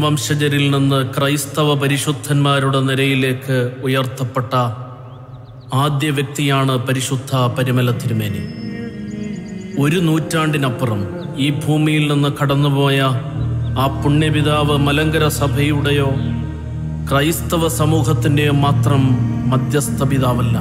വംശജരിൽ നിന്ന് ക്രൈസ്തവ പരിശുദ്ധന്മാരുടെ നിരയിലേക്ക് ഉയർത്തപ്പെട്ട ആദ്യ വ്യക്തിയാണ് പരിശുദ്ധ പരിമല തിരുമേനി ഒരു നൂറ്റാണ്ടിനപ്പുറം ഈ ഭൂമിയിൽ നിന്ന് കടന്നുപോയ ആ പുണ്യപിതാവ് മലങ്കര സഭയുടെയോ ക്രൈസ്തവ സമൂഹത്തിൻ്റെയോ മാത്രം മധ്യസ്ഥ പിതാവല്ല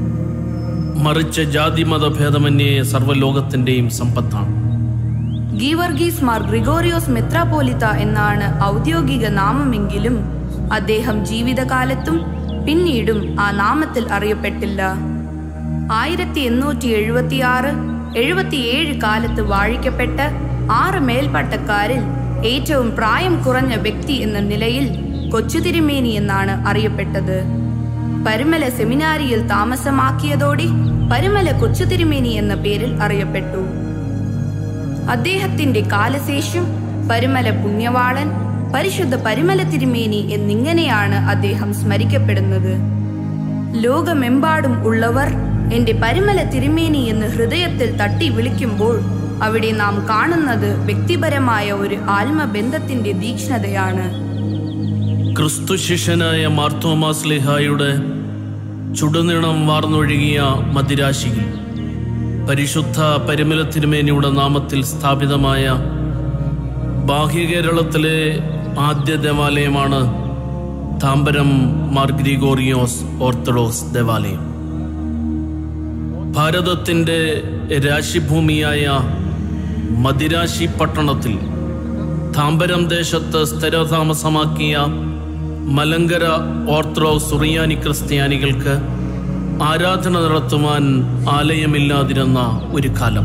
മറിച്ച് ജാതിമത ഭേദമന്യേ സർവ്വലോകത്തിൻ്റെയും സമ്പത്താണ് ഗീവർഗീസ് മാർ ഗ്രിഗോറിയോസ് മെത്രാപോലിത്ത എന്നാണ് ഔദ്യോഗിക നാമമെങ്കിലും അദ്ദേഹം ജീവിതകാലത്തും പിന്നീടും ആ നാമത്തിൽ അറിയപ്പെട്ടില്ല ആയിരത്തി എണ്ണൂറ്റി എഴുപത്തിയാറ് എഴുപത്തിയേഴ് കാലത്ത് വാഴിക്കപ്പെട്ട ആറ് മേൽപ്പട്ടക്കാരിൽ ഏറ്റവും പ്രായം കുറഞ്ഞ വ്യക്തി എന്ന നിലയിൽ കൊച്ചുതിരുമേനി എന്നാണ് അറിയപ്പെട്ടത് പരുമല സെമിനാരിയിൽ താമസമാക്കിയതോടെ പരുമല കൊച്ചുതിരുമേനി എന്ന പേരിൽ അറിയപ്പെട്ടു അദ്ദേഹത്തിന്റെ കാലശേഷം പരുമല പുണ്യവാളൻ പരിശുദ്ധ പരിമല തിരുമേനി എന്നിങ്ങനെയാണ് അദ്ദേഹം സ്മരിക്കപ്പെടുന്നത് ലോകമെമ്പാടും ഉള്ളവർ എന്റെ പരിമല തിരുമേനി എന്ന് ഹൃദയത്തിൽ തട്ടി വിളിക്കുമ്പോൾ അവിടെ നാം കാണുന്നത് വ്യക്തിപരമായ ഒരു ആത്മബന്ധത്തിന്റെ തീക്ഷ്ണതയാണ് ക്രിസ്തു ശിഷ്യനായ മാർത്തോമാസ് ലിഹായുടെ ചുടുനിണം വാർന്നൊഴുകിയ മദിരാശിയിൽ പരിശുദ്ധ പരിമല തിരുമേനിയുടെ നാമത്തിൽ സ്ഥാപിതമായ ബാഹ്യകേരളത്തിലെ ആദ്യ ദേവാലയമാണ് താമ്പരം മാർ ഗ്രിഗോറിയോസ് ഓർത്തഡോക്സ് ദേവാലയം ഭാരതത്തിൻ്റെ രാശിഭൂമിയായ മദിരാശി പട്ടണത്തിൽ താമ്പരം ദേശത്ത് സ്ഥിരതാമസമാക്കിയ മലങ്കര ഓർത്തഡോക്സ് സുറിയാനി ക്രിസ്ത്യാനികൾക്ക് ആരാധന നടത്തുവാൻ ആലയമില്ലാതിരുന്ന ഒരു കാലം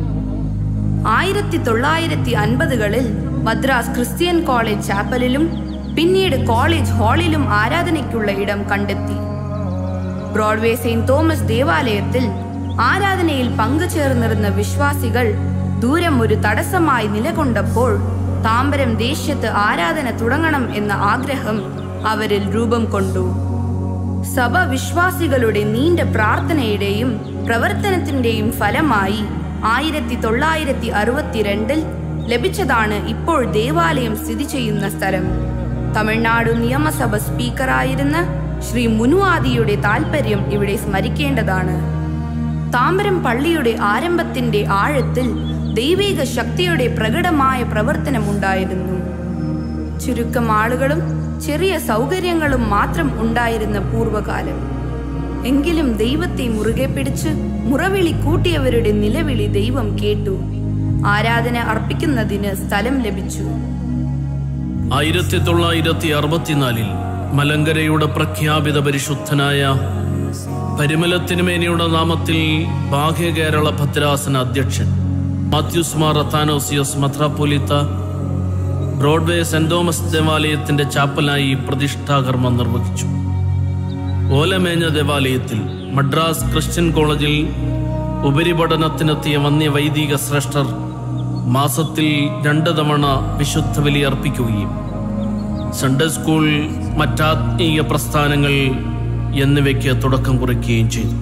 ആയിരത്തി തൊള്ളായിരത്തി അൻപതുകളിൽ മദ്രാസ് ക്രിസ്ത്യൻ കോളേജ് ചാപ്പലിലും പിന്നീട് കോളേജ് ഹാളിലും ആരാധനയ്ക്കുള്ള ഇടം കണ്ടെത്തി ബ്രോഡ്വേ സെയിന്റ് തോമസ് ദേവാലയത്തിൽ ആരാധനയിൽ പങ്കുചേർന്നിരുന്ന വിശ്വാസികൾ ദൂരം ഒരു തടസ്സമായി നിലകൊണ്ടപ്പോൾ താമ്പരം ദേശത്ത് ആരാധന തുടങ്ങണം എന്ന ആഗ്രഹം അവരിൽ രൂപം കൊണ്ടു സഭ വിശ്വാസികളുടെ നീണ്ട പ്രാർത്ഥനയുടെയും പ്രവർത്തനത്തിന്റെയും ഫലമായി ആയിരത്തി തൊള്ളായിരത്തി അറുപത്തിരണ്ടിൽ ലഭിച്ചതാണ് ഇപ്പോൾ ദേവാലയം സ്ഥിതി ചെയ്യുന്ന സ്ഥലം തമിഴ്നാട് നിയമസഭ സ്പീക്കറായിരുന്ന ശ്രീ മുനുവാദിയുടെ താൽപ്പര്യം ഇവിടെ സ്മരിക്കേണ്ടതാണ് താമ്പരം പള്ളിയുടെ ആരംഭത്തിന്റെ ആഴത്തിൽ ദൈവിക ശക്തിയുടെ പ്രകടമായ പ്രവർത്തനമുണ്ടായിരുന്നു ചുരുക്കം ആളുകളും ചെറിയ സൗകര്യങ്ങളും മാത്രം ഉണ്ടായിരുന്ന പൂർവകാലം എങ്കിലും ദൈവത്തെ മുറുകെ പിടിച്ച് മുറവിളി കൂട്ടിയവരുടെ നിലവിളി ദൈവം കേട്ടു ആരാധന അർപ്പിക്കുന്നതിന് സ്ഥലം ലഭിച്ചു ആയിരത്തി തൊള്ളായിരത്തി അറുപത്തിനാലിൽ മലങ്കരയുടെ പ്രഖ്യാപിത പരിശുദ്ധനായ പരിമല തിരുമേനിയുടെ നാമത്തിൽ ബാഹ്യ കേരള ഭദ്രാസന അധ്യക്ഷൻ മാത്യൂസ് മാർ അത്താനോസിയസ് മത്രാപ്പൊലിത്ത ബ്രോഡ്വേ സെന്റ് തോമസ് ദേവാലയത്തിന്റെ ചാപ്പലായി പ്രതിഷ്ഠാകർമ്മം നിർവഹിച്ചു ഓലമേഞ്ഞ ദേവാലയത്തിൽ മദ്രാസ് ക്രിസ്ത്യൻ കോളേജിൽ ഉപരിപഠനത്തിനെത്തിയ വന്യ വൈദിക ശ്രേഷ്ഠർ മാസത്തിൽ രണ്ട് തവണ വിശുദ്ധ ബലി അർപ്പിക്കുകയും സൺഡേ സ്കൂൾ മറ്റാത്മീയ പ്രസ്ഥാനങ്ങൾ എന്നിവയ്ക്ക് തുടക്കം കുറിക്കുകയും ചെയ്തു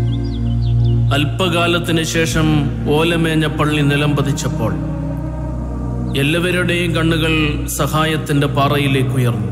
അല്പകാലത്തിന് ശേഷം ഓലമേഞ്ഞ പള്ളി നിലം പതിച്ചപ്പോൾ എല്ലാവരുടെയും കണ്ണുകൾ സഹായത്തിന്റെ പാറയിലേക്ക് ഉയർന്നു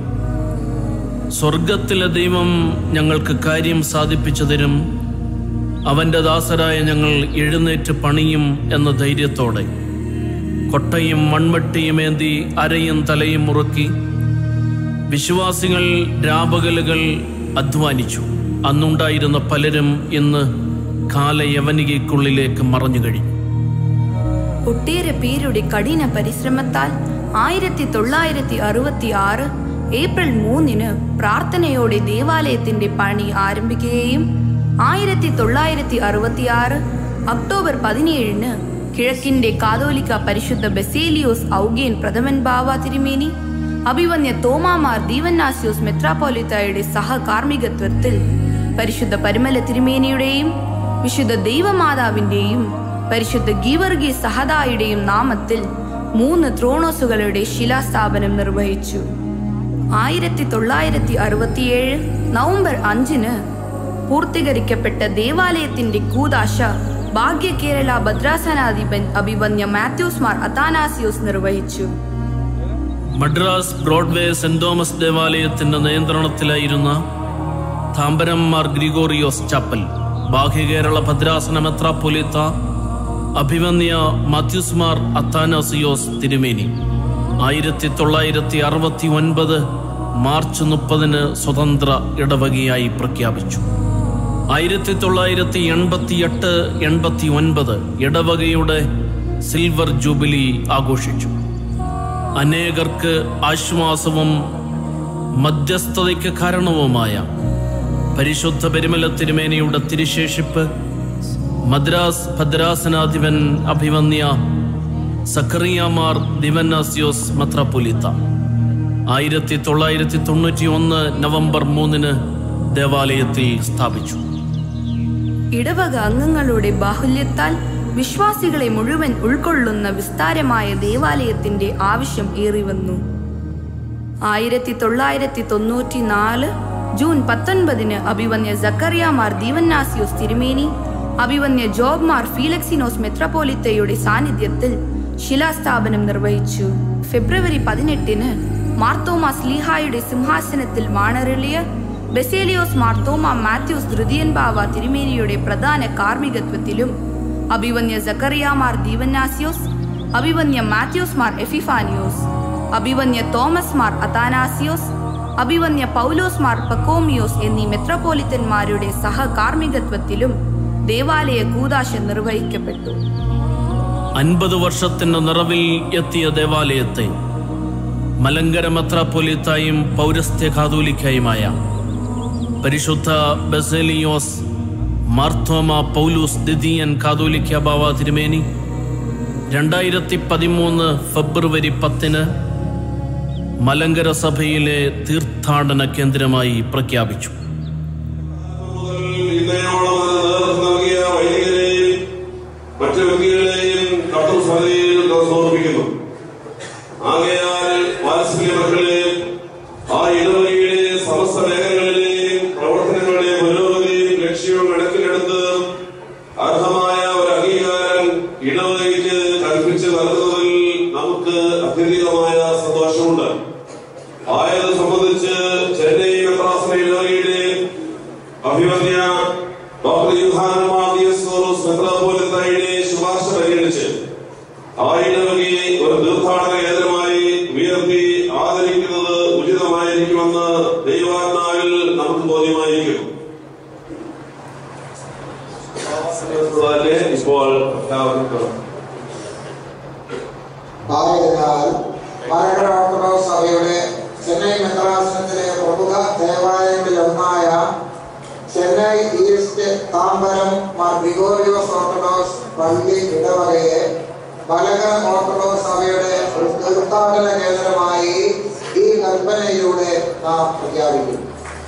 സ്വർഗത്തിലെ ദൈവം ഞങ്ങൾക്ക് കാര്യം സാധിപ്പിച്ചു തരും അവന്റെ ദാസരായ ഞങ്ങൾ എഴുന്നേറ്റ് പണിയും എന്ന ധൈര്യത്തോടെ കൊട്ടയും മൺവെട്ടിയുമേന്തി അരയും തലയും മുറുക്കി വിശ്വാസികൾ രാപകലുകൾ അധ്വാനിച്ചു അന്നുണ്ടായിരുന്ന പലരും ഇന്ന് കാലയവനികയ്ക്കുള്ളിലേക്ക് മറഞ്ഞു കഴിഞ്ഞു ഒട്ടേറെ പേരുടെ കഠിന പരിശ്രമത്താൽ ആയിരത്തി തൊള്ളായിരത്തി അറുപത്തി ആറ് ഏപ്രിൽ മൂന്നിന് പ്രാർത്ഥനയോടെ ദേവാലയത്തിന്റെ പണി ആരംഭിക്കുകയും ആയിരത്തി തൊള്ളായിരത്തി അറുപത്തി ആറ് ഒക്ടോബർ പതിനേഴിന് കിഴക്കിന്റെ കാതോലിക്ക പരിശുദ്ധ ബെസേലിയോസ് ഔഗേൻ പ്രഥമൻ ബാവ തിരുമേനി അഭിവന്യ തോമാമാർ ദീവന്നാസ്യോസ് മെത്രാപ്പോലിത്തയുടെ സഹകാർമ്മികത്വത്തിൽ പരിശുദ്ധ പരിമല തിരുമേനിയുടെയും വിശുദ്ധ ദൈവമാതാവിന്റെയും പരിശുദ്ധ ഗീവർഗി സഹദായുടെയും നാമത്തിൽ മൂന്ന് ത്രോണോസുകളുടെ ശിലാസ്ഥാപനം നിർവഹിച്ചു ആയിരത്തി തൊള്ളായിരത്തി അറുപത്തിയേഴ് നവംബർ അഞ്ചിന് പൂർത്തീകരിക്കപ്പെട്ട ദേവാലയത്തിന്റെ കൂതാശ ഭാഗ്യ കേരള ഭദ്രാസനാധിപൻ അഭിവന്യ മാത്യൂസ് മാർ അത്താനാസിയോസ് നിർവഹിച്ചു മദ്രാസ് ബ്രോഡ്വേ സെന്റ് തോമസ് ദേവാലയത്തിന്റെ നിയന്ത്രണത്തിലായിരുന്ന താമ്പരം മാർ ഗ്രിഗോറിയോസ് ചാപ്പൽ ബാഹ്യകേരള ഭദ്രാസന മെത്രാപ്പൊലിത്ത അഭിവന്യ മാത്യുസ് മാർ അത്താനാസിയോസ് തിരുമേനി ആയിരത്തി തൊള്ളായിരത്തി അറുപത്തി ഒൻപത് മാർച്ച് മുപ്പതിന് സ്വതന്ത്ര ഇടവകയായി പ്രഖ്യാപിച്ചു ആയിരത്തി തൊള്ളായിരത്തി എൺപത്തിയെട്ട് എൺപത്തി ഒൻപത് ഇടവകയുടെ സിൽവർ ജൂബിലി ആഘോഷിച്ചു അനേകർക്ക് ആശ്വാസവും മധ്യസ്ഥതയ്ക്ക് കാരണവുമായ പരിശുദ്ധ പെരുമല തിരുമേനിയുടെ തിരുശേഷിപ്പ് മദ്രാസ് ഭദ്രാസനാധിപൻ അഭിമന്യ സക്കറിയാമാർ ദിവന്നാസിയോസ് മത്രപൊലിത്ത ആയിരത്തി തൊള്ളായിരത്തി തൊണ്ണൂറ്റി ഒന്ന് നവംബർ മൂന്നിന് ദേവാലയത്തിൽ സ്ഥാപിച്ചു ഇടവക അംഗങ്ങളുടെ ബാഹുല്യത്താൽ വിശ്വാസികളെ മുഴുവൻ ഉൾക്കൊള്ളുന്ന വിസ്താരമായ ദേവാലയത്തിന്റെ ആവശ്യം ഏറിവന്നു ആയിരത്തി തൊള്ളായിരത്തി തൊണ്ണൂറ്റി നാല് ജൂൺ പത്തൊൻപതിന് അഭിവന്യ സക്കറിയ മാർ ദീവന്നാസിയോസ് തിരുമേനി അഭിവന്യ ജോബ് മാർ ഫീലക്സിനോസ് മെത്രപോലിത്തയുടെ സാന്നിധ്യത്തിൽ ശിലാസ്ഥാപനം നിർവഹിച്ചു ഫെബ്രുവരി പതിനെട്ടിന് മാർത്തോമ സ്ലീഹായുടെ സിംഹാസനത്തിൽ വാണറിളിയ ബെസേലിയോസ് മാർത്തോമ മാത്യൂസ് ധൃതിയൻ ബാവ തിരുമേനിയുടെ പ്രധാന കാർമ്മികത്വത്തിലും അഭിവന്യ സക്കറിയ മാർ ദീവന്നാസിയോസ് അഭിവന്യ മാത്യൂസ് മാർ എഫിഫാനിയോസ് അഭിവന്യ തോമസ് മാർ അതാനാസിയോസ് അഭിവന്യ പൗലോസ് മാർ പക്കോമിയോസ് എന്നീ മെത്രോപോലിത്തന്മാരുടെ സഹകാർമ്മികത്വത്തിലും ദേവാലയ കൂതാശ നിർവഹിക്കപ്പെട്ടു അൻപത് വർഷത്തിന്റെ നിറവിൽ എത്തിയ ദേവാലയത്തെ മലങ്കര മെത്രാപ്പൊലിത്തായും പൗരസ്ത്യ കാതോലിക്കായുമായ പരിശുദ്ധ ബസേലിയോസ് മാർത്തോമ പൗലൂസ് ദിദിയൻ കാതോലിക്ക ബാവ തിരുമേനി രണ്ടായിരത്തി പതിമൂന്ന് ഫെബ്രുവരി പത്തിന് മലങ്കര സഭയിലെ തീർത്ഥാടന കേന്ദ്രമായി പ്രഖ്യാപിച്ചു മുതൽ ഇന്നയോളം അതിന് നേതൃത്വം നൽകിയ വൈദികരെയും മറ്റു വ്യക്തികളെയും കർത്തൃസഭയിൽ സമർപ്പിക്കുന്നു ആകയാൽ വാത്സല്യ മക്കളെ ആ ഇടവകയിലെ സമസ്ത മേഖലകളിലെയും പ്രവർത്തനങ്ങളുടെ പുരോഗതിയും ലക്ഷ്യവും കണക്കിലെടുത്ത് അർഹമായ ഒരു അംഗീകാരം ഇടവകയ്ക്ക് കൽപ്പിച്ച് നൽകുന്നതിൽ നമുക്ക് അത്യധികമായ സന്തോഷമുണ്ട് ആയത് സംബന്ധിച്ച് ചെന്നൈ മെത്രാസന ഇടവകയുടെ അഭിമന്യ ഡോക്ടർ യുഹാനൻ മാർദിയസ് സോറോസ് മെത്രാപോലിത്തായുടെ ശുപാർശ പരിഗണിച്ച് ആ ഇടവകയെ ഒരു തീർത്ഥാടന കേന്ദ്രമായി ഉയർത്തി ആദരിക്കുന്നത് ഉചിതമായിരിക്കുമെന്ന് ദൈവാത്മാവിൽ നമുക്ക് ബോധ്യമായിരിക്കും ഇപ്പോൾ പ്രഖ്യാപിക്കണം ആയതിനാൽ മലങ്കര ഓർത്തഡോക്സ് സഭയുടെ ചെന്നൈ മെത്രാസനത്തിലെ പ്രമുഖ ദേവാലയങ്ങളിലൊന്നായ ചെന്നൈ ഈസ്റ്റ് താമ്പരം മാർ ഗ്രിഗോറിയോസ് ഓർത്തഡോക്സ് പള്ളി ഇടവകയെ മലങ്കര ഓർത്തഡോക്സ് സഭയുടെ ഒരു തീർത്ഥാടന കേന്ദ്രമായി ഈ കൽപ്പനയിലൂടെ നാം പ്രഖ്യാപിക്കുന്നു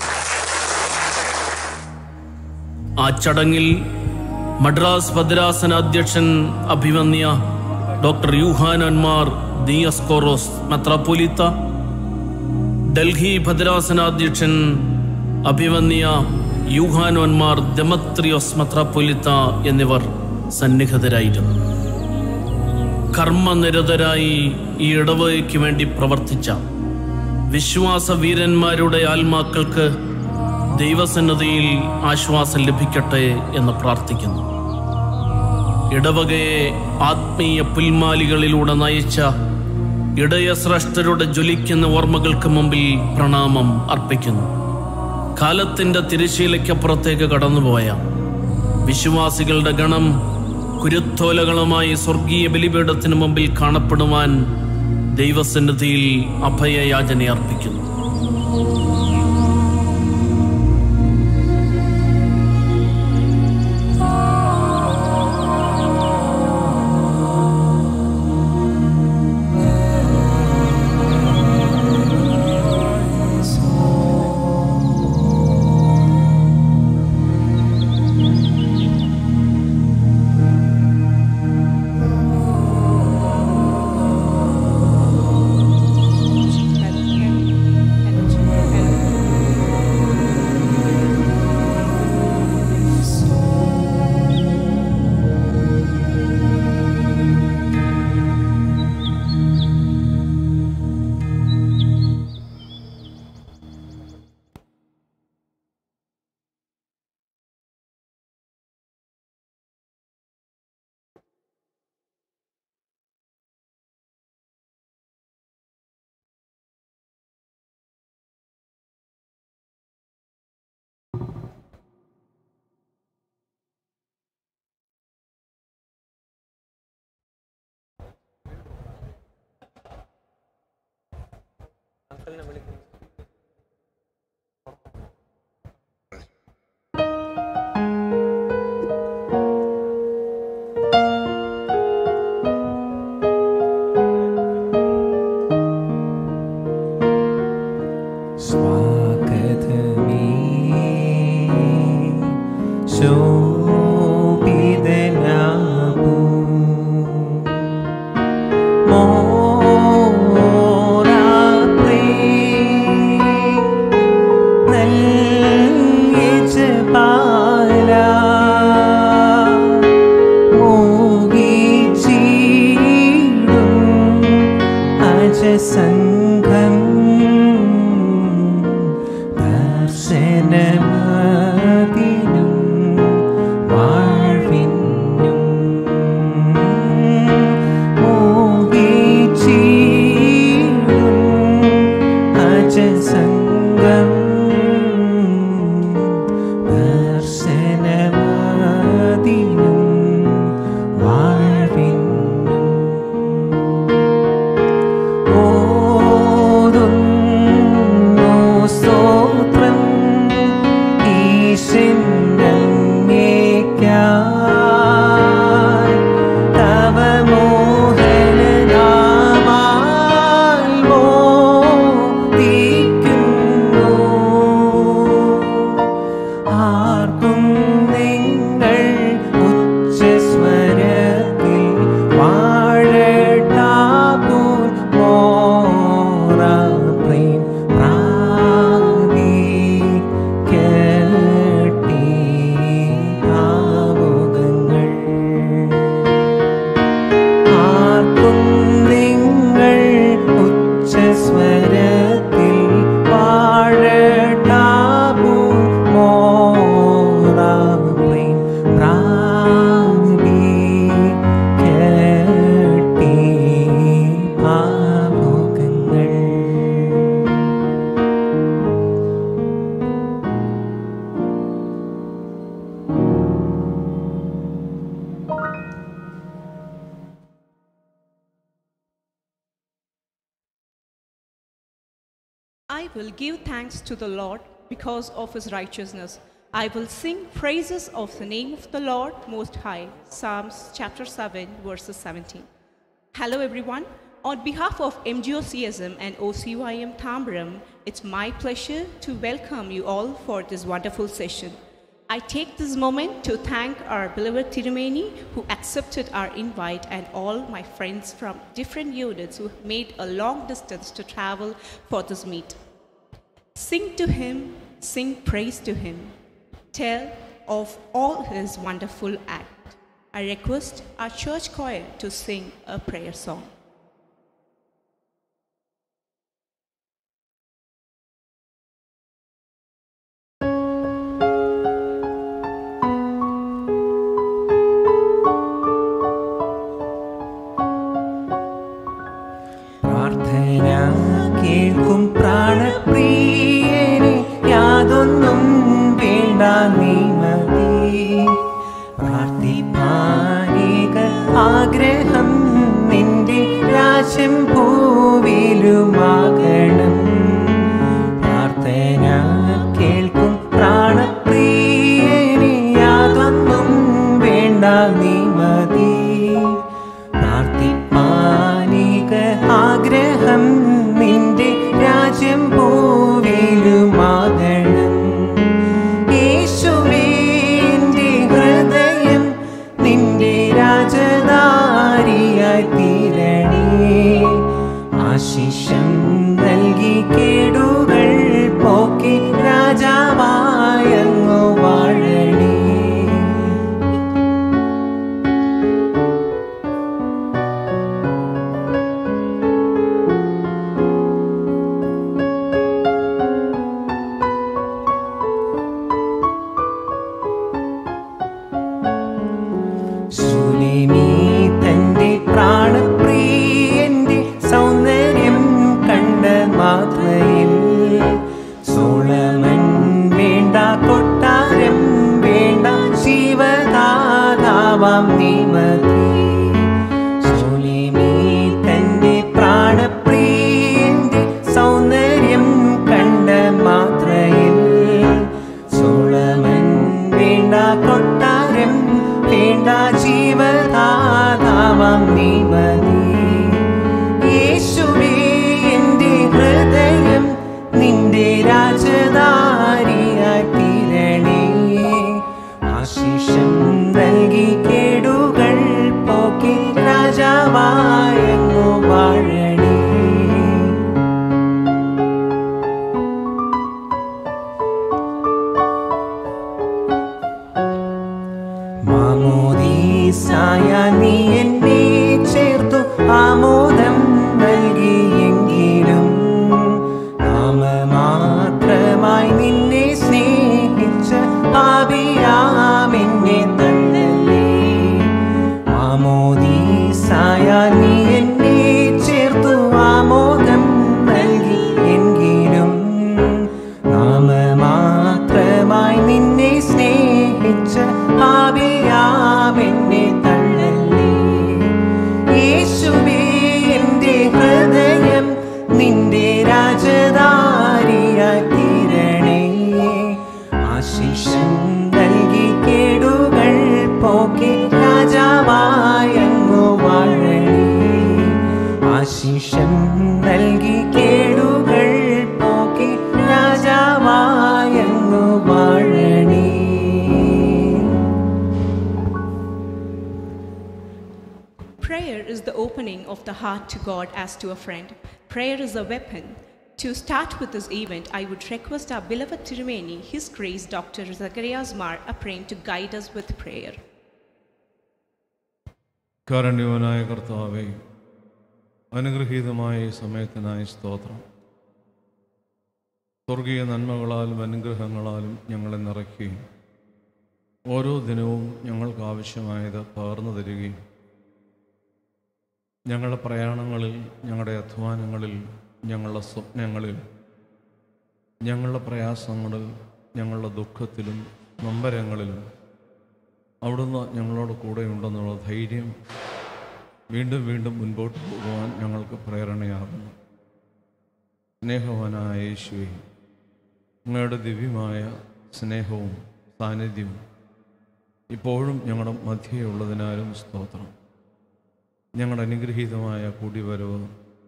ആ ചടങ്ങിൽ മദ്രാസ് ഭദ്രാസന അധ്യക്ഷൻ അഭിമന്യ ഡോക്ടർ യൂഹാനന്മാർ ദിയസ്കോറോസ് മെത്രാപ്പൊലിത്ത ഡൽഹി ഭദ്രാസന അധ്യക്ഷൻ അഭിമന്യ യൂഹാനോന്മാർ ദമത്രിയോസ് മെത്രാപ്പൊലിത്ത എന്നിവർ സന്നിഹിതരായിരുന്നു കർമ്മനിരതരായി ഈ ഇടവകയ്ക്ക് വേണ്ടി പ്രവർത്തിച്ച വിശ്വാസ വീരന്മാരുടെ ആത്മാക്കൾക്ക് ദൈവസന്നതിയിൽ ആശ്വാസം ലഭിക്കട്ടെ എന്ന് പ്രാർത്ഥിക്കുന്നു ഇടവകയെ ആത്മീയ പുൽമാലികളിലൂടെ നയിച്ച ഇടയശ്രേഷ്ഠരുടെ ജ്വലിക്കുന്ന ഓർമ്മകൾക്ക് മുമ്പിൽ പ്രണാമം അർപ്പിക്കുന്നു കാലത്തിന്റെ തിരശീലയ്ക്കപ്പുറത്തേക്ക് കടന്നുപോയ വിശ്വാസികളുടെ ഗണം കുരുത്തോലകളുമായി സ്വർഗീയ ബലിപീഠത്തിന് മുമ്പിൽ കാണപ്പെടുവാൻ ദൈവസന്നിധിയിൽ അഭയയാചന അർപ്പിക്കുന്നു and, and, and സ്വാഗതമേ ശോഭിതനാഭൂ മോരാപ്രേ നൽകിച്ചപാല മോഹിച്ചിടും അജസംഘം ദർശനമതിനും വാഴ്വിനും മോഹിച്ചിടും അജസംഘം ദർശനമതിനും വാഴ്വിനും ഓതുന്നു സ്തോത്രം ഈശന്നേക്കായി തവ മോഹനനാമാൽ മോദിക്കുന്നു ആർക്കും നിങ്ങൾ ഉച്ചസ്വരത്തിൽ വാഴട്ടാപൂർ മോറപ്രേം പ്രാപിക്കട്ടെ ആവുകങ്ങൾ ആർക്കും നിങ്ങൾ ഉച്ചസ്വരത്തിൽ വാഴട്ടാപൂ മോറാവിൻ പ്രാപിക്കട്ടെ ആവുകങ്ങൾ I will give thanks to the Lord because of his righteousness. I will sing praises of the name of the Lord Most High. Psalms chapter 7, verses 17. Hello, everyone. On behalf of MGOCSM and OCYM Tambaram, it's my pleasure to welcome you all for this wonderful session. I take this moment to thank our beloved Tirumeni who accepted our invite and all my friends from different units who made a long distance to travel for this meet. Sing to him, sing praise to him, tell of all his wonderful act. I request our church choir to sing a prayer song. പ്രാർത്ഥന കേൾക്കും പ്രാണപ്രിയനെ യാതൊന്നും വേണ്ട നീ മതി പ്രാർത്ഥിപ്പാനേക ആഗ്രഹം നിന്റെ രാജ്യം ഭൂവിലുമാകണം പ്രാർത്ഥന കേൾക്കും പ്രാണപ്രിയനെ യാതൊന്നും വേണ്ട നീ മതി പ്രാർത്ഥിപ്പാനിക ആഗ്രഹം നിന്റെ രാജ്യം ഭൂവിലുമാകണം യേശുവേ എൻ്റെ ഹൃദയം നിന്റെ രാജധാരിയായി തീരണേ ആശിഷം നൽകി കേടുകൾ പോക്കി രാജാവായങ്ങു വാഴണേ സുലിമി തന്റെ പ്രാണപ്രിയന്റെ സൗന്ദര്യം കണ്ട മാത്രയിൽ സോളമൻ വേണ്ട കൊട്ടാരം വേണ്ട ശിവദാതാവാം നിമതി സുലിമി തന്റെ പ്രാണപ്രിയന്റെ സൗന്ദര്യം നൽകി കേടുകൾ പോക്കി രാജാവായങ്ങു വാഴണേ മാമോദീസായ നീ എന്നെ ചേർത്തു ആമോദം നൽകിയെങ്കിലും നാമമാത്രമായി നിന്നെ സ്നേഹിച്ച പാപിയാമെന്നെ തന്നല്ലേ മാമോദീസായ നീ എന്നെ ചേർത്തു ആമോദം നൽകി എങ്കിലും നാമമാത്രമായി നിന്നെ സ്നേഹിച്ച പാപിയാമെന്നെ തള്ളല്ലേ യേശുവേ എൻ്റെ ഹൃദയം നിന്റെ രാജധാരിയായി തീരണേ ആശിഷം നൽകി കേടുകൾ പോക്കി രാജാവായങ്ങു വാഴണേ ആശിഷം നൽകി കേടുകൾ പോക്കി രാജാവായങ്ങു വാഴണേ Prayer is the opening of the heart to God as to a friend. Prayer is a weapon. To start with this event, I would request our beloved Tirumeni, His Grace Dr. Zacharias Mar, Aprem, to guide us with prayer. കാരുണ്യവനായ കർത്താവെ അനുഗ്രഹീതമായ ഈ സമയത്തിനായി സ്തോത്രം സ്വർഗീയ നന്മകളാലും അനുഗ്രഹങ്ങളാലും ഞങ്ങളെ നിറയ്ക്കുകയും ഓരോ ദിനവും ഞങ്ങൾക്ക് ആവശ്യമായത് പകർന്നു തരികയും ഞങ്ങളുടെ പ്രയാണങ്ങളിൽ ഞങ്ങളുടെ അധ്വാനങ്ങളിൽ ഞങ്ങളുടെ സ്വപ്നങ്ങളിൽ ഞങ്ങളുടെ പ്രയാസങ്ങളിൽ ഞങ്ങളുടെ ദുഃഖത്തിലും നൊമ്പരങ്ങളിലും അവിടുന്ന് ഞങ്ങളോട് കൂടെ ഉണ്ടെന്നുള്ള ധൈര്യം വീണ്ടും വീണ്ടും മുൻപോട്ട് പോകുവാൻ ഞങ്ങൾക്ക് പ്രേരണയാകുന്നു സ്നേഹവാനായ യേശുവെ അങ്ങയുടെ ദിവ്യമായ സ്നേഹവും സാന്നിധ്യവും ഇപ്പോഴും ഞങ്ങളുടെ മധ്യയുള്ളതിനാലും സ്തോത്രം ഞങ്ങളുടെ അനുഗ്രഹീതമായ കൂടിവരവ്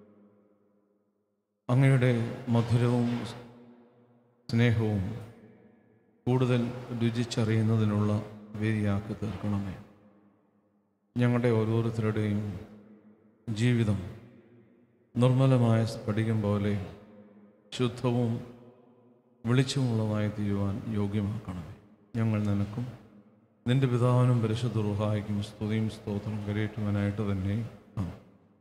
അങ്ങയുടെ മധുരവും സ്നേഹവും കൂടുതൽ രുചിച്ചറിയുന്നതിനുള്ള വേദിയാക്കി തീർക്കണമേ ഞങ്ങളുടെ ഓരോരുത്തരുടെയും ജീവിതം നിർമ്മലമായ സ്ഫടികം പോലെ ശുദ്ധവും വെളിച്ചമുള്ളതായി തീരുവാൻ യോഗ്യമാക്കണമേ ഞങ്ങൾ നിനക്കും നിന്റെ പിതാവിനും പരിശുദ്ധ റുഹായിക്കും സ്തുതിയും സ്തോത്രം കരയേറ്റുവാനായിട്ട് തന്നെ ആമേൻ.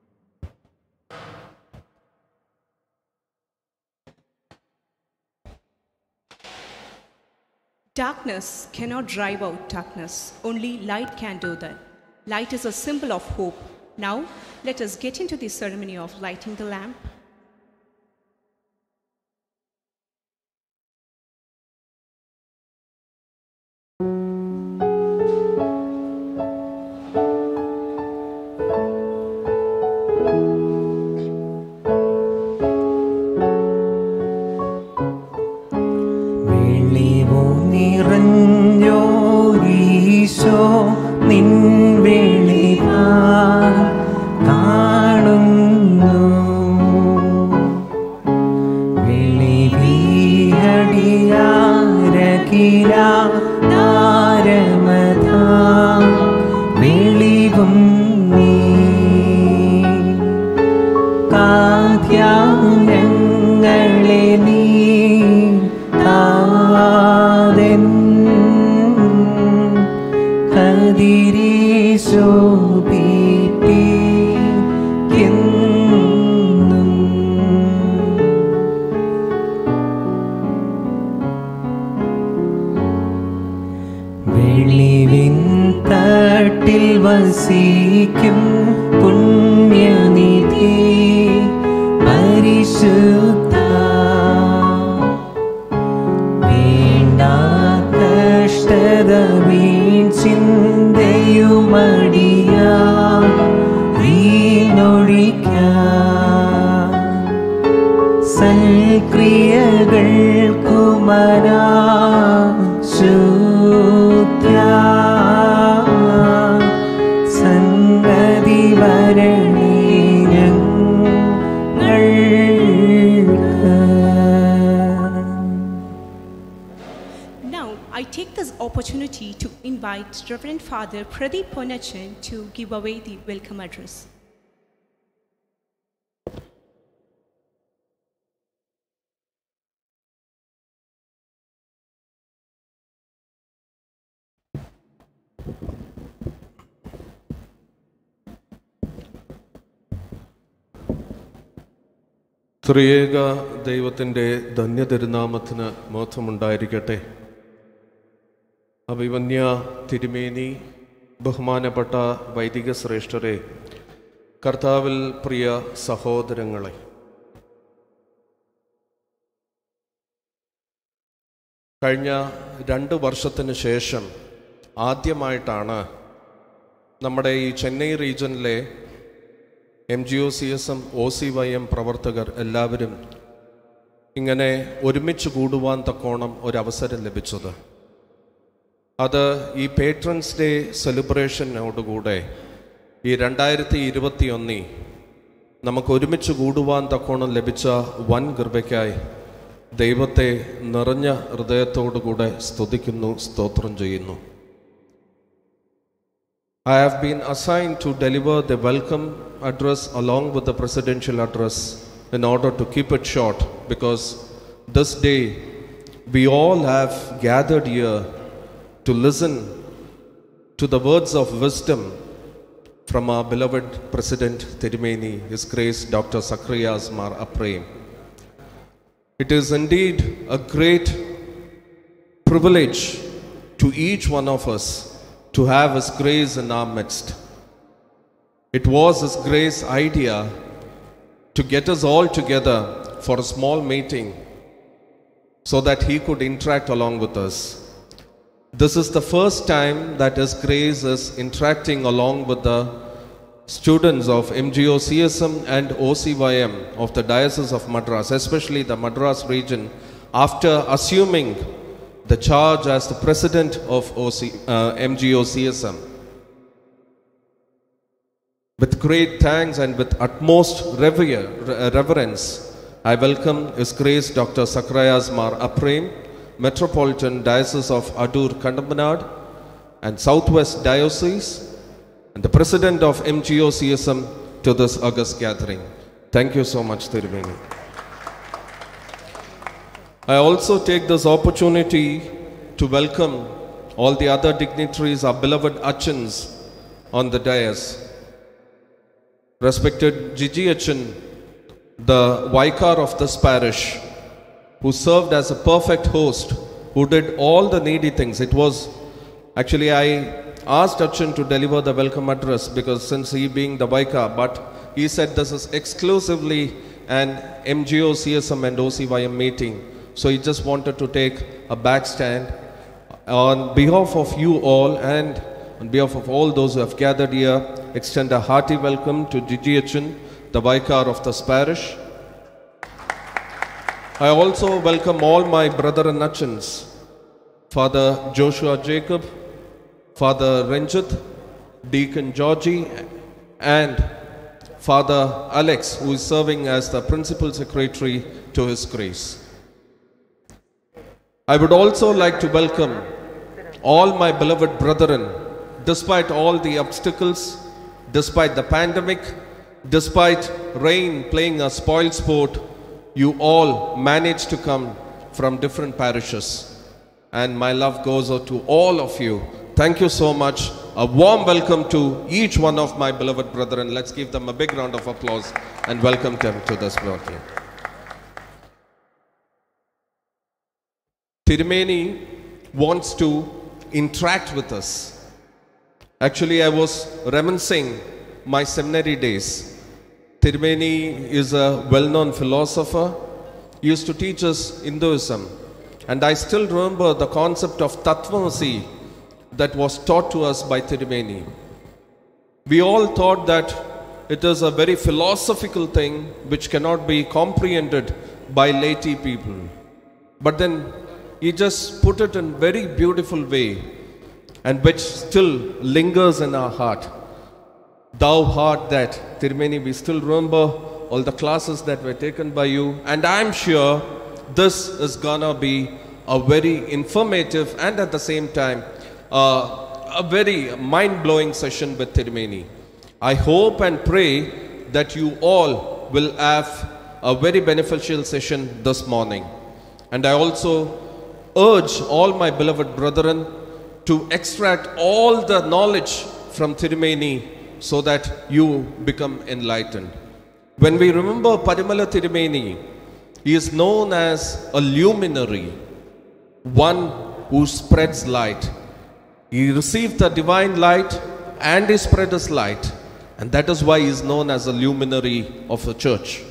Darkness cannot drive out darkness, only light can do that. Light is a symbol of hope. Now, let us get into the ceremony of lighting the lamp. വെളിവോ നിറഞ്ഞോരീശോ നിൻ വെളിവാ കാണുന്നു വെളിവിയടിയാരകില താരമതാ വെളിവും നീ കാന്ത്യാങ്ങളെ നീ താതെൻ കതിരീശോഭിപ്പിക്കുന്നു വെളിവിൻ തട്ടിൽ വസിക്കും പുണ്യനിധി പരിശുദ്ധ വേണ്ട കഷ്ടത വീൺ ചിന്തയുമടിയാ വീണൊഴിക്കാം സൽക്രിയകൾ കുമരാ ശുദ്ധ്യ സംഗതി വരണീ ഞങ്ങൾ I take this opportunity to invite Reverend Father Pradeep Ponachan to give away the welcome address. ത്രിയേക ദൈവത്തിൻ്റെ ധന്യതിരുനാമത്തിന് മോത്തമുണ്ടായിരിക്കട്ടെ അഭിമന്യ തിരുമേനി ബഹുമാനപ്പെട്ട വൈദിക ശ്രേഷ്ഠരെ കർത്താവിൽ പ്രിയ സഹോദരങ്ങളെ കഴിഞ്ഞ രണ്ട് വർഷത്തിന് ശേഷം ആദ്യമായിട്ടാണ് നമ്മുടെ ഈ ചെന്നൈ റീജിയനിലെ M G O C S M O C Y M പ്രവർത്തകർ എല്ലാവരും ഇങ്ങനെ ഒരുമിച്ച് കൂടുവാൻ തക്കോണം ഒരവസരം ലഭിച്ചത് അത് ഈ പേട്രൻസ് ഡേ സെലിബ്രേഷനോടുകൂടെ ഈ രണ്ടായിരത്തി ഇരുപത്തി ഒന്നി നമുക്ക് ഒരുമിച്ച് കൂടുവാൻ തക്കോണം ലഭിച്ച വൻ കൃപയ്ക്കായി ദൈവത്തെ നിറഞ്ഞ ഹൃദയത്തോടുകൂടെ സ്തുതിക്കുന്നു സ്തോത്രം ചെയ്യുന്നു I have been assigned to deliver the welcome address along with the presidential address in order to keep it short because this day we all have gathered here to listen to the words of wisdom from our beloved President Tirumeni, His Grace Dr. Sakriyas Mar Apre. It is indeed a great privilege to each one of us to have His grace in our midst. It was His grace idea to get us all together for a small meeting so that He could interact along with us. This is the first time that His grace is interacting along with the students of MGO CSM and OCYM of the Diocese of Madras, especially the Madras region, after assuming the charge as the president of OC, uh, MGO CSM. With great thanks and with utmost revere, re- reverence, I welcome His Grace Dr. Sakrayas Mar Aprem, Metropolitan Diocese of Adur Kandambanad and Southwest Diocese, and the President of MGO CSM to this August gathering. Thank you so much, Tirumeni. I also take this opportunity to welcome all the other dignitaries, our beloved Achins on the dais. Respected Gigi Achin, the vicar of this parish, who served as a perfect host, who did all the needy things. It was actually, I asked Achin to deliver the welcome address because since he being the vicar, but he said this is exclusively an MGO, CSM, and OCYM meeting. So he just wanted to take a back stand. On behalf of you all and on behalf of all those who have gathered here, extend a hearty welcome to Gigi Achin, the vicar of this parish. I also welcome all my brother and Achins, Father Joshua Jacob, Father Ranjit, Deacon Georgie, and Father Alex, who is serving as the principal secretary to his grace. I would also like to welcome all my beloved brethren, despite all the obstacles, despite the pandemic, despite rain playing a spoil sport, you all managed to come from different parishes. And my love goes out to all of you. Thank you so much. A warm welcome to each one of my beloved brethren. Let's give them a big round of applause and welcome them to this broadcast. Tirumeni wants to interact with us. Actually, I was reminiscing my seminary days. Tirumeni is a well known philosopher. He used to teach us Hinduism. And I still remember the concept of Tattvamasi that was taught to us by Tirumeni. We all thought that it is a very philosophical thing which cannot be comprehended by laity people. But then he just put it in very beautiful way and which still lingers in our heart. Thou heart that, Tirumeni, we still remember all the classes that were taken by you, and I'm sure this is gonna be a very informative and at the same time uh, a very mind blowing session with Tirumeni. I hope and pray that you all will have a very beneficial session this morning. And I also urge all my beloved brethren to extract all the knowledge from Tirumeni so that you become enlightened. When we remember Parimala Tirumeni, he is known as a luminary, one who spreads light. He received the divine light and he spread his light, and that is why he is known as a luminary of the church.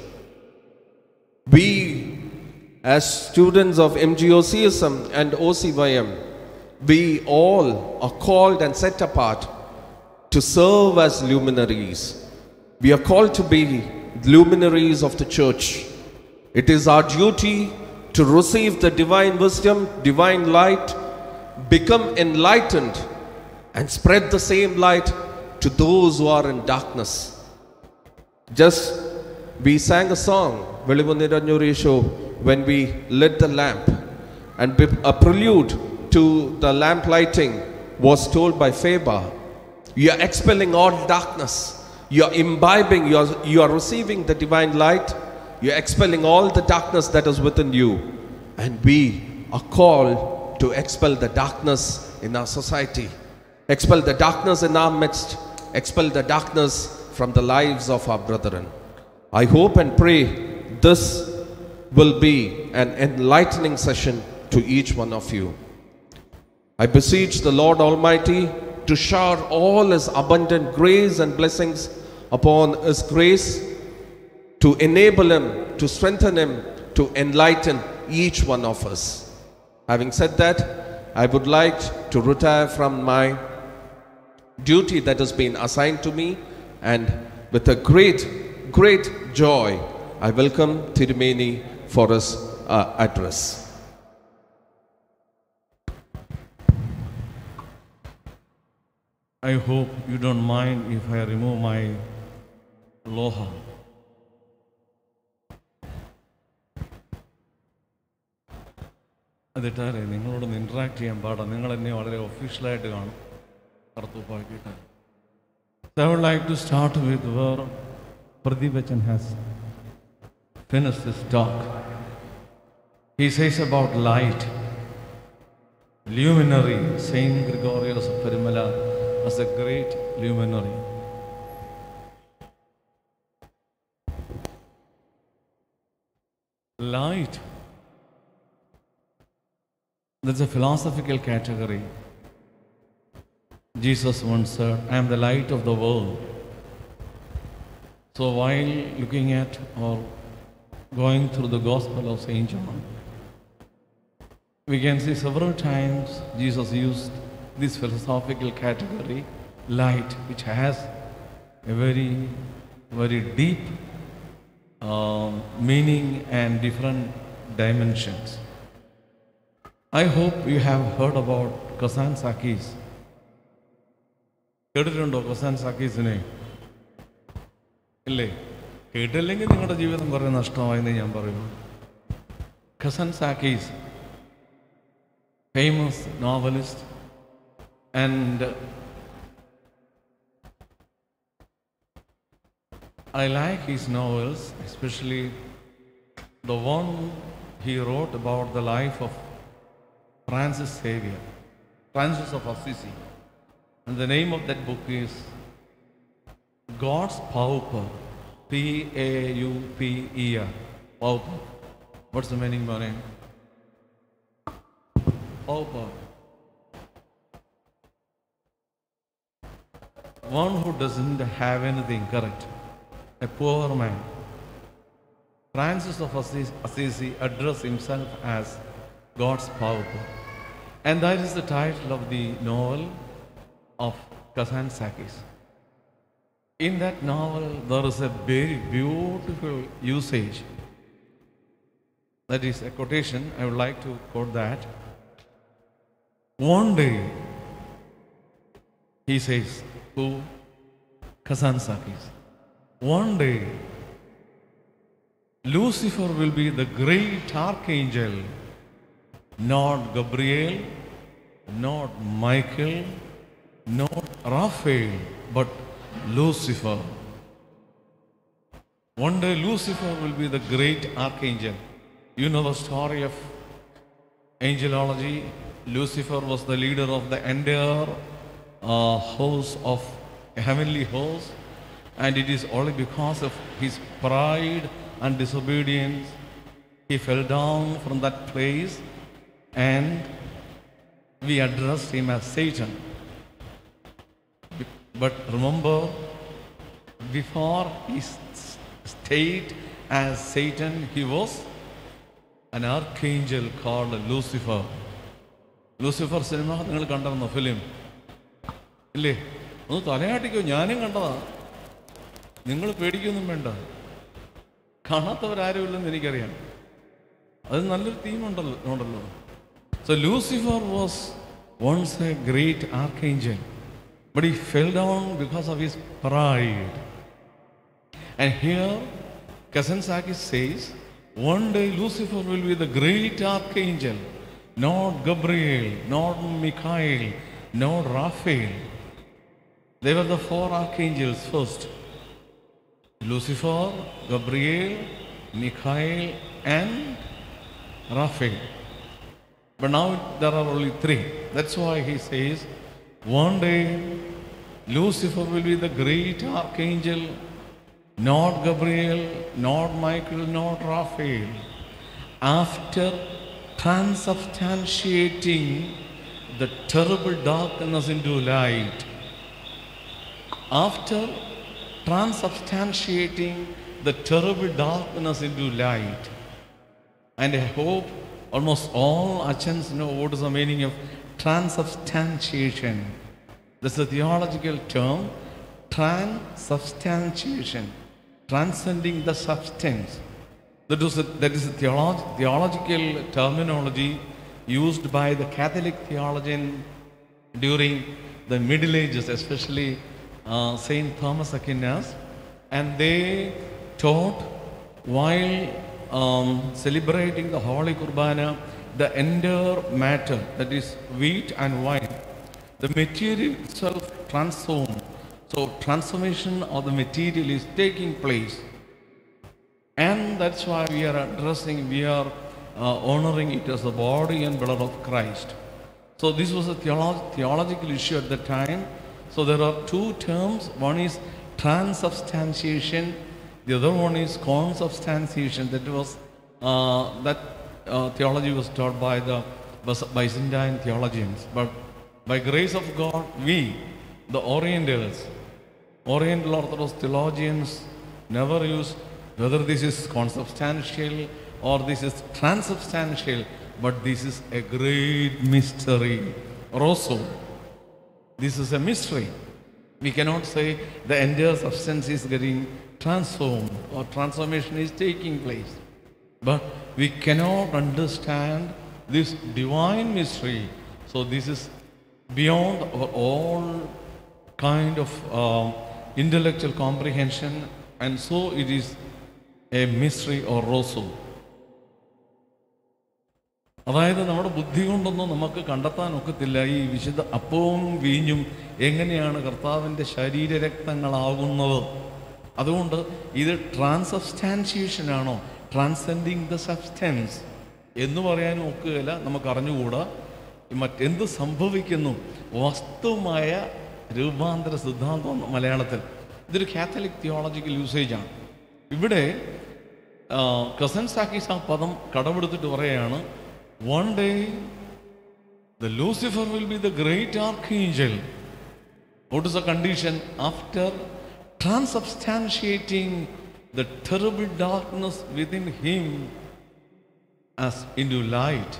We, as students of MGOCSM and OCYM, we all are called and set apart to serve as luminaries. We are called to be luminaries of the church. It is our duty to receive the divine wisdom, divine light, become enlightened, and spread the same light to those who are in darkness. Just we sang a song, Velivaniranyurisho, when we lit the lamp, and be- a prelude to the lamp lighting was told by Faber. You are expelling all darkness. You are imbibing, you are, you are receiving the divine light. You are expelling all the darkness that is within you. And we are called to expel the darkness in our society, expel the darkness in our midst, expel the darkness from the lives of our brethren. I hope and pray this will be an enlightening session to each one of you. I beseech the Lord Almighty to shower all His abundant grace and blessings upon His grace, to enable Him, to strengthen Him, to enlighten each one of us. Having said that, I would like to retire from my duty that has been assigned to me, and with a great, great joy, I welcome Tirumeni for his uh, address. I hope you don't mind if I remove my loha. അതിട്ടാലേ നിങ്ങളോടൊന്ന് interact ചെയ്യാൻ പാടാം നിങ്ങൾ എന്നെ വളരെ ഒഫീഷ്യലായിട്ട് കാണും കറുത്തുപ്പാക്കിയിട്ട് So I would like to start with where Pradeep Bachchan has finished his talk. He says about light, luminary, Saint Gregorius of Perimala was a great luminary. Light, that's a philosophical category. Jesus once said, I am the light of the world. So while looking at or going through the Gospel of St. John, we can see several times Jesus used this philosophical category, light, which has a very, very deep um, meaning and different dimensions. I hope you have heard about Kasan Sakis. കേട്ടിട്ടുണ്ടോ കൊസാൻ സാക്കീസിനെ ഇല്ലേ കേട്ടില്ലെങ്കിൽ നിങ്ങളുടെ ജീവിതം കുറേ നഷ്ടമായെന്ന് ഞാൻ പറയുന്നു Kazantzakis famous novelist and I like his novels, especially the one he wrote about the life of Francis Xavier, Francis of Assisi. And the name of that book is God's Pauper, P A U P E R. Pauper. What's the meaning of name? Pauper. One who doesn't have anything correct. A poor man. Francis of Assis- Assisi addressed himself as God's Pauper. And that is the title of the novel of Kazan Sakis. In that novel, there is a very beautiful usage. That is a quotation. I would like to quote that. One day, he says, who? Kazan Sakis. One day, Lucifer will be the great archangel not Gabriel, not Michael, not Raphael, but Lucifer. One day Lucifer will be the great archangel. You know the story of angelology. Lucifer was the leader of the entire uh, host of heavenly host, and it is only because of his pride and disobedience he fell down from that place, and we addressed him as Satan. But remember, before he s- stayed as Satan, he was an archangel called Lucifer. Lucifer സിനിമ നിങ്ങൾ കണ്ടിരുന്നോ film ഇല്ലേ ഒന്ന് തലയാട്ടിക്കോ ഞാനും കണ്ടതാ നിങ്ങൾ പേടിക്കൊന്നും വേണ്ട കാണാത്തവരാരും ഇല്ലെന്ന് എനിക്കറിയാം അത് നല്ലൊരു തീമുണ്ടല്ലോ ഉണ്ടല്ലോ so Lucifer was once a great archangel but he fell down because of his pride And here, Kazansaki says, one day Lucifer will be the great archangel, not Gabriel, not Michael, not Raphael. They were the four archangels first Lucifer, Gabriel, Michael, and Raphael. But now there are only three. That's why he says, one day Lucifer will be the great archangel, not Gabriel, not Michael, not Raphael. After transubstantiating the terrible darkness into light, after transubstantiating the terrible darkness into light, and I hope almost all Achans know what is the meaning of transubstantiation. This is a theological term, transubstantiation, transcending the substance. That is a, that is a theolog- theological terminology used by the Catholic theologian during the Middle Ages, especially uh, Saint Thomas Aquinas, and they taught while um, celebrating the Holy Kurbana, the entire matter, that is wheat and wine, the material itself transformed. So transformation of the material is taking place. And that's why we are addressing, we are uh, honoring it as the body and blood of Christ. So this was a theolo- theological issue at the time. So there are two terms. One is transubstantiation. The other one is consubstantiation. That was uh, that uh, theology was taught by the Bys- Byzantine theologians. But by grace of God, we, the Orientals, Oriental Orthodox theologians never use whether this is consubstantial or this is transubstantial, but this is a great mystery. Also, this is a mystery. We cannot say the entire substance is getting transformed or transformation is taking place. But we cannot understand this divine mystery. So this is beyond our all kind of um, intellectual comprehension, and so it is a mystery or also. അതായത് നമ്മുടെ ബുദ്ധി കൊണ്ടൊന്നും നമുക്ക് കണ്ടെത്താൻ ഒക്കത്തില്ല ഈ വിശുദ്ധ അപ്പവും വീഞ്ഞും എങ്ങനെയാണ് കർത്താവിൻ്റെ ശരീരരക്തങ്ങളാകുന്നത് അതുകൊണ്ട് ഇത് ട്രാൻസബ്സ്റ്റാൻഷിയേഷൻ ആണോ ട്രാൻസെൻഡിങ് ദ സബ്സ്റ്റൻസ് എന്ന് പറയാനും ഒക്കുകയില്ല നമുക്ക് അറിഞ്ഞുകൂടാ മറ്റെന്ത് സംഭവിക്കുന്നു വസ്തുമായ രൂപാന്തര സിദ്ധാന്തം എന്ന് മലയാളത്തിൽ ഇതൊരു കാത്തലിക് തിയോളജിക്കൽ യൂസേജാണ് ഇവിടെ കസൻ സാക്കീസ് ആ പദം കടമെടുത്തിട്ട് പറയുകയാണ് one day the Lucifer will be the great archangel What is the condition? After transubstantiating the terrible darkness within him as into light.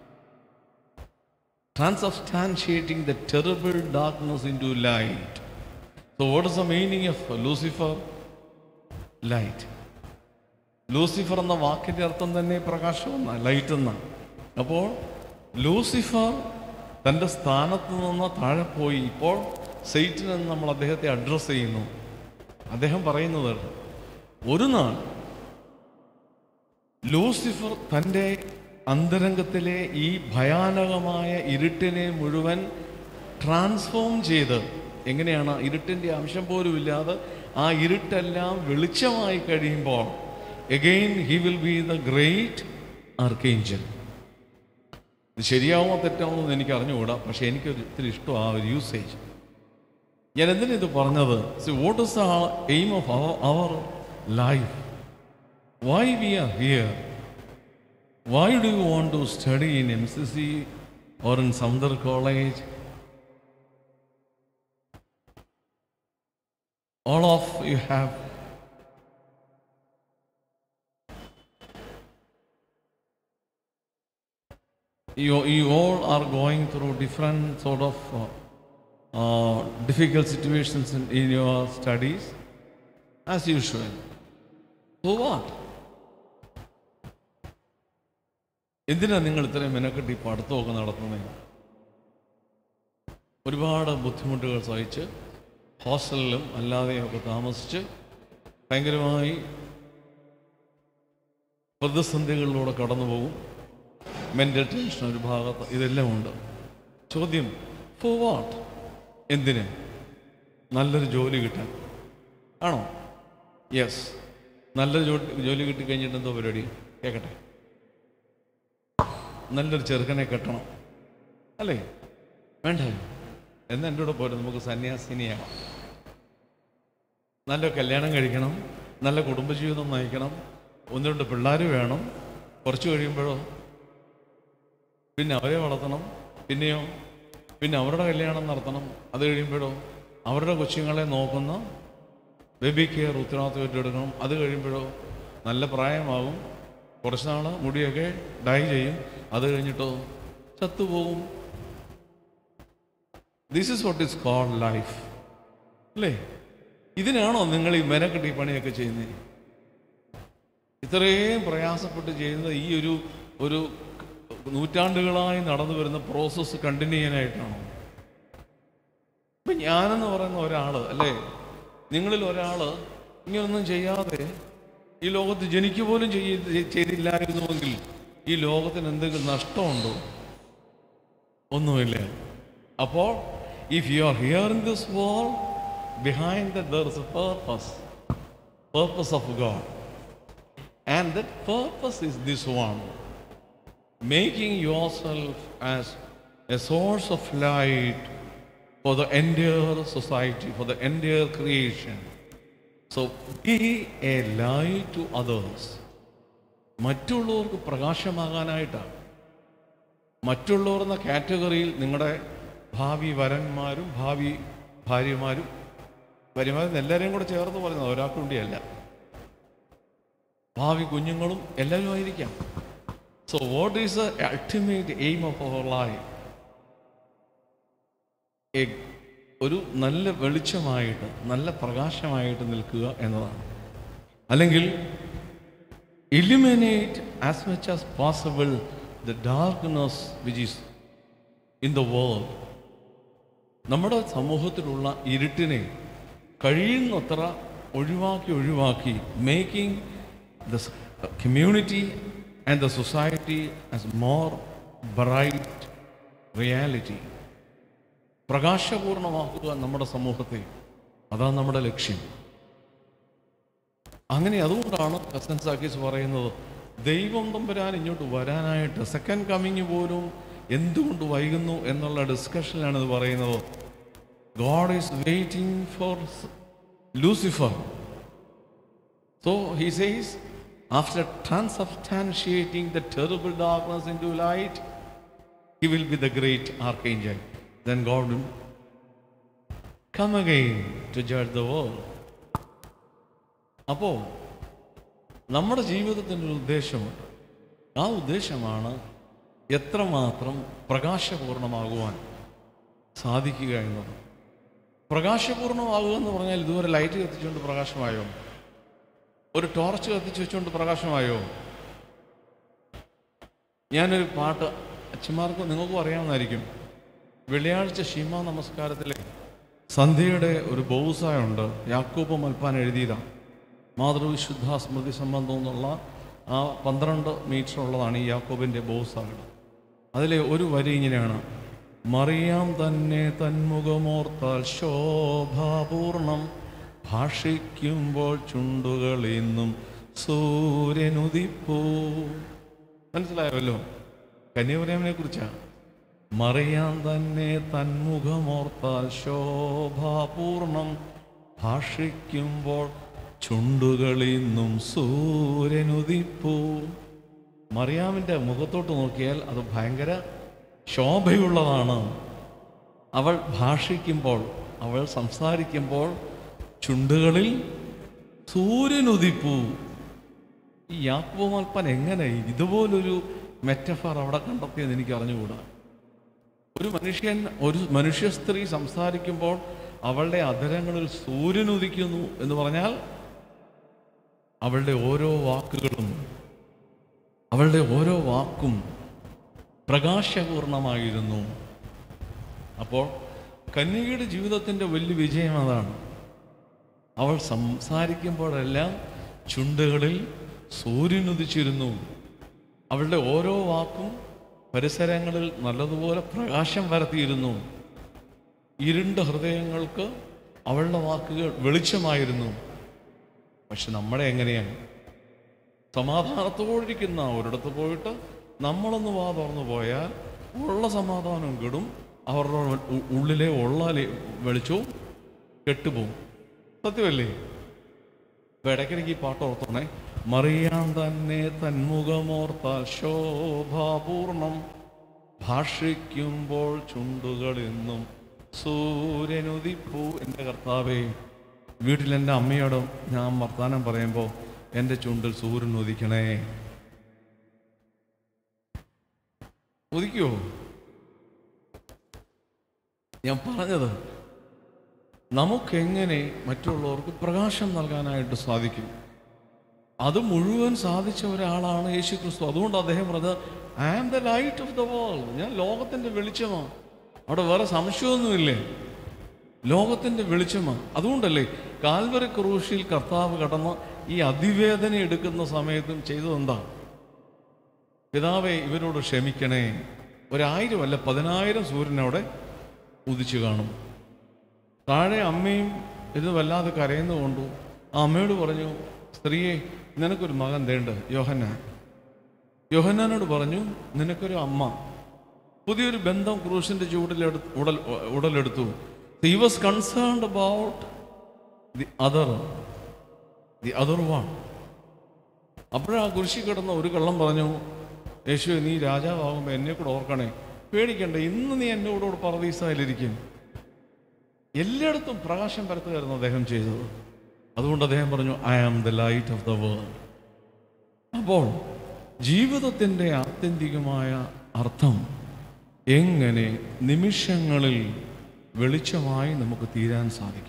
Transubstantiating the terrible darkness into light. So, what is the meaning of Lucifer? Light. Lucifer എന്ന വാക്കിൻ്റെ അർത്ഥം തന്നെ പ്രകാശം എന്നാണ് light എന്നാണ് അപ്പോൾ Lucifer തൻ്റെ സ്ഥാനത്ത് നിന്ന് താഴെ പോയി ഇപ്പോൾ സെയ്റ്റിൻ എന്ന് നമ്മൾ അദ്ദേഹത്തെ അഡ്രസ്സ് ചെയ്യുന്നു അദ്ദേഹം പറയുന്നത് ഒരു നാൾ ലൂസിഫർ തൻ്റെ അന്തരംഗത്തിലെ ഈ ഭയാനകമായ ഇരുട്ടിനെ മുഴുവൻ ട്രാൻസ്ഫോം ചെയ്ത് എങ്ങനെയാണ് ഇരുട്ടിൻ്റെ അംശം പോലും ഇല്ലാതെ ആ ഇരുട്ടെല്ലാം വെളിച്ചമായി കഴിയുമ്പോൾ again he will be the great archangel ഇത് ശരിയാവുമോ തെറ്റാവുമോ എന്ന് എനിക്ക് അറിഞ്ഞുകൂടാ പക്ഷേ എനിക്കൊരു ഇത്തിരി ഇഷ്ടം ആ ഒരു യൂസേജ് ഞാൻ എന്തിനാ ഇത് പറഞ്ഞത് see what is the aim of our our life why we are here why do you want to study in M C C or in സമുദർ college all of you have you, you all are going through different sort of uh, uh, difficult situations in, in your studies as usual so what എന്തിനാ നിങ്ങൾ ഇത്രയും മെനക്കെട്ട് ഈ പഠിത്തമൊക്കെ നടത്തുന്നത് ഒരുപാട് ബുദ്ധിമുട്ടുകൾ സഹിച്ച് ഹോസ്റ്റലിലും അല്ലാതെയൊക്കെ താമസിച്ച് ഭയങ്കരമായി പ്രതിസന്ധികളിലൂടെ കടന്നു പോകും മെൻ്റൽ ടെൻഷൻ ഒരു ഭാഗത്ത് ഇതെല്ലാം ഉണ്ട് ചോദ്യം ഫോർ വാട്ട് എന്തിന് നല്ലൊരു ജോലി കിട്ടാൻ ആണോ യെസ് നല്ലൊരു ജോലി ജോലി കിട്ടിക്കഴിഞ്ഞിട്ട് എന്തോ പരിപാടി കേൾക്കട്ടെ നല്ലൊരു ചെറുക്കനെ കെട്ടണം അല്ലേ വേണ്ട എന്ന് എൻ്റെ കൂടെ പോരും നമുക്ക് സന്യാസിനിയാകാം നല്ല കല്യാണം കഴിക്കണം നല്ല കുടുംബജീവിതം നയിക്കണം ഒന്ന് രണ്ട് പിള്ളേർ വേണം കുറച്ച് കഴിയുമ്പോഴോ പിന്നെ അവരെ വളർത്തണം പിന്നെയോ പിന്നെ അവരുടെ കല്യാണം നടത്തണം അത് കഴിയുമ്പോഴോ അവരുടെ കൊച്ചുങ്ങളെ നോക്കുന്ന ബേബി കെയർ ഉത്തരവാദിത്വം ഏറ്റെടുക്കണം അത് കഴിയുമ്പോഴോ നല്ല പ്രായമാകും കുറച്ച് നാൾ മുടിയൊക്കെ ഡൈ ചെയ്യും അത് കഴിഞ്ഞിട്ടോ ചത്തുപോകും this is what is called life അല്ലേ ഇതിനാണോ നിങ്ങൾ ഈ മെനക്കെട്ട് ഈ പണിയൊക്കെ ചെയ്യുന്നത് ഇത്രയും പ്രയാസപ്പെട്ട് ചെയ്യുന്നത് ഈ ഒരു ഒരു നൂറ്റാണ്ടുകളായി നടന്നു വരുന്ന പ്രോസസ്സ് കണ്ടിന്യൂ ചെയ്യാനായിട്ടാണോ ഇപ്പൊ ഞാനെന്ന് പറയുന്ന ഒരാള് അല്ലേ നിങ്ങളിൽ ഒരാള് ഇങ്ങനൊന്നും ചെയ്യാതെ ഈ ലോകത്ത് ജനിക്കു പോലും ചെയ്യ- ചെയ്തില്ലായിരുന്നുവെങ്കിൽ ഈ ലോകത്തിന് എന്തെങ്കിലും നഷ്ടമുണ്ടോ ഒന്നുമില്ല അപ്പോൾ if you are here in this world behind the there is a purpose purpose of God and that purpose is this one making yourself as a source of light for the entire society, for the entire creation. So be a light to others. മറ്റുള്ളവർക്ക് പ്രകാശമാകാനായിട്ടാണ് മറ്റുള്ളവർ എന്ന കാറ്റഗറിയിൽ നിങ്ങളുടെ ഭാവി വരന്മാരും ഭാവി ഭാര്യമാരും ഭാര്യമാരും എല്ലാവരെയും കൂടെ ചേർത്ത് പറയുന്നത് ഒരാൾക്ക് വേണ്ടിയല്ല ഭാവി കുഞ്ഞുങ്ങളും എല്ലാവരും ആയിരിക്കാം So, what is the ultimate aim of our life? A- ഒരു നല്ല വെളിച്ചമായിട്ട് നല്ല പ്രകാശമായിട്ട് നിൽക്കുക എന്നതാണ് അല്ലെങ്കിൽ eliminate as much as possible the darkness which is in the world നമ്മുടെ സമൂഹത്തിലുള്ള ഇരുട്ടിനെ കഴിയുന്നത്ര ഒഴിവാക്കി ഒഴിവാക്കി making the community and the society as more bright reality പ്രകാശപൂർണമാക്കുക നമ്മുടെ സമൂഹത്തെ അതാണ് നമ്മുടെ ലക്ഷ്യം അങ്ങനെ അതുകൊണ്ടാണ് കസൻ സാക്കീസ് പറയുന്നത് ദൈവം തമ്പുരാൻ ഇങ്ങോട്ട് വരാനായിട്ട് സെക്കൻഡ് കമ്മിങ് പോലും എന്തുകൊണ്ട് വൈകുന്നു എന്നുള്ള ഡിസ്കഷനിലാണ് ഇത് പറയുന്നത് God is waiting for Lucifer so he says after transubstantiating the terrible darkness into light he will be the great archangel then god will come again to judge the world അപ്പോൾ നമ്മുടെ ജീവിതത്തിൻ്റെ ഒരു ഉദ്ദേശമുണ്ട് ആ ഉദ്ദേശമാണ് എത്രമാത്രം പ്രകാശപൂർണമാകുവാൻ സാധിക്കുക എന്നത് പ്രകാശപൂർണമാകുക എന്ന് പറഞ്ഞാൽ ഇതുവരെ ലൈറ്റ് കത്തിച്ചുകൊണ്ട് പ്രകാശമായോ ഒരു ടോർച്ച് കത്തിച്ച് വെച്ചുകൊണ്ട് പ്രകാശമായോ ഞാനൊരു പാട്ട് അച്ഛന്മാർക്ക് നിങ്ങൾക്കും അറിയാവുന്നതായിരിക്കും വെള്ളിയാഴ്ച ഷീമ നമസ്കാരത്തിലെ സന്ധ്യയുടെ ഒരു ബൗസായുണ്ട് യാക്കൂബ് മൽപ്പാൻ എഴുതിയതാണ് മാതൃവിശുദ്ധ സ്മൃതി സംബന്ധം എന്നുള്ള ആ പന്ത്രണ്ട് മീറ്റർ ഉള്ളതാണ് ഈ യാക്കോബിൻ്റെ ബോസാട് അതിലെ ഒരു വരി ഇങ്ങനെയാണ് മറിയാം തന്നെ തന്മുഖമോർത്താൽ ശോഭാപൂർണം ഭാഷിക്കുമ്പോൾ ചുണ്ടുകൾ ഇന്നും സൂര്യനുദിപ്പൂ മനസ്സിലായല്ലോ കന്യാപുരമിനെ കുറിച്ചാണ് മറിയാം തന്നെ തന്മുഖമോർത്താൽ ശോഭാപൂർണം ഭാഷിക്കുമ്പോൾ ചുണ്ടുകൾ ഇന്നും സൂര്യനുദിപ്പൂ മറിയാമിൻ്റെ മുഖത്തോട്ട് നോക്കിയാൽ അത് ഭയങ്കര ശോഭയുള്ളതാണ് അവൾ ഭാഷിക്കുമ്പോൾ അവൾ സംസാരിക്കുമ്പോൾ ചുണ്ടുകളിൽ സൂര്യനുദിപ്പൂ ഈ യാക്കോമൽപ്പൻ എങ്ങനെ ഇതുപോലൊരു മെറ്റഫർ അവിടെ കണ്ടെത്തിയെന്ന് എനിക്ക് അറിഞ്ഞുകൂടാ ഒരു മനുഷ്യൻ ഒരു മനുഷ്യ സ്ത്രീ സംസാരിക്കുമ്പോൾ അവളുടെ അധരങ്ങളിൽ സൂര്യൻ ഉദിക്കുന്നു എന്ന് പറഞ്ഞാൽ അവളുടെ ഓരോ വാക്കുകളും അവളുടെ ഓരോ വാക്കും പ്രകാശപൂർണമായിരുന്നു അപ്പോൾ കന്യകയുടെ ജീവിതത്തിൻ്റെ വലിയ വിജയം അതാണ് അവൾ സംസാരിക്കുമ്പോഴെല്ലാം ചുണ്ടുകളിൽ സൂര്യൻ ഉദിച്ചിരുന്നു അവളുടെ ഓരോ വാക്കും പരിസരങ്ങളിൽ നല്ലതുപോലെ പ്രകാശം പരത്തിയിരുന്നു ഇരുണ്ട ഹൃദയങ്ങൾക്ക് അവളുടെ വാക്കുകൾ വെളിച്ചമായിരുന്നു പക്ഷെ നമ്മളെ എങ്ങനെയാണ് സമാധാനത്തോടിരിക്കുന്ന ഒരിടത്ത് പോയിട്ട് നമ്മളൊന്ന് വാ തുറന്നു പോയാൽ ഉള്ള സമാധാനം കെടും അവരുടെ ഉ- ഉള്ളിലെ ഉള്ള ലെ- വെളിച്ചവും കെട്ടുപോകും സത്യമല്ലേ ഇപ്പൊ ഇടയ്ക്കിടയ്ക്ക് ഈ പാട്ട് ഓർത്തോണേ മറിയാൻ തന്നെ തന്മുഖമോർത്താൽ ശോഭാപൂർണം ഭാഷിക്കുമ്പോൾ ചുണ്ടുകൾ എന്നും സൂര്യനുദിപ്പൂ എൻ്റെ കർത്താവേ വീട്ടിൽ എൻ്റെ അമ്മയോട് ഞാൻ വർത്താനം പറയുമ്പോൾ എൻ്റെ ചുണ്ടിൽ സൂര്യൻ ഉദിക്കണേ ഉദിക്കുവോ ഞാൻ പറഞ്ഞത് നമുക്കെങ്ങനെ മറ്റുള്ളവർക്ക് പ്രകാശം നൽകാനായിട്ട് സാധിക്കും അത് മുഴുവൻ സാധിച്ച ഒരാളാണ് യേശു ക്രിസ്തു അതുകൊണ്ട് അദ്ദേഹം പറഞ്ഞത് I am the light of the world ഞാൻ ലോകത്തിൻ്റെ വെളിച്ചമാണ് അവിടെ വേറെ സംശയമൊന്നുമില്ലേ ലോകത്തിൻ്റെ വെളിച്ചമാണ് അതുകൊണ്ടല്ലേ കാൽവറി ക്രൂശിൽ കർത്താവ് കടന്ന് ഈ അതിവേദന എടുക്കുന്ന സമയത്തും ചെയ്തതെന്താ പിതാവെ ഇവരോട് ക്ഷമിക്കണേ ഒരായിരം അല്ല പതിനായിരം സൂര്യൻ അവിടെ ഉദിച്ചു കാണും താഴെ അമ്മയും ഇത് വല്ലാതെ കരയുന്നുകൊണ്ടു ആ അമ്മയോട് പറഞ്ഞു സ്ത്രീയെ നിനക്കൊരു മകൻ തേണ്ട് യോഹന്നാൻ യോഹന്നാനോട് പറഞ്ഞു നിനക്കൊരു അമ്മ പുതിയൊരു ബന്ധം ക്രൂശിന്റെ ചൂടിലെടു ഉടൽ ഉടലെടുത്തു he was concerned about the other the other one അപ്പോഴാ കുരിശി കിടന്ന ഒരു കള്ളം പറഞ്ഞു യേശു നീ രാജാവാകുമ്പോൾ എന്നെ കൂടെ ഓർക്കണേ പേടിക്കണ്ട ഇന്ന് നീ എൻ്റെ കൂടെ പറദീസായിലിരിക്കും എല്ലായിടത്തും പ്രകാശം പരത്തുകയായിരുന്നു അദ്ദേഹം ചെയ്തത് അതുകൊണ്ട് അദ്ദേഹം പറഞ്ഞു I am the light of the world അപ്പോൾ ജീവിതത്തിൻ്റെ ആത്യന്തികമായ അർത്ഥം എങ്ങനെ നിമിഷങ്ങളിൽ വെളിച്ചമായി നമുക്ക് തീരാൻ സാധിക്കും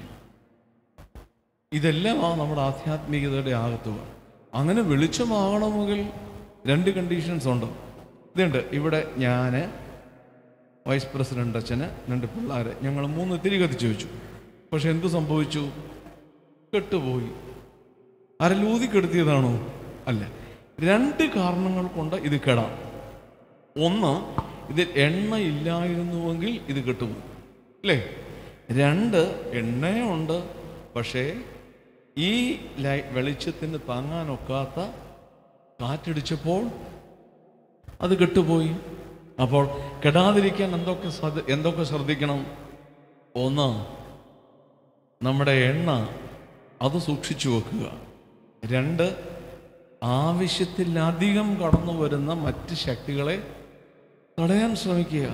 ഇതെല്ലാം ആ നമ്മുടെ ആധ്യാത്മികതയുടെ ആകത്തുക അങ്ങനെ വെളിച്ചമാകണമെങ്കിൽ രണ്ട് കണ്ടീഷൻസ് ഉണ്ട് ഇതുണ്ട് ഇവിടെ ഞാൻ വൈസ് പ്രസിഡന്റ് അച്ഛന് രണ്ട് പിള്ളേർ ഞങ്ങൾ മൂന്ന് തിരി കത്തിച്ചു വെച്ചു പക്ഷെ എന്തു സംഭവിച്ചു കെട്ടുപോയി അരലൂതി കെടുത്തിയതാണോ അല്ല രണ്ട് കാരണങ്ങൾ കൊണ്ട് ഇത് കെടാം ഒന്ന് ഇതിൽ എണ്ണ ഇല്ലായിരുന്നുവെങ്കിൽ ഇത് കെട്ടുപോകും അല്ലേ രണ്ട് എണ്ണയുണ്ട് പക്ഷേ ഈ ലൈ വെളിച്ചത്തിന് താങ്ങാനൊക്കാത്ത കാറ്റടിച്ചപ്പോൾ അത് കെട്ടുപോയി അപ്പോൾ കെടാതിരിക്കാൻ എന്തൊക്കെ ശ്രദ്ധ എന്തൊക്കെ ശ്രദ്ധിക്കണം ഒന്ന് നമ്മുടെ എണ്ണ അത് സൂക്ഷിച്ചു വെക്കുക രണ്ട് ആവശ്യത്തിലധികം കടന്നു വരുന്ന മറ്റ് ശക്തികളെ തടയാൻ ശ്രമിക്കുക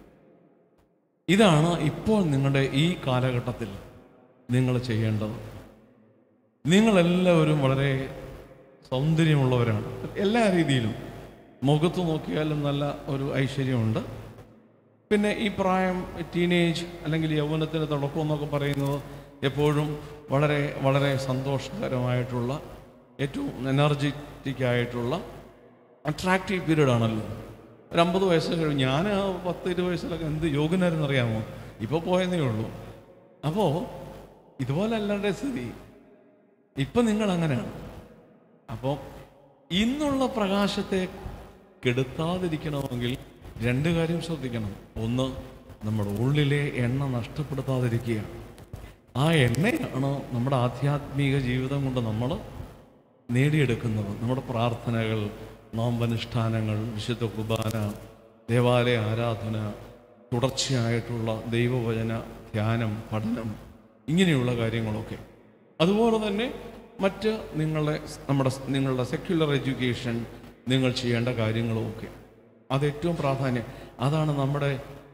ഇതാണ് ഇപ്പോൾ നിങ്ങളുടെ ഈ കാലഘട്ടത്തിൽ നിങ്ങൾ ചെയ്യേണ്ടത് നിങ്ങളെല്ലാവരും വളരെ സൗന്ദര്യമുള്ളവരാണ് എല്ലാ രീതിയിലും മുഖത്ത് നോക്കിയാലും നല്ല ഒരു ഐശ്വര്യമുണ്ട് പിന്നെ ഈ പ്രായം ടീനേജ് അല്ലെങ്കിൽ യൗവനത്തിൻ്റെ തുടക്കം എന്നൊക്കെ പറയുന്നത് എപ്പോഴും വളരെ വളരെ സന്തോഷകരമായിട്ടുള്ള ഏറ്റവും എനർജറ്റിക് ആയിട്ടുള്ള അട്രാക്റ്റീവ് പീരീഡ് ആണല്ലോ ഒരു അമ്പത് വയസ്സ് കഴിഞ്ഞ് ഞാൻ ആ പത്ത് ഇരുപത് വയസ്സിലൊക്കെ എന്ത് യോഗ്യനായിരുന്നു അറിയാമോ ഇപ്പോൾ പോയെന്നേ ഉള്ളൂ അപ്പോൾ ഇതുപോലെ അല്ലാണ്ട് സ്ഥിതി ഇപ്പം നിങ്ങൾ അങ്ങനെയാണ് അപ്പോൾ ഇന്നുള്ള പ്രകാശത്തെ കെടുത്താതിരിക്കണമെങ്കിൽ രണ്ട് കാര്യം ശ്രദ്ധിക്കണം ഒന്ന് നമ്മുടെ ഉള്ളിലെ എണ്ണ നഷ്ടപ്പെടുത്താതിരിക്കുക ആ എണ്ണയാണ് നമ്മുടെ ആധ്യാത്മിക ജീവിതം കൊണ്ട് നമ്മൾ നേടിയെടുക്കുന്നത് നമ്മുടെ പ്രാർത്ഥനകൾ നോമ്പനുഷ്ഠാനങ്ങൾ വിശുദ്ധ കുർബാന ദേവാലയ ആരാധന തുടർച്ചയായിട്ടുള്ള ദൈവവചന ധ്യാനം പഠനം ഇങ്ങനെയുള്ള കാര്യങ്ങളൊക്കെ അതുപോലെ തന്നെ മറ്റ് നിങ്ങളുടെ നമ്മുടെ നിങ്ങളുടെ സെക്യുലർ എഡ്യൂക്കേഷൻ നിങ്ങൾ ചെയ്യേണ്ട കാര്യങ്ങളുമൊക്കെ അത് ഏറ്റവും പ്രാധാന്യം അതാണ് നമ്മുടെ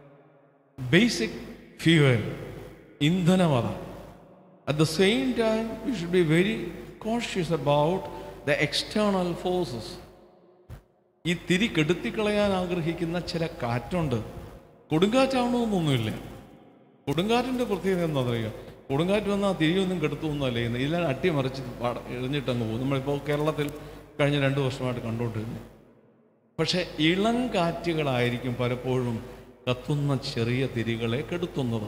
ബേസിക് ഫ്യൂവൽ ഇന്ധനം അതാണ് at the same time we should be very cautious about the external forces ഈ തിരി കെടുത്തിക്കളയാൻ ആഗ്രഹിക്കുന്ന ചില കാറ്റുണ്ട് കൊടുങ്കാറ്റാവണമെന്നൊന്നുമില്ല കൊടുങ്കാറ്റിൻ്റെ പ്രത്യേകത എന്താ പറയുക കൊടുങ്കാറ്റ് വന്നാൽ തിരിയൊന്നും കെടുത്തൊന്നുമല്ല ചെയ്യുന്നത് ഇതെല്ലാം അട്ടിമറിച്ച് പാട എഴുന്നിട്ടങ്ങ് പോകും നമ്മളിപ്പോൾ കേരളത്തിൽ കഴിഞ്ഞ രണ്ട് വർഷമായിട്ട് കണ്ടുകൊണ്ടിരുന്നു പക്ഷേ ഇളം കാറ്റുകളായിരിക്കും പലപ്പോഴും കത്തുന്ന ചെറിയ തിരികളെ കെടുത്തുന്നത്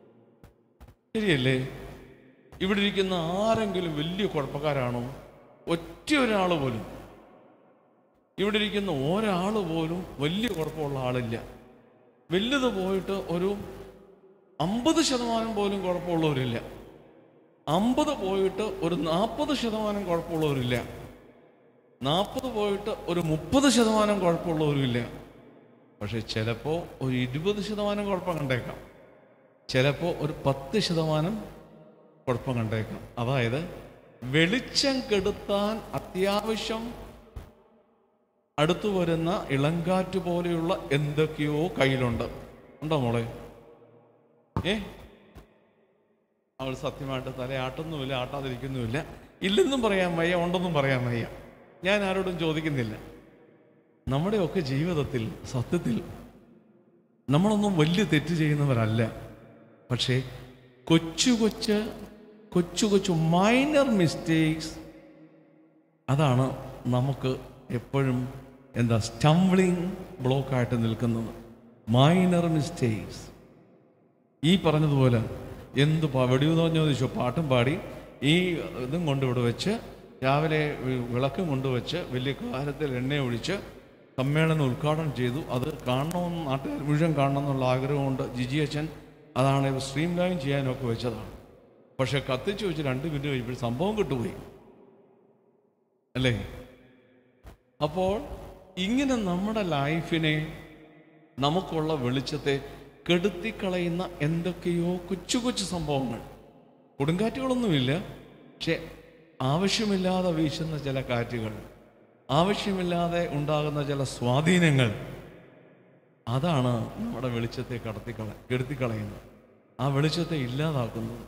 ശരിയല്ലേ ഇവിടെ ഇരിക്കുന്ന ആരെങ്കിലും വലിയ കുഴപ്പക്കാരാണോ ഒറ്റ ഒരാൾ പോലും ഇവിടെ ഇരിക്കുന്ന ഒരാൾ പോലും വലിയ കുഴപ്പമുള്ള ആളില്ല വലുത് പോയിട്ട് ഒരു അമ്പത് ശതമാനം പോലും കുഴപ്പമുള്ളവരില്ല അമ്പത് പോയിട്ട് ഒരു നാൽപ്പത് ശതമാനം കുഴപ്പമുള്ളവരില്ല നാൽപ്പത് പോയിട്ട് ഒരു മുപ്പത് ശതമാനം കുഴപ്പമുള്ളവരുമില്ല പക്ഷെ ചിലപ്പോൾ ഒരു ഇരുപത് ശതമാനം കുഴപ്പം കണ്ടേക്കാം ചിലപ്പോൾ ഒരു പത്ത് ശതമാനം കുഴപ്പം കണ്ടേക്കാം അതായത് വെളിച്ചം കെടുത്താൻ അത്യാവശ്യം അടുത്തു വരുന്ന ഇളങ്കാറ്റ് പോലെയുള്ള എന്തൊക്കെയോ കയ്യിലുണ്ട് ഉണ്ടോ മോളെ ഏ അവൾ സത്യമായിട്ട് തലയാട്ടുന്നുമില്ല ആട്ടാതിരിക്കുന്നുമില്ല ഇല്ലെന്നും പറയാൻ വയ്യ ഉണ്ടെന്നും പറയാൻ വയ്യ ഞാൻ ആരോടും ചോദിക്കുന്നില്ല നമ്മുടെയൊക്കെ ജീവിതത്തിൽ സത്യത്തിൽ നമ്മളൊന്നും വലിയ തെറ്റ് ചെയ്യുന്നവരല്ല പക്ഷേ കൊച്ചു കൊച്ച് കൊച്ചു കൊച്ചു മൈനർ മിസ്റ്റേക്സ് അതാണ് നമുക്ക് എപ്പോഴും എന്താ സ്റ്റംബ്ലിങ് ബ്ലോക്കായിട്ട് നിൽക്കുന്നത് മൈനർ മിസ്റ്റേക്സ് ഈ പറഞ്ഞതുപോലെ എന്ത് വെടിയുന്നോ ചോദിച്ചു പാട്ടും പാടി ഈ ഇതും കൊണ്ട് ഇവിടെ വെച്ച് രാവിലെ വി- വിളക്കും കൊണ്ടുവച്ച് വലിയ കാലത്തിൽ എണ്ണ ഒഴിച്ച് സമ്മേളനം ഉദ്ഘാടനം ചെയ്തു അത് കാണണമെന്ന് നാട്ടുകാർ മുഴുവൻ കാണണം എന്നുള്ള ആഗ്രഹമുണ്ട് ജിജി അച്ഛൻ അതാണ് സ്ട്രീം ലൈൻ ചെയ്യാനൊക്കെ വെച്ചതാണ് പക്ഷെ കത്തിച്ച് വെച്ച് രണ്ട് മിനിറ്റ് കഴിയുമ്പോൾ സംഭവം കിട്ടുപോയി അല്ലേ അപ്പോൾ ഇങ്ങനെ നമ്മുടെ ലൈഫിനെ നമുക്കുള്ള വെളിച്ചത്തെ കെടുത്തിക്കളയുന്ന എന്തൊക്കെയോ കൊച്ചു കൊച്ചു സംഭവങ്ങൾ കൊടുങ്കാറ്റുകളൊന്നുമില്ല പക്ഷെ ആവശ്യമില്ലാതെ വീശുന്ന ചില കാറ്റുകൾ ആവശ്യമില്ലാതെ ഉണ്ടാകുന്ന ചില സ്വാധീനങ്ങൾ അതാണ് നമ്മുടെ വെളിച്ചത്തെ കടത്തിക്കള കെടുത്തിക്കളയുന്നത് ആ വെളിച്ചത്തെ ഇല്ലാതാക്കുന്നത്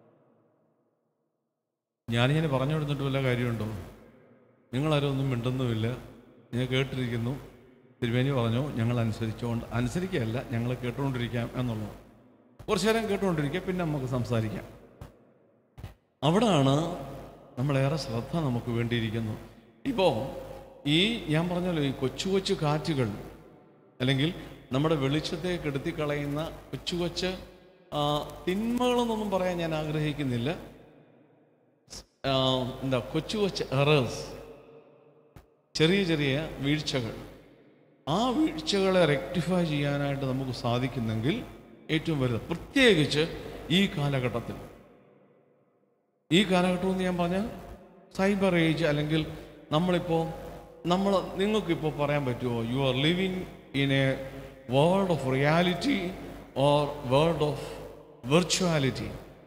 ഞാനിങ്ങനെ പറഞ്ഞു കൊടുത്തിട്ട് വല്ല കാര്യമുണ്ടോ നിങ്ങളാരും ഒന്നും മിണ്ടുന്നുമില്ല ഞാൻ കേട്ടിരിക്കുന്നു തിരുവേനി പറഞ്ഞു ഞങ്ങൾ അനുസരിച്ചുകൊണ്ട് അനുസരിക്കുകയല്ല ഞങ്ങൾ കേട്ടുകൊണ്ടിരിക്കാം എന്നുള്ളത് കുറച്ചു നേരം കേട്ടുകൊണ്ടിരിക്കുക പിന്നെ നമുക്ക് സംസാരിക്കാം അവിടാണ് നമ്മളേറെ ശ്രദ്ധ നമുക്ക് വേണ്ടിയിരിക്കുന്നു ഇപ്പോൾ ഈ ഞാൻ പറഞ്ഞല്ലോ ഈ കൊച്ചു കൊച്ചു കാറ്റുകൾ അല്ലെങ്കിൽ നമ്മുടെ വെളിച്ചത്തെ കെടുത്തിക്കളയുന്ന കൊച്ചു കൊച്ച് ആ, തിന്മകളെന്നൊന്നും പറയാൻ ഞാൻ ആഗ്രഹിക്കുന്നില്ല ആ, എന്താ കൊച്ചു കൊച്ചു എറേഴ്സ് ചെറിയ ചെറിയ വീഴ്ചകൾ ആ വീഴ്ചകളെ റെക്ടിഫൈ ചെയ്യാനായിട്ട് നമുക്ക് സാധിക്കുന്നെങ്കിൽ ഏറ്റവും വലുത് പ്രത്യേകിച്ച് ഈ കാലഘട്ടത്തിൽ ഈ കാലഘട്ടം എന്ന് ഞാൻ പറഞ്ഞാൽ സൈബർ ഏജ് അല്ലെങ്കിൽ നമ്മളിപ്പോൾ നമ്മൾ നിങ്ങൾക്കിപ്പോൾ പറയാൻ പറ്റുമോ you are living in a world of reality or world of virtuality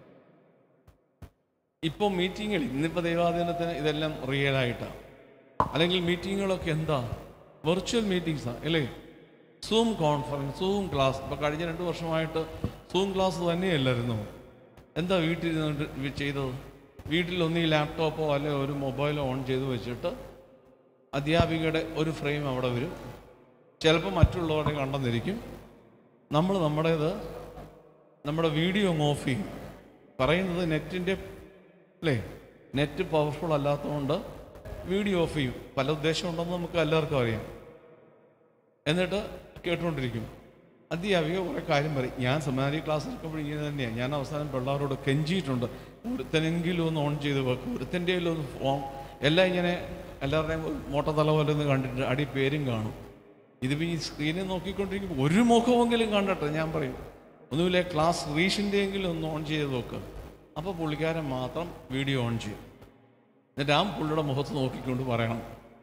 ഇപ്പോൾ മീറ്റിങ്ങിൽ ഇന്നിപ്പോൾ ദൈവാധീനത്തിന് ഇതെല്ലാം റിയൽ ആയിട്ടാണ് അല്ലെങ്കിൽ മീറ്റിങ്ങുകളൊക്കെ എന്താ വെർച്വൽ മീറ്റിംഗ്സാണ് അല്ലേ സൂം കോൺഫറൻസ് സൂം ക്ലാസ് ഇപ്പോൾ കഴിഞ്ഞ രണ്ട് വർഷമായിട്ട് സൂം ക്ലാസ് തന്നെയല്ലായിരുന്നു എന്താ വീട്ടിൽ ഇരുന്നിട്ട് ഇവ ചെയ്തത് വീട്ടിൽ ഒന്ന് ഈ ലാപ്ടോപ്പോ അല്ലെങ്കിൽ ഒരു മൊബൈലോ ഓൺ ചെയ്ത് വെച്ചിട്ട് അധ്യാപികയുടെ ഒരു ഫ്രെയിം അവിടെ വരും ചിലപ്പോൾ മറ്റുള്ളവരെ കണ്ടെന്നിരിക്കും നമ്മൾ നമ്മുടേത് നമ്മുടെ വീഡിയോ അങ്ങ് ഓഫ് ചെയ്യും പറയുന്നത് നെറ്റിൻ്റെ അല്ലേ നെറ്റ് പവർഫുൾ അല്ലാത്തതുകൊണ്ട് വീഡിയോ ഓഫ് ചെയ്യും പല ഉദ്ദേശമുണ്ടെന്ന് നമുക്ക് എല്ലാവർക്കും അറിയാം എന്നിട്ട് കേട്ടുകൊണ്ടിരിക്കും അധ്യാപിക കുറേ കാര്യം പറയും ഞാൻ സെമിനാരി ക്ലാസ് എടുക്കുമ്പോൾ ഇങ്ങനെ തന്നെയാണ് ഞാൻ അവസാനം പിള്ളേരോട് കെഞ്ചിയിട്ടുണ്ട് ഒരുത്തനെങ്കിലും ഒന്ന് ഓൺ ചെയ്ത് വെക്കും ഒരുത്തൻ്റെ ഒന്ന് ഫോൺ എല്ലാം ഇങ്ങനെ എല്ലാവരുടെയും മോട്ടത്തല പോലെ ഒന്ന് കണ്ടിട്ട് അടി പേരും കാണും ഇതിപ്പോൾ ഈ സ്ക്രീനിൽ നോക്കിക്കൊണ്ടിരിക്കുമ്പോൾ ഒരു മുഖമെങ്കിലും കണ്ടട്ടെ ഞാൻ പറയും ഒന്നുമില്ല ക്ലാസ് റീഷിൻ്റെ എങ്കിലും ഒന്ന് ഓൺ ചെയ്ത് നോക്കുക അപ്പോൾ പുള്ളിക്കാരൻ മാത്രം വീഡിയോ ഓൺ ചെയ്യും എന്നിട്ട് ആ പുള്ളിയുടെ മുഖത്ത് നോക്കിക്കൊണ്ട് പറയണം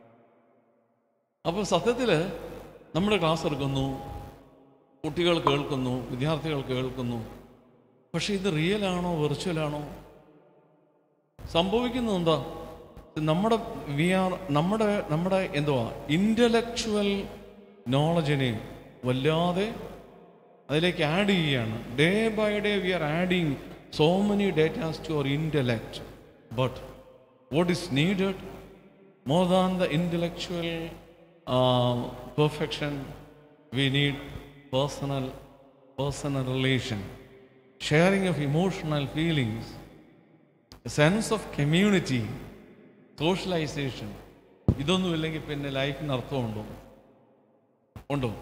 അപ്പോൾ സത്യത്തിൽ നമ്മൾ ക്ലാസ് എടുക്കുന്നു കുട്ടികൾ കേൾക്കുന്നു വിദ്യാർത്ഥികൾ കേൾക്കുന്നു പക്ഷേ ഇത് റിയൽ ആണോ വെർച്വൽ ആണോ സംഭവിക്കുന്നത് എന്താ നമ്മുടെ വി ആർ നമ്മുടെ നമ്മുടെ എന്തുവാ ഇൻ്റലക്ച്വൽ നോളജിനെ വല്ലാതെ അതിലേക്ക് ആഡ് ചെയ്യുകയാണ് day by day we are adding so many datas to our intellect but what is needed more than the intellectual uh, perfection, we need personal, personal relation, sharing of emotional feelings, a sense of community, socialization. ഇതൊന്നുമില്ലെങ്കിൽ പിന്നെ ലൈഫിന് അർത്ഥമുണ്ടോ ഉണ്ടോ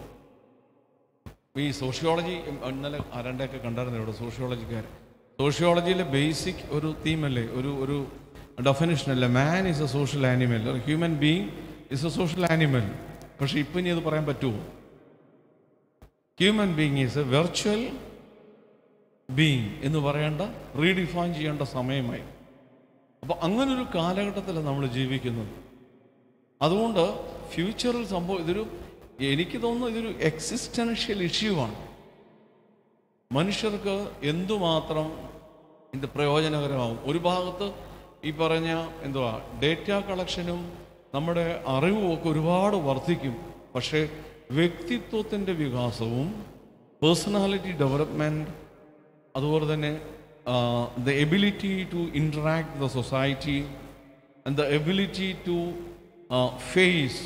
ഈ sociology ഇന്നലെ ആരണ്ടൊക്കെ കണ്ടായിരുന്നു ഇവിടെ സോഷ്യോളജിക്കാർ സോഷ്യോളജിയിലെ basic ഒരു തീമല്ലേ ഒരു ഒരു ഡെഫിനിഷൻ അല്ല man is a social animal human being is a social animal പക്ഷെ ഇപ്പം ഇനി അത് പറയാൻ പറ്റുമോ human being is a virtual being എന്ന് പറയേണ്ട റീഡിഫൈൻ ചെയ്യേണ്ട സമയമായി അപ്പോൾ അങ്ങനൊരു കാലഘട്ടത്തിലാണ് നമ്മൾ ജീവിക്കുന്നത് അതുകൊണ്ട് ഫ്യൂച്ചറിൽ സംഭവം ഇതൊരു എനിക്ക് തോന്നുന്നു ഇതൊരു എക്സിസ്റ്റൻഷ്യൽ ഇഷ്യൂ ആണ് മനുഷ്യർക്ക് എന്തുമാത്രം ഇത് പ്രയോജനകരമാവും ഒരു ഭാഗത്ത് ഈ പറഞ്ഞ എന്തുവാ ഡേറ്റ കളക്ഷനും നമ്മുടെ അറിവും ഒക്കെ ഒരുപാട് വർദ്ധിക്കും പക്ഷേ വ്യക്തിത്വത്തിൻ്റെ വികാസവും പേഴ്സണാലിറ്റി ഡെവലപ്മെൻറ്റ് അതുപോലെ തന്നെ the ability to interact the society and the ability to face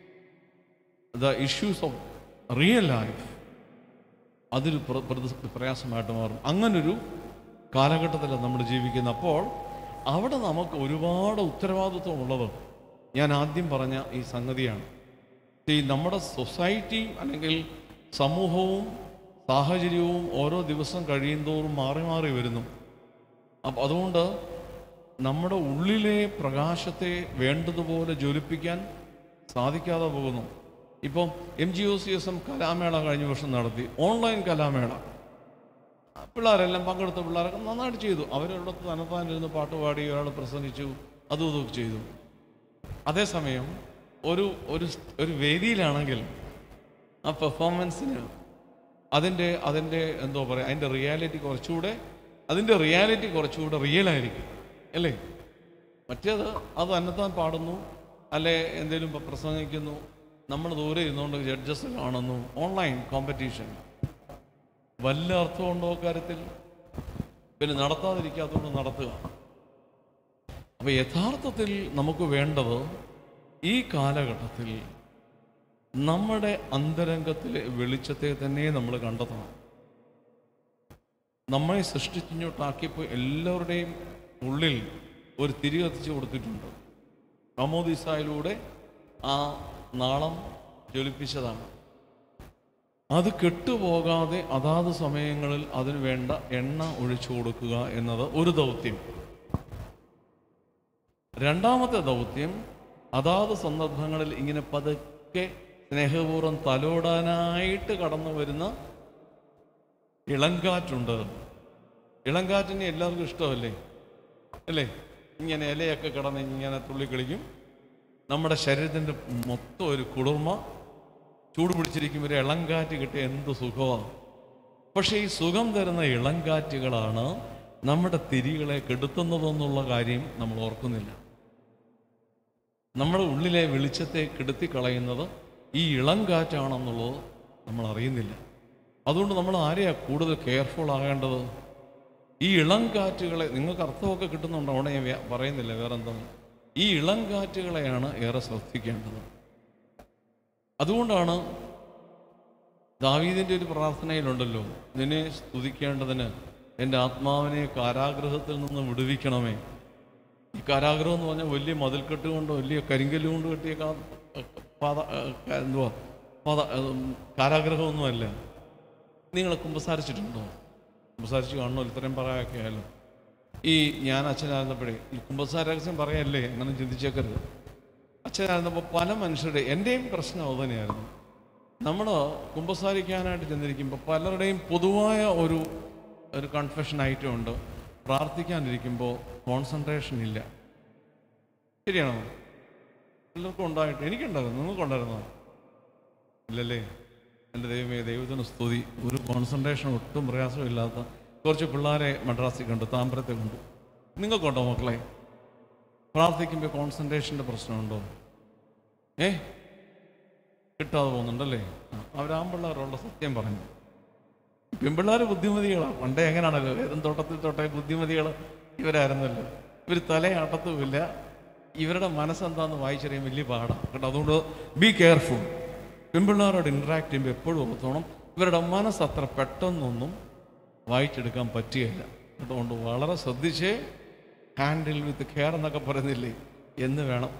the issues of real life അതൊരു പ്ര- പ്രതി- പ്രയാസമായിട്ട് മാറും അങ്ങനൊരു കാലഘട്ടത്തിലാണ് നമ്മൾ ജീവിക്കുന്നത് അപ്പോൾ അവിടെ നമുക്ക് ഒരുപാട് ഉത്തരവാദിത്വം ഉള്ളത് ഞാൻ ആദ്യം പറഞ്ഞ ഈ സംഗതിയാണ് ഈ നമ്മുടെ സൊസൈറ്റി അല്ലെങ്കിൽ സമൂഹവും സാഹചര്യവും ഓരോ ദിവസം കഴിയുന്തോറും മാറി മാറി വരുന്നു അപ്പം അതുകൊണ്ട് നമ്മുടെ ഉള്ളിലെ പ്രകാശത്തെ വേണ്ടതുപോലെ ജ്വലിപ്പിക്കാൻ സാധിക്കാതെ പോകുന്നു ഇപ്പം M G O C S M കലാമേള കഴിഞ്ഞ വർഷം നടത്തി ഓൺലൈൻ കലാമേള പിള്ളേരെല്ലാം പങ്കെടുത്ത പിള്ളേരൊക്കെ നന്നായിട്ട് ചെയ്തു അവരുടെ തനത്താനിരുന്ന് പാട്ട് പാടി ഒരാൾ പ്രസംഗിച്ചു അതും ഇതൊക്കെ ചെയ്തു അതേസമയം ഒരു ഒരു സ്- ഒരു വേദിയിലാണെങ്കിൽ ആ പെർഫോമൻസിന് അതിൻ്റെ അതിൻ്റെ എന്തോ പറയുക അതിൻ്റെ റിയാലിറ്റി കുറച്ചുകൂടെ അതിൻ്റെ റിയാലിറ്റി കുറച്ചുകൂടെ റിയൽ ആയിരിക്കും അല്ലേ മറ്റേത് അത് തന്നെത്താൻ പാടുന്നു അല്ലെ എന്തെങ്കിലും പ- പ്രസംഗിക്കുന്നു നമ്മൾ ദൂരെ ഇരുന്നുകൊണ്ട് ജഡ്ജസ് കാണുന്നു ഓൺലൈൻ കോമ്പറ്റീഷൻ വല്ല അർത്ഥമുണ്ടോ കാര്യത്തിൽ പിന്നെ നടത്താതിരിക്കാത്തതുകൊണ്ട് നടത്തുക അപ്പോൾ യഥാർത്ഥത്തിൽ നമുക്ക് വേണ്ടത് ഈ കാലഘട്ടത്തിൽ നമ്മുടെ അന്തരംഗത്തിലെ വെളിച്ചത്തെ തന്നെ നമ്മൾ കണ്ടെത്തണം നമ്മളെ സൃഷ്ടിച്ചിങ്ങോട്ടാക്കിയപ്പോൾ എല്ലാവരുടെയും ഉള്ളിൽ ഒരു തിരി കത്തിച്ച് കൊടുത്തിട്ടുണ്ട് അമോദിസായിലൂടെ ആ നാളം ജ്വലിപ്പിച്ചതാണ് അത് കെട്ടുപോകാതെ അതാത് സമയങ്ങളിൽ അതിന് വേണ്ട എണ്ണ ഒഴിച്ചു കൊടുക്കുക എന്നത് ഒരു ദൗത്യം രണ്ടാമത്തെ ദൗത്യം അതാത് സന്ദർഭങ്ങളിൽ ഇങ്ങനെ പതുക്കെ സ്നേഹപൂർവ്വം തലോടാനായിട്ട് കടന്നു വരുന്ന ഇളങ്കാറ്റുണ്ട് ഇളങ്കാറ്റിനെ എല്ലാവർക്കും ഇഷ്ടമല്ലേ അല്ലേ ഇങ്ങനെ ഇലയൊക്കെ കിടന്ന് ഇങ്ങനെ തുള്ളിക്കളിക്കും നമ്മുടെ ശരീരത്തിൻ്റെ മൊത്തം ഒരു കുളിർമ ചൂട് പിടിച്ചിരിക്കുമ്പോൾ ഒരു ഇളങ്കാറ്റ് കിട്ടിയ എന്ത് സുഖമാണ് പക്ഷേ ഈ സുഖം തരുന്ന ഇളങ്കാറ്റുകളാണ് നമ്മുടെ തിരികളെ കെടുത്തുന്നതെന്നുള്ള കാര്യം നമ്മൾ ഓർക്കുന്നില്ല നമ്മുടെ ഉള്ളിലെ വെളിച്ചത്തെ കെടുത്തി കളയുന്നത് ഈ ഇളം കാറ്റാണെന്നുള്ളത് നമ്മൾ അറിയുന്നില്ല അതുകൊണ്ട് നമ്മൾ ആരെയാ കൂടുതൽ കെയർഫുൾ ആകേണ്ടത് ഈ ഇളം കാറ്റുകളെ നിങ്ങൾക്ക് അർത്ഥമൊക്കെ കിട്ടുന്നുണ്ടോ അവിടെ ഞാൻ വ്യ- പറയുന്നില്ല വേറെ എന്താണ് ഈ ഇളം കാറ്റുകളെയാണ് ഏറെ ശ്രദ്ധിക്കേണ്ടത് അതുകൊണ്ടാണ് ദാവീദിൻ്റെ ഒരു പ്രാർത്ഥനയിലുണ്ടല്ലോ നിന്നെ സ്തുതിക്കേണ്ടതിന് എൻ്റെ ആത്മാവിനെ കാരാഗ്രഹത്തിൽ നിന്ന് വിടുവിക്കണമേ ഈ കാരാഗ്രഹം എന്ന് പറഞ്ഞാൽ വലിയ മതിൽക്കെട്ട് കൊണ്ടോ വലിയ കരിങ്കല്ല് കൊണ്ട് കെട്ടിയ കാ പാത ക- എന്തുവാ പാത ഉം, കാരാഗ്രഹമൊന്നുമല്ല നിങ്ങൾ കുമ്പസാരിച്ചിട്ടുണ്ടോ കുമ്പസാരിച്ച് കാണണോ ഇത്രയും പറയാനൊക്കെ ആയാലും ഈ ഞാൻ അച്ഛനായിരുന്നപ്പോഴേ ഈ കുമ്പസാര രഹസ്യം പറയല്ലേ അങ്ങനെ ചിന്തിച്ചേക്കരുത് അച്ഛനായിരുന്നപ്പോൾ പല മനുഷ്യരുടെ എൻ്റെയും പ്രശ്നം അത് തന്നെയായിരുന്നു നമ്മൾ കുമ്പസാരിക്കാനായിട്ട് ചെന്നിരിക്കുമ്പോൾ പലരുടെയും പൊതുവായ ഒരു ഒരു കൺഫെഷൻ ഐറ്റം ഉണ്ട് പ്രാർത്ഥിക്കാനിരിക്കുമ്പോൾ കോൺസെൻട്രേഷൻ ഇല്ല ശരിയാണോ എല്ലാവർക്കും ഉണ്ടായിട്ട് എനിക്കുണ്ടായിരുന്നു നിങ്ങൾക്കുണ്ടായിരുന്നോ ഇല്ലല്ലേ എൻ്റെ ദൈവമേ ദൈവത്തിന് സ്തുതി ഒരു കോൺസെൻട്രേഷൻ ഒട്ടും പ്രയാസമില്ലാത്ത കുറച്ച് പിള്ളേരെ മദ്രാസിൽ കണ്ടു താമ്പരത്തെ കണ്ടു നിങ്ങൾക്കുണ്ടോ മക്കളെ പ്രാർത്ഥിക്കുമ്പോൾ കോൺസെൻട്രേഷൻ്റെ പ്രശ്നമുണ്ടോ ഏ കിട്ടാതെ പോകുന്നുണ്ടല്ലേ ആ, അവരാമ്പിള്ളേരുള്ള സത്യം പറഞ്ഞു പെൺപിള്ളേർ ബുദ്ധിമതികളാണ് പണ്ടേ എങ്ങനെയാണല്ലോ ഏതും തോട്ടത്തിൽ തൊട്ടേ ബുദ്ധിമതികൾ ഇവരായിരുന്നല്ലോ ഇവർ തലയാട്ടത്തുമില്ല ഇവരുടെ മനസ്സെന്താന്ന് വായിച്ചറിയാൻ വലിയ പാടാണ് കേട്ടോ അതുകൊണ്ട് ബി കെയർഫുൾ പെൺപിള്ളേരോട് ഇൻട്രാക്ട് ചെയ്യുമ്പോൾ എപ്പോഴും ഓർത്തോണം ഇവരുടെ മനസ്സ് അത്ര പെട്ടെന്നൊന്നും വായിച്ചെടുക്കാൻ പറ്റുകയില്ല അതുകൊണ്ട് വളരെ ശ്രദ്ധിച്ച് ഹാൻഡിൽ വിത്ത് കെയർ എന്നൊക്കെ പറയുന്നില്ലേ എന്ന് വേണം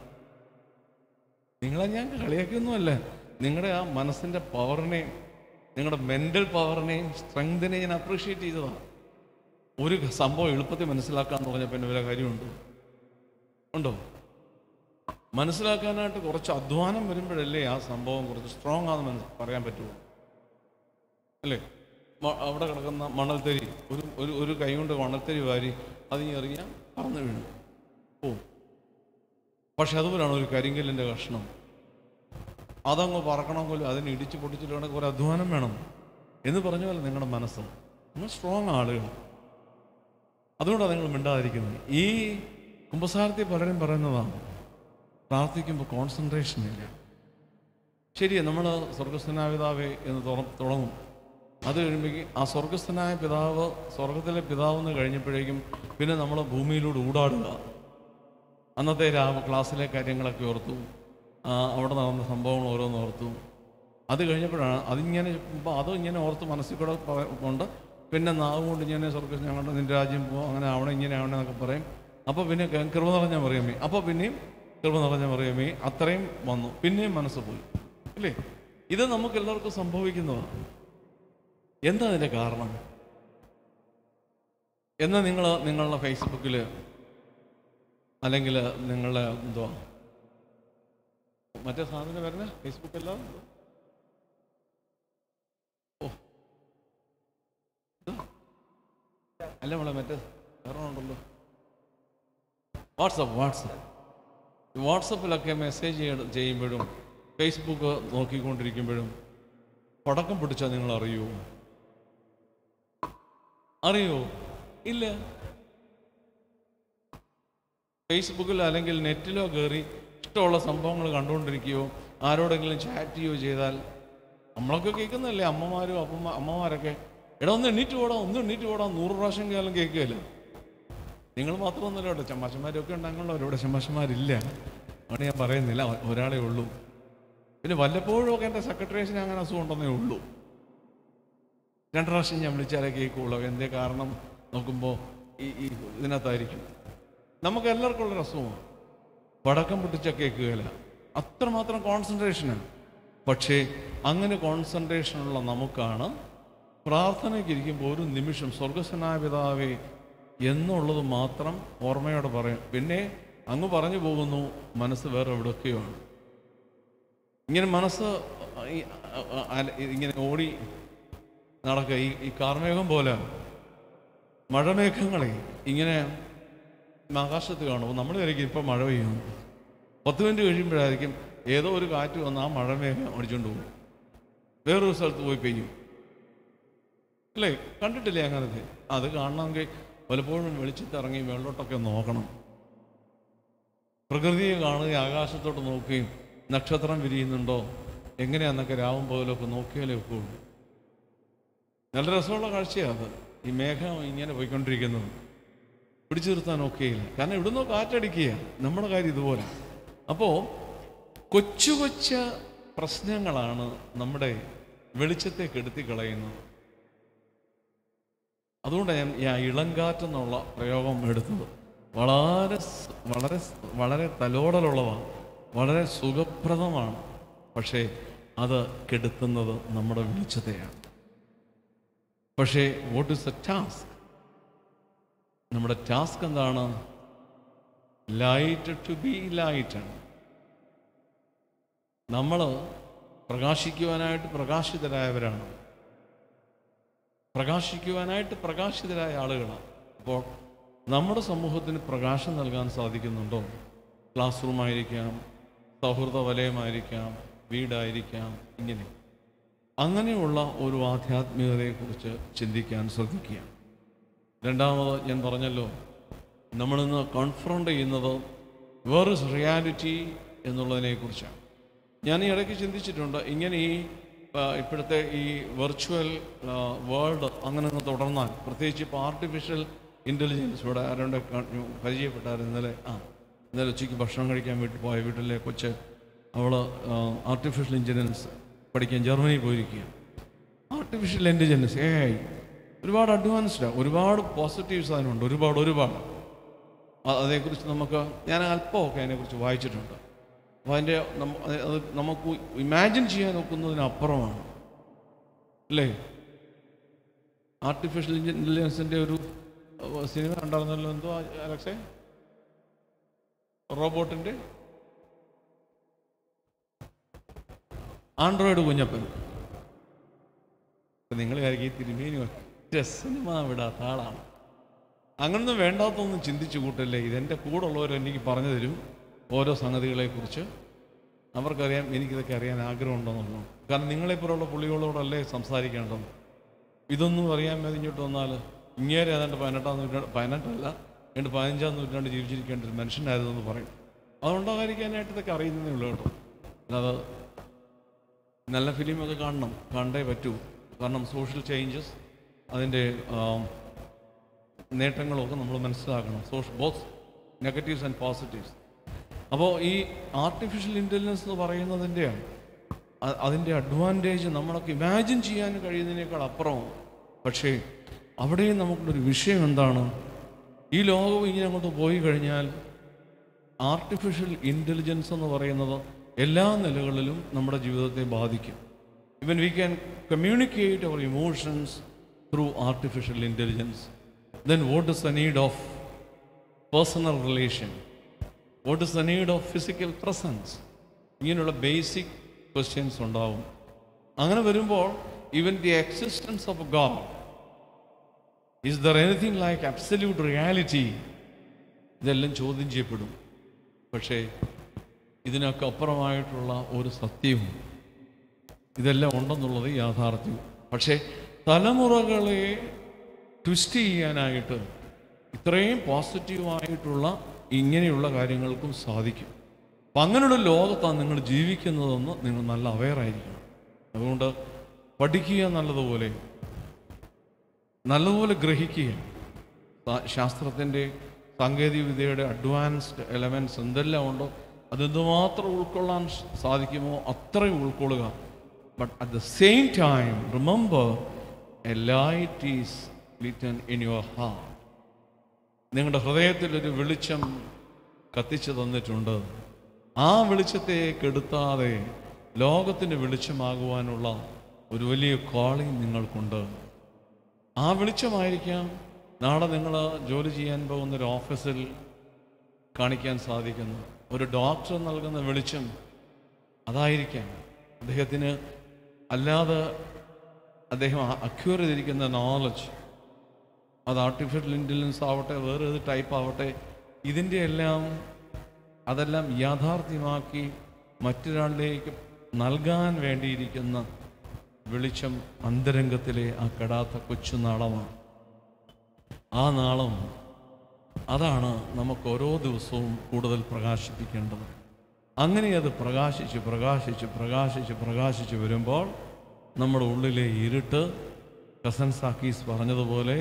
നിങ്ങളെ ഞാൻ കളിയാക്കിയൊന്നുമല്ല നിങ്ങളുടെ ആ മനസ്സിൻ്റെ പവറിനെയും നിങ്ങളുടെ മെൻ്റൽ പവറിനെയും സ്ട്രെങ്തിനെയും ഞാൻ അപ്രീഷിയേറ്റ് ചെയ്തതാണ് ഒരു സംഭവം എളുപ്പത്തിൽ മനസ്സിലാക്കാൻ തുടങ്ങിയപ്പോൾ പിന്നെ വല്ല കാര്യമുണ്ടോ ഉണ്ടോ മനസ്സിലാക്കാനായിട്ട് കുറച്ച് അധ്വാനം വരുമ്പോഴല്ലേ ആ സംഭവം കുറച്ച് സ്ട്രോങ് ആണെന്ന് മനസ്സ് പറയാൻ പറ്റുള്ളൂ അല്ലേ മ- അവിടെ കിടക്കുന്ന മണൽത്തരി ഒരു ഒരു ഒരു കൈ കൊണ്ട് മണൽത്തരി വാരി അത് ഇനി എറിയാൻ പറന്ന് വീണു പോവും പക്ഷെ അതുപോലെയാണ് ഒരു കരിങ്കല്ലിൻ്റെ കഷ്ണം അതങ്ങ് പറക്കണമെങ്കിൽ അതിന് ഇടിച്ച് പൊട്ടിച്ചിട്ട് വേണമെങ്കിൽ കുറേ അധ്വാനം വേണം എന്ന് പറഞ്ഞ പോലെ നിങ്ങളുടെ മനസ്സ് നിങ്ങൾ സ്ട്രോങ് ആളുകൾ അതുകൊണ്ടാണ് നിങ്ങൾ മിണ്ടാതിരിക്കുന്നത് ഈ കുമ്പസാരത്തിൽ പലരും പറയുന്നതാണ് പ്രാർത്ഥിക്കുമ്പോൾ കോൺസെൻട്രേഷൻ ഇല്ല ശരിയാ നമ്മൾ സ്വർഗസ്ഥനായ പിതാവേ എന്ന് തുറ- തുടങ്ങും അത് കഴിയുമ്പോഴേക്കും ആ സ്വർഗസ്ഥനായ പിതാവ് സ്വർഗത്തിലെ പിതാവ് എന്ന് കഴിഞ്ഞപ്പോഴേക്കും പിന്നെ നമ്മൾ ഭൂമിയിലൂടെ ഊടാടുക അന്നത്തെ രാവ് ക്ലാസ്സിലെ കാര്യങ്ങളൊക്കെ ഓർത്തു ആ, അവിടെ നടന്ന സംഭവങ്ങൾ ഓരോന്ന് ഓർത്തു അത് കഴിഞ്ഞപ്പോഴാണ് അതിങ്ങനെ ഇപ്പം അതും ഇങ്ങനെ ഓർത്ത് മനസ്സിൽ കൂടെ പ- കൊണ്ട് പിന്നെ നാവ് കൊണ്ട് ഇങ്ങനെ സ്വർഗം ഞങ്ങളുടെ നിന്റെ രാജ്യം പോകും അങ്ങനെ അവിടെ ഇങ്ങനെ ആവണേ എന്നൊക്കെ പറയും അപ്പോൾ പിന്നെ ക- കൃപ നിറഞ്ഞ മറിയമേ അപ്പോൾ പിന്നെയും കൃപ നിറഞ്ഞ മറിയമേ അത്രയും വന്നു പിന്നെയും മനസ്സ് പോയി അല്ലേ ഇത് നമുക്ക് എല്ലാവർക്കും സംഭവിക്കുന്നതാണ് എന്താ അതിൻ്റെ കാരണം എന്നാൽ നിങ്ങൾ നിങ്ങളുടെ ഫേസ്ബുക്കിൽ അല്ലെങ്കിൽ നിങ്ങളുടെ എന്തുവാ മറ്റേ സാധനം വരുന്ന ഫേസ്ബുക്ക് അല്ല ഓ ഇത്? അല്ല മോളെ മറ്റേ വേറെ ഉണ്ടല്ലോ വാട്സപ്പ് വാട്സപ്പ് വാട്സപ്പിലൊക്കെ മെസ്സേജ് ചെയ്യ- ചെയ്യുമ്പോഴും ഫേസ്ബുക്ക് നോക്കിക്കൊണ്ടിരിക്കുമ്പോഴും പടക്കം പിടിച്ചാൽ നിങ്ങൾ അറിയൂ അറിയോ ഇല്ല ഫേസ്ബുക്കിൽ അല്ലെങ്കിൽ നെറ്റിലോ കയറി ഇഷ്ടമുള്ള സംഭവങ്ങൾ കണ്ടുകൊണ്ടിരിക്കുകയോ ആരോടെങ്കിലും ചാറ്റ് ചെയ്യുകയോ ചെയ്താൽ നമ്മളൊക്കെ കേൾക്കുന്നതല്ലേ അമ്മമാരും അപ്പമ്മ അമ്മമാരൊക്കെ എടാ ഒന്ന് എണ്ണീറ്റ് പോടാ ഒന്ന് എണ്ണീറ്റ് പോടാ നൂറ് പ്രാവശ്യം കേൾക്കും കേൾക്കുകയല്ല നിങ്ങൾ മാത്രമൊന്നുമല്ല കേട്ടോ ചമ്മാശന്മാരൊക്കെ ഉണ്ടാകുള്ളൂ അവരോട് ചമ്മാശന്മാരില്ല അതുകൊണ്ട് ഞാൻ പറയുന്നില്ല ഒ- ഒരാളേ ഉള്ളൂ പിന്നെ വല്ലപ്പോഴും ഒക്കെ എൻ്റെ സെക്രട്ടറീസിന് അങ്ങനെ അസുഖം ഉണ്ടെന്നേ ഉള്ളൂ രണ്ട് പ്രാവശ്യം ഞാൻ വിളിച്ചാലേ കേൾക്കുള്ളൂ എന്തേ കാരണം നോക്കുമ്പോൾ ഈ ഈ ഇതിനകത്തായിരിക്കും നമുക്ക് എല്ലാവർക്കും ഉള്ള അസുഖമാണ് പടക്കം പൊട്ടിച്ച കേൾക്കുകയില്ല അത്രമാത്രം കോൺസെൻട്രേഷനാണ് പക്ഷേ അങ്ങനെ കോൺസെൻട്രേഷനുള്ള നമുക്കാണ് പ്രാർത്ഥനയ്ക്ക് ഇരിക്കുമ്പോൾ ഒരു നിമിഷം സ്വർഗസ്വനായ പിതാവേ എന്നുള്ളത് മാത്രം ഓർമ്മയോടെ പറയും പിന്നെ അങ്ങ് പറഞ്ഞു പോകുന്നു മനസ്സ് വേറെ എവിടെയൊക്കെയാണ് ഇങ്ങനെ മനസ്സ് ഈ അ- അ- അല- ഇങ്ങനെ ഓടി നടക്കുക ഈ ഈ കാർമേഘം പോലെ മഴമേഘങ്ങളെ ഇങ്ങനെ ആകാശത്ത് കാണുമ്പോൾ നമ്മൾ വിചാരിക്കും ഇപ്പം മഴ പെയ്യും പത്ത് മിനിറ്റ് കഴിയുമ്പോഴായിരിക്കും ഏതോ ഒരു കാറ്റ് വന്ന് ആ മഴമേഘം അടിച്ചുകൊണ്ട് പോകും വേറൊരു സ്ഥലത്ത് പോയി പെയ്യും അല്ലേ കണ്ടിട്ടില്ലേ അങ്ങനത്തെ അത് കാണണമെങ്കിൽ പലപ്പോഴും വെളിച്ചത്ത് ഇറങ്ങി വെള്ളോട്ടൊക്കെ നോക്കണം പ്രകൃതിയെ കാണുകയും ആകാശത്തോട്ട് നോക്കുകയും നക്ഷത്രം വിരിയുന്നുണ്ടോ എങ്ങനെയാന്നൊക്കെ രാവും പോലൊക്കെ നോക്കിയാലേ ഒക്കെ ഉള്ളൂ നല്ല രസമുള്ള കാഴ്ചയാണ് അത് ഈ മേഘം ഇങ്ങനെ പോയിക്കൊണ്ടിരിക്കുന്നത് പിടിച്ചു നിർത്താൻ ഒക്കെയില്ല കാരണം ഇവിടുന്ന് കാറ്റടിക്കുക നമ്മുടെ കാര്യം ഇതുപോലെ അപ്പോൾ കൊച്ചു കൊച്ചു പ്രശ്നങ്ങളാണ് നമ്മുടെ വെളിച്ചത്തെ കെടുത്തി കളയുന്നത് അതുകൊണ്ടാണ് ഞാൻ ഈ ആ ഇളങ്കാറ്റെന്നുള്ള പ്രയോഗം എടുത്തത് വളരെ സ്- വളരെ സ്- വളരെ തലോടലുള്ളതാണ് വളരെ സുഖപ്രദമാണ് പക്ഷേ അത് കെടുത്തുന്നത് നമ്മുടെ വെളിച്ചത്തെയാണ് പക്ഷേ വാട്ട് ഇസ് ദ ടാസ്ക് നമ്മുടെ ടാസ്ക് എന്താണ് ലൈറ്റ് ടു ബി ലൈറ്റ് ആണ് നമ്മൾ പ്രകാശിക്കുവാനായിട്ട് പ്രകാശിതരായവരാണ് പ്രകാശിക്കുവാനായിട്ട് പ്രകാശിതരായ ആളുകളാണ് അപ്പോൾ നമ്മുടെ സമൂഹത്തിന് പ്രകാശം നൽകാൻ സാധിക്കുന്നുണ്ടോ ക്ലാസ് റൂമായിരിക്കാം സൗഹൃദ വലയമായിരിക്കാം വീടായിരിക്കാം ഇങ്ങനെ അങ്ങനെയുള്ള ഒരു ആധ്യാത്മികതയെക്കുറിച്ച് ചിന്തിക്കാൻ ശ്രദ്ധിക്കുക രണ്ടാമത് ഞാൻ പറഞ്ഞല്ലോ നമ്മളിന്ന് കോൺഫ്രണ്ട് ചെയ്യുന്നത് വേറൊരു റിയാലിറ്റി എന്നുള്ളതിനെക്കുറിച്ചാണ് ഞാൻ ഈ ഇടയ്ക്ക് ചിന്തിച്ചിട്ടുണ്ട് ഇങ്ങനെ ഈ ആ, ഇപ്പോഴത്തെ ഈ വെർച്വൽ വേൾഡ് അങ്ങനെ അങ്ങ് തുടർന്നാൽ പ്രത്യേകിച്ച് ഇപ്പോൾ ആർട്ടിഫിഷ്യൽ ഇൻ്റലിജൻസ് ഇവിടെ ആരോണ്ട് പരിചയപ്പെട്ടായിരുന്നു ഇന്നലെ ആ ഇന്നലെ ഉച്ചയ്ക്ക് ഭക്ഷണം കഴിക്കാൻ വീട്ടിൽ പോയ വീട്ടിലെ കൊച്ച് അവൾ ആർട്ടിഫിഷ്യൽ ഇൻ്റലിജൻസ് പഠിക്കാൻ ജർമ്മനി പോയിരിക്കുക ആർട്ടിഫിഷ്യൽ ഇൻ്റലിജൻസ് ഏ ഒരുപാട് അഡ്വാൻസ്ഡാണ് ഒരുപാട് പോസിറ്റീവ്സ് അതിനുണ്ട് ഒരുപാട് ഒരുപാട് അ- അതേക്കുറിച്ച് നമുക്ക് ഞാൻ അല്പമൊക്കെ അതിനെക്കുറിച്ച് വായിച്ചിട്ടുണ്ട് അപ്പോൾ അതിൻ്റെ നമ്മ- അത് അത് നമുക്ക് ഇമാജിൻ ചെയ്യാൻ ഒക്കുന്നതിനപ്പുറമാണ് അല്ലേ ആർട്ടിഫിഷ്യൽ ഇൻ്റലിജൻസിൻ്റെ ഒരു അഹ്, സിനിമ ഉണ്ടായിരുന്നല്ലോ എന്തോ അലക്സേ റോബോട്ടിൻ്റെ ആൻഡ്രോയിഡ് കുഞ്ഞപ്പൻ നിങ്ങൾ വിചാരിക്കും ഈ തിരുമേനി ഒറ്റ സിനിമ വിടാത്ത ആളാണ് അങ്ങനൊന്നും വേണ്ടാത്തൊന്നും ചിന്തിച്ചു കൂട്ടല്ലേ ഇതെൻ്റെ കൂടെ ഉള്ളവർ എനിക്ക് പറഞ്ഞു തരും ഓരോ സംഗതികളെക്കുറിച്ച് അവർക്കറിയാം എനിക്കിതൊക്കെ അറിയാൻ ആഗ്രഹമുണ്ടെന്നുള്ളൂ കാരണം നിങ്ങളെപ്പോലുള്ള പുള്ളികളോടല്ലേ സംസാരിക്കേണ്ടത് ഇതൊന്നും അറിയാൻ മേലെ ഇങ്ങോട്ട് വന്നാൽ ഇങ്ങേരെ ഏതാണ്ട് പതിനെട്ടാം നൂറ്റാണ്ട് പതിനെട്ടല്ല രണ്ട് പതിനഞ്ചാം നൂറ്റാണ്ട് ജീവിച്ചിരിക്കേണ്ട ഒരു മനുഷ്യനായിരുന്നെന്ന് പറയും അതുകൊണ്ടായിരിക്കാനായിട്ട് ഇതൊക്കെ അറിയുന്നതേ ഉള്ളൂ കേട്ടോ അല്ലാതെ നല്ല ഫിലിമൊക്കെ കാണണം കണ്ടേ പറ്റൂ കാരണം സോഷ്യൽ ചേഞ്ചസ് അതിൻ്റെ ആം, നേട്ടങ്ങളൊക്കെ നമ്മൾ മനസ്സിലാക്കണം social both negatives and positives അപ്പോൾ ഈ ആർട്ടിഫിഷ്യൽ ഇൻ്റലിജൻസ് എന്ന് പറയുന്നതിൻ്റെയാണ് അ- അതിൻ്റെ അഡ്വാൻറ്റേജ് നമ്മളൊക്കെ ഇമാജിൻ ചെയ്യാൻ കഴിയുന്നതിനേക്കാൾ അപ്പുറമാണ് പക്ഷേ അവിടെയും നമുക്കുള്ളൊരു വിഷയം എന്താണ് ഈ ലോകം ഇങ്ങനെ അങ്ങോട്ട് പോയി കഴിഞ്ഞാൽ ആർട്ടിഫിഷ്യൽ ഇൻ്റലിജൻസ് എന്ന് പറയുന്നത് എല്ലാ നിലകളിലും നമ്മുടെ ജീവിതത്തെ ബാധിക്കും even we can communicate our emotions through artificial intelligence then what is the need of personal relation what is the need of physical presence ഇങ്ങനെയുള്ള ബേസിക് ക്വസ്റ്റ്യൻസ് ഉണ്ടാവും അങ്ങനെ വരുമ്പോൾ even the existence of God is there anything like absolute reality ഇതെല്ലാം ചോദ്യം ചെയ്യപ്പെടും പക്ഷേ ഇതിനൊക്കെ അപ്പുറമായിട്ടുള്ള ഒരു സത്യവും ഇതെല്ലാം ഉണ്ടെന്നുള്ളത് യാഥാർത്ഥ്യം പക്ഷേ തലമുറകളെ ട്വിസ്റ്റ് ചെയ്യാനായിട്ട് ഇത്രയും പോസിറ്റീവായിട്ടുള്ള ഇങ്ങനെയുള്ള കാര്യങ്ങൾക്കും സാധിക്കും അപ്പം അങ്ങനെയുള്ള ലോകത്താണ് നിങ്ങൾ ജീവിക്കുന്നതെന്ന് നിങ്ങൾ നല്ല അവെയർ ആയിരിക്കണം അതുകൊണ്ട് പഠിക്കുക നല്ലതുപോലെ നല്ലതുപോലെ ഗ്രഹിക്കുക സാ- ശാസ്ത്രത്തിൻ്റെ സാങ്കേതിക വിദ്യയുടെ അഡ്വാൻസ്ഡ് എലമെൻറ്റ്സ് എന്തെല്ലാം ഉണ്ടോ അതെന്തുമാത്രം ഉൾക്കൊള്ളാൻ സ് സാധിക്കുമോ അത്രയും ഉൾക്കൊള്ളുക but at the same time remember a light is lighten in your heart നിങ്ങളുടെ ഹൃദയത്തിൽ ഒരു വെളിച്ചം കത്തിച്ചു തന്നിട്ടുണ്ട് ആ വെളിച്ചത്തെ കെടുത്താതെ ലോകത്തിന് വെളിച്ചമാകുവാനുള്ള ഒരു വലിയ കോളിംഗ് നിങ്ങൾക്കുണ്ട് ആ വെളിച്ചമായിരിക്കാം നാളെ നിങ്ങൾ ജോലി ചെയ്യാൻ പോകുന്ന ഒരു ഓഫീസിൽ കാണിക്കാൻ സാധിക്കുന്നു ഒരു ഡോക്ടർ നൽകുന്ന വെളിച്ചം അതായിരിക്കാം അദ്ദേഹത്തിന് അല്ലാതെ അദ്ദേഹം അക്യൂർ ചെയ്തിരിക്കുന്ന നോളജ് അത് ആർട്ടിഫിഷ്യൽ ഇൻ്റലിജൻസ് ആവട്ടെ വേറെ ഏത് ടൈപ്പ് ആവട്ടെ ഇതിൻ്റെ എല്ലാം അതെല്ലാം യാഥാർത്ഥ്യമാക്കി മറ്റൊരാളിലേക്ക് നൽകാൻ വേണ്ടിയിരിക്കുന്ന വെളിച്ചം അന്തരംഗത്തിലെ ആ കെടാത്ത കൊച്ചു നാളമാണ് ആ നാളം അതാണ് നമുക്ക് ഓരോ ദിവസവും കൂടുതൽ പ്രകാശിപ്പിക്കേണ്ടത് അങ്ങനെ അത് പ്രകാശിച്ച് പ്രകാശിച്ച് പ്രകാശിച്ച് പ്രകാശിച്ച് വരുമ്പോൾ നമ്മുടെ ഉള്ളിലെ ഇരുട്ട് കസൻ സാക്കീസ് പറഞ്ഞതുപോലെ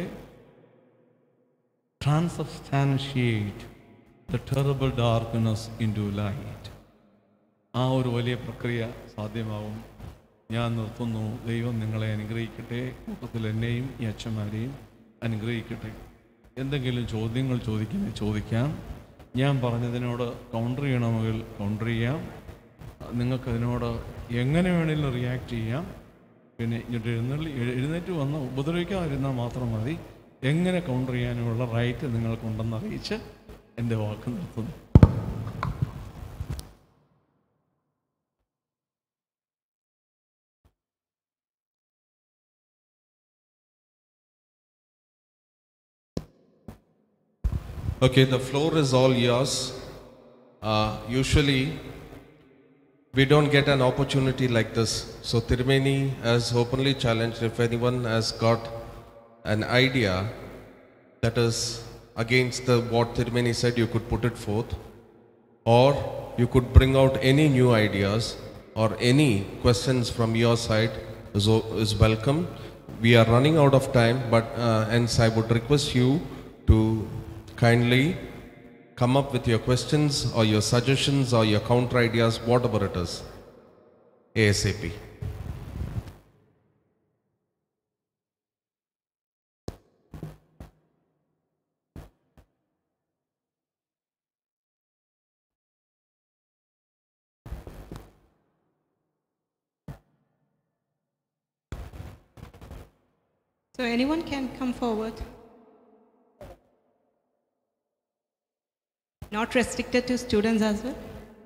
transubstantiate the terrible darkness into light ആ ഒരു വലിയ പ്രക്രിയ സാധ്യമാവും ഞാൻ നിർത്തുന്നു ദൈവം നിങ്ങളെ അനുഗ്രഹിക്കട്ടെ കൂട്ടത്തിൽ എന്നെയും ഈ അച്ഛന്മാരെയും അനുഗ്രഹിക്കട്ടെ എന്തെങ്കിലും ചോദ്യങ്ങൾ ചോദിക്കുന്നത് ചോദിക്കാം ഞാൻ പറഞ്ഞതിനോട് കൗണ്ടർ ചെയ്യണമെങ്കിൽ കൗണ്ടർ ചെയ്യാം നിങ്ങൾക്കതിനോട് എങ്ങനെ വേണമെങ്കിലും റിയാക്ട് ചെയ്യാം പിന്നെ ഇങ്ങോട്ട് എഴുന്നള്ളി എഴു- എഴുന്നേറ്റ് വന്ന് ഉപദ്രവിക്കാതിരുന്നാൽ മാത്രം മതി എങ്ങനെ കൗണ്ടർ ചെയ്യാനുമുള്ള റൈറ്റ് നിങ്ങൾക്കുണ്ടെന്ന് അറിയിച്ച് എൻ്റെ വാക്ക് നിർത്തുന്നു Okay, the floor is all yours. Uh, usually, we don't get an opportunity like this. So, Tirumeni has openly challenged if anyone has got an idea that is against the, what Tirumeni said, you could put it forth, or you could bring out any new ideas or any questions from your side is, o- is welcome. We are running out of time, but uh, hence I would request you to kindly come up with your questions or your suggestions or your counter ideas, whatever it is, ASAP. So anyone can come forward. Not restricted to students as well.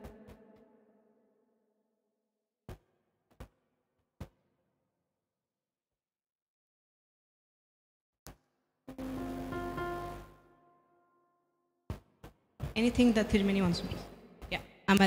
Anything that Thirumani wants to do? Yeah, Amal.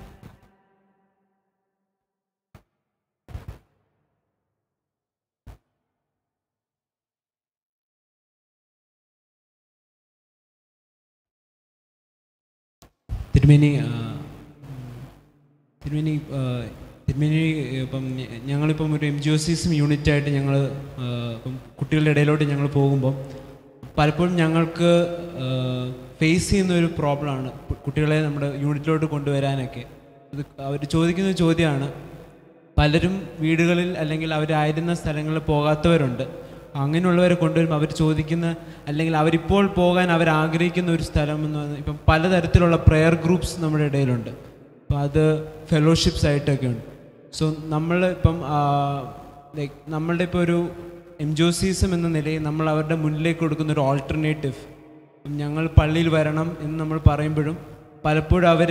തിരുമേനി ആ, തിരുമേനി ആ, തിരുമേനി ഇപ്പം ഞ- ഞങ്ങളിപ്പം ഒരു M G O സിസും യൂണിറ്റായിട്ട് ഞങ്ങൾ ഇപ്പം കുട്ടികളുടെ ഇടയിലോട്ട് ഞങ്ങൾ പോകുമ്പം പലപ്പോഴും ഞങ്ങൾക്ക് ഫേസ് ചെയ്യുന്ന ഒരു പ്രോബ്ലമാണ് കുട്ടികളെ നമ്മുടെ യൂണിറ്റിലോട്ട് കൊണ്ടുവരാനൊക്കെ ഇത് അവർ ചോദിക്കുന്ന ഒരു ചോദ്യമാണ് പലരും വീടുകളിൽ അല്ലെങ്കിൽ അവരായിരുന്ന സ്ഥലങ്ങളിൽ പോകാത്തവരുണ്ട് അങ്ങനെയുള്ളവരെ കൊണ്ടുവരുമ്പോൾ അവർ ചോദിക്കുന്ന അല്ലെങ്കിൽ അവരിപ്പോൾ പോകാൻ അവർ ആഗ്രഹിക്കുന്ന ഒരു സ്ഥലം എന്ന് പറഞ്ഞാൽ ഇപ്പം പലതരത്തിലുള്ള പ്രെയർ ഗ്രൂപ്പ്സ് നമ്മുടെ ഇടയിലുണ്ട് അപ്പം അത് ഫെലോഷിപ്സ് ആയിട്ടൊക്കെ ഉണ്ട് സോ നമ്മൾ ഇപ്പം ലൈക്ക് നമ്മളുടെ ഇപ്പോൾ ഒരു എം ജോസിസം എന്ന നിലയിൽ നമ്മൾ അവരുടെ മുന്നിലേക്ക് കൊടുക്കുന്ന ഒരു ഓൾട്ടർനേറ്റീവ് ഞങ്ങൾ പള്ളിയിൽ വരണം എന്ന് നമ്മൾ പറയുമ്പോഴും പലപ്പോഴും അവർ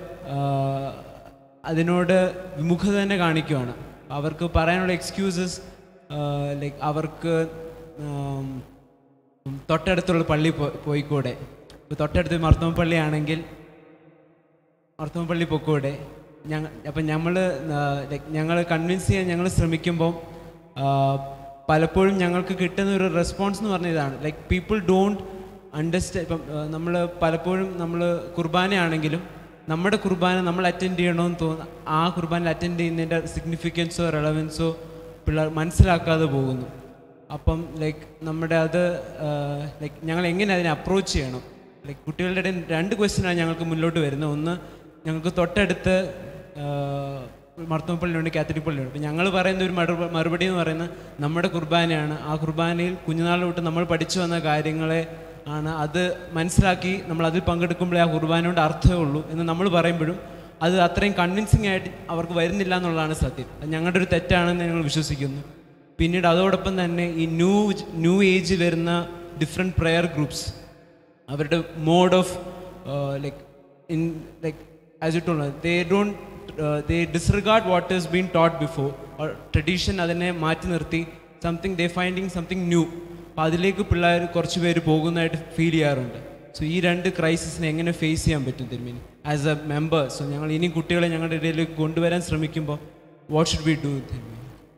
അതിനോട് വിമുഖത തന്നെ കാണിക്കുകയാണ് അവർക്ക് പറയാനുള്ള എക്സ്ക്യൂസസ് ലൈക്ക് അവർക്ക് ആം, തൊട്ടടുത്തുള്ള പള്ളി പോ- പോയിക്കൂടെ ഇപ്പോൾ തൊട്ടടുത്ത് മർത്തോമ പള്ളിയാണെങ്കിൽ മർത്തോമ പള്ളി പൊക്കൂടെ ഞങ്ങൾ അപ്പം നമ്മൾ ലൈക്ക് ഞങ്ങൾ കൺവിൻസ് ചെയ്യാൻ ഞങ്ങൾ ശ്രമിക്കുമ്പോൾ പലപ്പോഴും ഞങ്ങൾക്ക് കിട്ടുന്ന ഒരു റെസ്പോൺസ് എന്ന് പറഞ്ഞ ഇതാണ് ലൈക്ക് പീപ്പിൾ ഡോണ്ട് അണ്ടർസ്റ്റാൻഡ് ഇപ്പം നമ്മൾ പലപ്പോഴും നമ്മൾ കുർബാനയാണെങ്കിലും നമ്മുടെ കുർബാന നമ്മൾ അറ്റൻഡ് ചെയ്യണമെന്ന് തോന്നുന്നു ആ കുർബാനയിൽ അറ്റൻഡ് ചെയ്യുന്നതിൻ്റെ സിഗ്നിഫിക്കൻസോ റെലവൻസോ പിള്ളേർ മനസ്സിലാക്കാതെ പോകുന്നു അപ്പം ലൈക്ക് നമ്മുടെ അത് ലൈക്ക് ഞങ്ങൾ എങ്ങനെ അതിനെ അപ്രോച്ച് ചെയ്യണം ലൈക്ക് കുട്ടികളുടെ ഇടയിൽ രണ്ട് ക്വസ്റ്റ്യനാണ് ഞങ്ങൾക്ക് മുന്നോട്ട് വരുന്നത് ഒന്ന് ഞങ്ങൾക്ക് തൊട്ടടുത്ത് മർത്തമപ്പള്ളിയുണ്ട് കാത്തലിക് പള്ളിയുണ്ട് അപ്പം ഞങ്ങൾ പറയുന്ന ഒരു മറുപ മറുപടി എന്ന് പറയുന്നത് നമ്മുടെ കുർബാനയാണ് ആ കുർബാനയിൽ കുഞ്ഞുനാൾ തൊട്ട് നമ്മൾ പഠിച്ചു വന്ന കാര്യങ്ങളെ ആണ് അത് മനസ്സിലാക്കി നമ്മൾ അതിൽ പങ്കെടുക്കുമ്പോഴേ ആ കുർബാനയുടെ അർത്ഥമേ ഉള്ളൂ എന്ന് നമ്മൾ പറയുമ്പോഴും അത് അത്രയും കൺവിൻസിങ് ആയിട്ട് അവർക്ക് വരുന്നില്ല എന്നുള്ളതാണ് സത്യം അത് ഞങ്ങളുടെ ഒരു തെറ്റാണെന്ന് ഞങ്ങൾ വിശ്വസിക്കുന്നു പിന്നീട് അതോടൊപ്പം തന്നെ ഈ ന്യൂ ന്യൂ ഏജ് വരുന്ന ഡിഫറെൻറ്റ് പ്രെയർ ഗ്രൂപ്പ്സ് അവരുടെ mode of like in like as ഇട്ടുള്ള they don't they disregard what is been taught before tradition അതിനെ മാറ്റി നിർത്തി something they finding something new അപ്പോൾ അതിലേക്ക് പിള്ളേർ കുറച്ച് പേര് പോകുന്നതായിട്ട് ഫീൽ ചെയ്യാറുണ്ട് സോ ഈ രണ്ട് ക്രൈസിസിനെ എങ്ങനെ ഫേസ് ചെയ്യാൻ പറ്റും തിരുമേനി ആസ് എ മെമ്പർ സോ ഞങ്ങൾ ഇനി കുട്ടികളെ ഞങ്ങളുടെ ഇടയിലേക്ക് കൊണ്ടുവരാൻ ശ്രമിക്കുമ്പോൾ വാട്ട് ഷുഡ് വി ഡു തിരുമേനി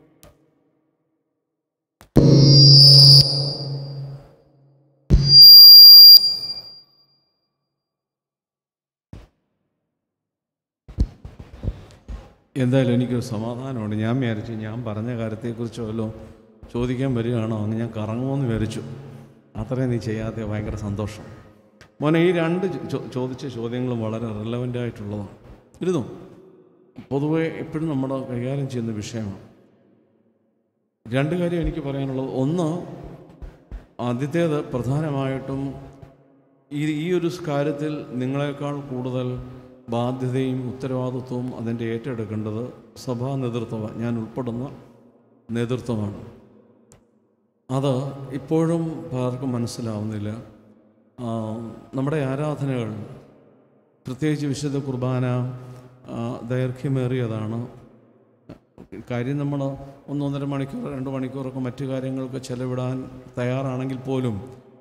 എന്തായാലും എനിക്കൊരു സമാധാനമുണ്ട് ഞാൻ വിചാരിച്ചു ഞാൻ പറഞ്ഞ കാര്യത്തെക്കുറിച്ച് വല്ലതും ചോദിക്കാൻ വരികയാണോ അങ്ങ് ഞാൻ കറങ്ങുമെന്ന് വിചാരിച്ചു അത്രയും നീ ചെയ്യാത്ത ഭയങ്കര സന്തോഷം മോനെ ഈ രണ്ട് ചോ- ചോദിച്ച ചോദ്യങ്ങളും വളരെ റെലവൻ്റ് ആയിട്ടുള്ളതാണ് ഇരുന്നു പൊതുവെ എപ്പോഴും നമ്മൾ കൈകാര്യം ചെയ്യുന്ന വിഷയമാണ് രണ്ട് കാര്യം എനിക്ക് പറയാനുള്ളത് ഒന്ന് ആദ്യത്തേത് പ്രധാനമായിട്ടും ഈ ഈ ഒരു കാര്യത്തിൽ നിങ്ങളെക്കാൾ കൂടുതൽ ബാധ്യതയും ഉത്തരവാദിത്വവും അതിൻ്റെ ഏറ്റെടുക്കേണ്ടത് സഭാ നേതൃത്വമാണ് ഞാൻ ഉൾപ്പെടുന്ന നേതൃത്വമാണ് അത് ഇപ്പോഴും പലർക്കും മനസ്സിലാവുന്നില്ല ആ, നമ്മുടെ ആരാധനകൾ പ്രത്യേകിച്ച് വിശുദ്ധ കുർബാന ആ, ദൈർഘ്യമേറിയതാണ് കാര്യം നമ്മൾ ഒന്നൊന്നര മണിക്കൂർ രണ്ട് മണിക്കൂറൊക്കെ മറ്റു കാര്യങ്ങൾക്ക് ചെലവിടാൻ തയ്യാറാണെങ്കിൽ പോലും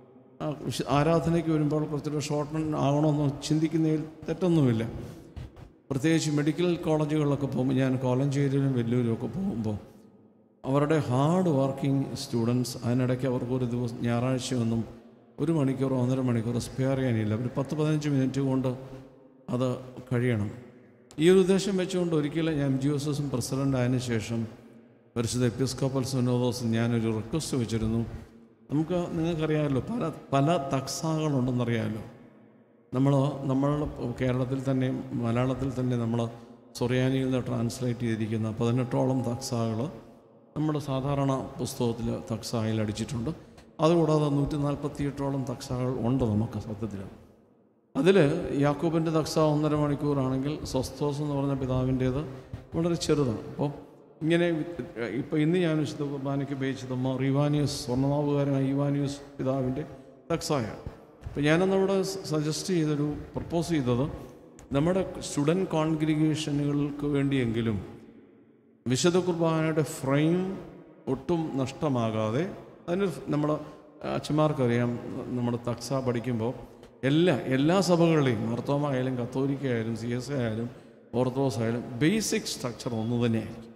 ആ, വിശ- ആരാധനയ്ക്ക് വരുമ്പോൾ കുറച്ചുകൂടെ ഷോർട്ടൺ ആകണമെന്ന് ചിന്തിക്കുന്നതിൽ തെറ്റൊന്നുമില്ല പ്രത്യേകിച്ച് മെഡിക്കൽ കോളേജുകളിലൊക്കെ പോകുമ്പോൾ ഞാൻ കോലഞ്ചേരിയിലും വെല്ലൂരും ഒക്കെ പോകുമ്പോൾ അവരുടെ ഹാർഡ് വർക്കിംഗ് സ്റ്റുഡൻസ് അതിനിടയ്ക്ക് അവർക്ക് ഒരു ദിവസം ഞായറാഴ്ചയൊന്നും ഒരു മണിക്കൂറോ ഒന്നര മണിക്കൂറോ സ്പെയർ ചെയ്യാനില്ല ഒരു പത്ത് പതിനഞ്ച് മിനിറ്റ് കൊണ്ട് അത് കഴിയണം ഈ ഒരു ഉദ്ദേശം വെച്ചുകൊണ്ട് ഒരിക്കലും ഞാൻ ജി എസ് എസും പ്രസിഡൻ്റ് ആയതിനു ശേഷം പരിശുദ്ധ എപ്പിസ്കോപ്പൽ സുനോദോസ് ഞാനൊരു റിക്വസ്റ്റ് വെച്ചിരുന്നു നമുക്ക് നിങ്ങൾക്കറിയാമല്ലോ പല പല തക്സാകളുണ്ടെന്നറിയാമല്ലോ നമ്മൾ നമ്മൾ കേരളത്തിൽ തന്നെ മലയാളത്തിൽ തന്നെ നമ്മൾ സൊറിയാനിയിൽ നിന്ന് ട്രാൻസ്ലേറ്റ് ചെയ്തിരിക്കുന്ന പതിനെട്ടോളം തക്സാകൾ നമ്മുടെ സാധാരണ പുസ്തകത്തിൽ തക്സായിൽ അടിച്ചിട്ടുണ്ട് അതുകൂടാതെ നൂറ്റി നാൽപ്പത്തിയെട്ടോളം തക്സാകൾ ഉണ്ട് നമുക്ക് സത്യത്തിൽ അതിൽ യാക്കൂബിൻ്റെ തക്സ ഒന്നര മണിക്കൂറാണെങ്കിൽ സ്വസ്തോസ് എന്ന് പറഞ്ഞ പിതാവിൻ്റേത് വളരെ ചെറുതാണ് അപ്പോൾ ഇങ്ങനെ ഇപ്പോൾ ഇന്ന് ഞാൻ വിശുദ്ധ കുർബാനയ്ക്ക് ഉപയോഗിച്ചത് റിവാനിയസ് സ്വർണ്ണനാവുകാരനായ ഇവാനിയസ് പിതാവിൻ്റെ തക്സായാണ് അപ്പോൾ ഞാനന്നവിടെ സജസ്റ്റ് ചെയ്തൊരു പ്രപ്പോസ് ചെയ്തത് നമ്മുടെ സ്റ്റുഡൻറ്റ് കോൺഗ്രിഗേഷനുകൾക്ക് വേണ്ടിയെങ്കിലും വിശുദ്ധ കുർബാനയുടെ ഫ്രെയിം ഒട്ടും നഷ്ടമാകാതെ അതിന് നമ്മൾ അച്ഛന്മാർക്കറിയാം നമ്മുടെ തക്സ പഠിക്കുമ്പോൾ എല്ലാ എല്ലാ സഭകളുടെയും മർത്തോമ ആയാലും കത്തോലിക്ക ആയാലും സി എസ് എ ആയാലും ഓർത്തഡോക്സ് ആയാലും ബേസിക് സ്ട്രക്ചർ ഒന്ന് തന്നെയായിരിക്കും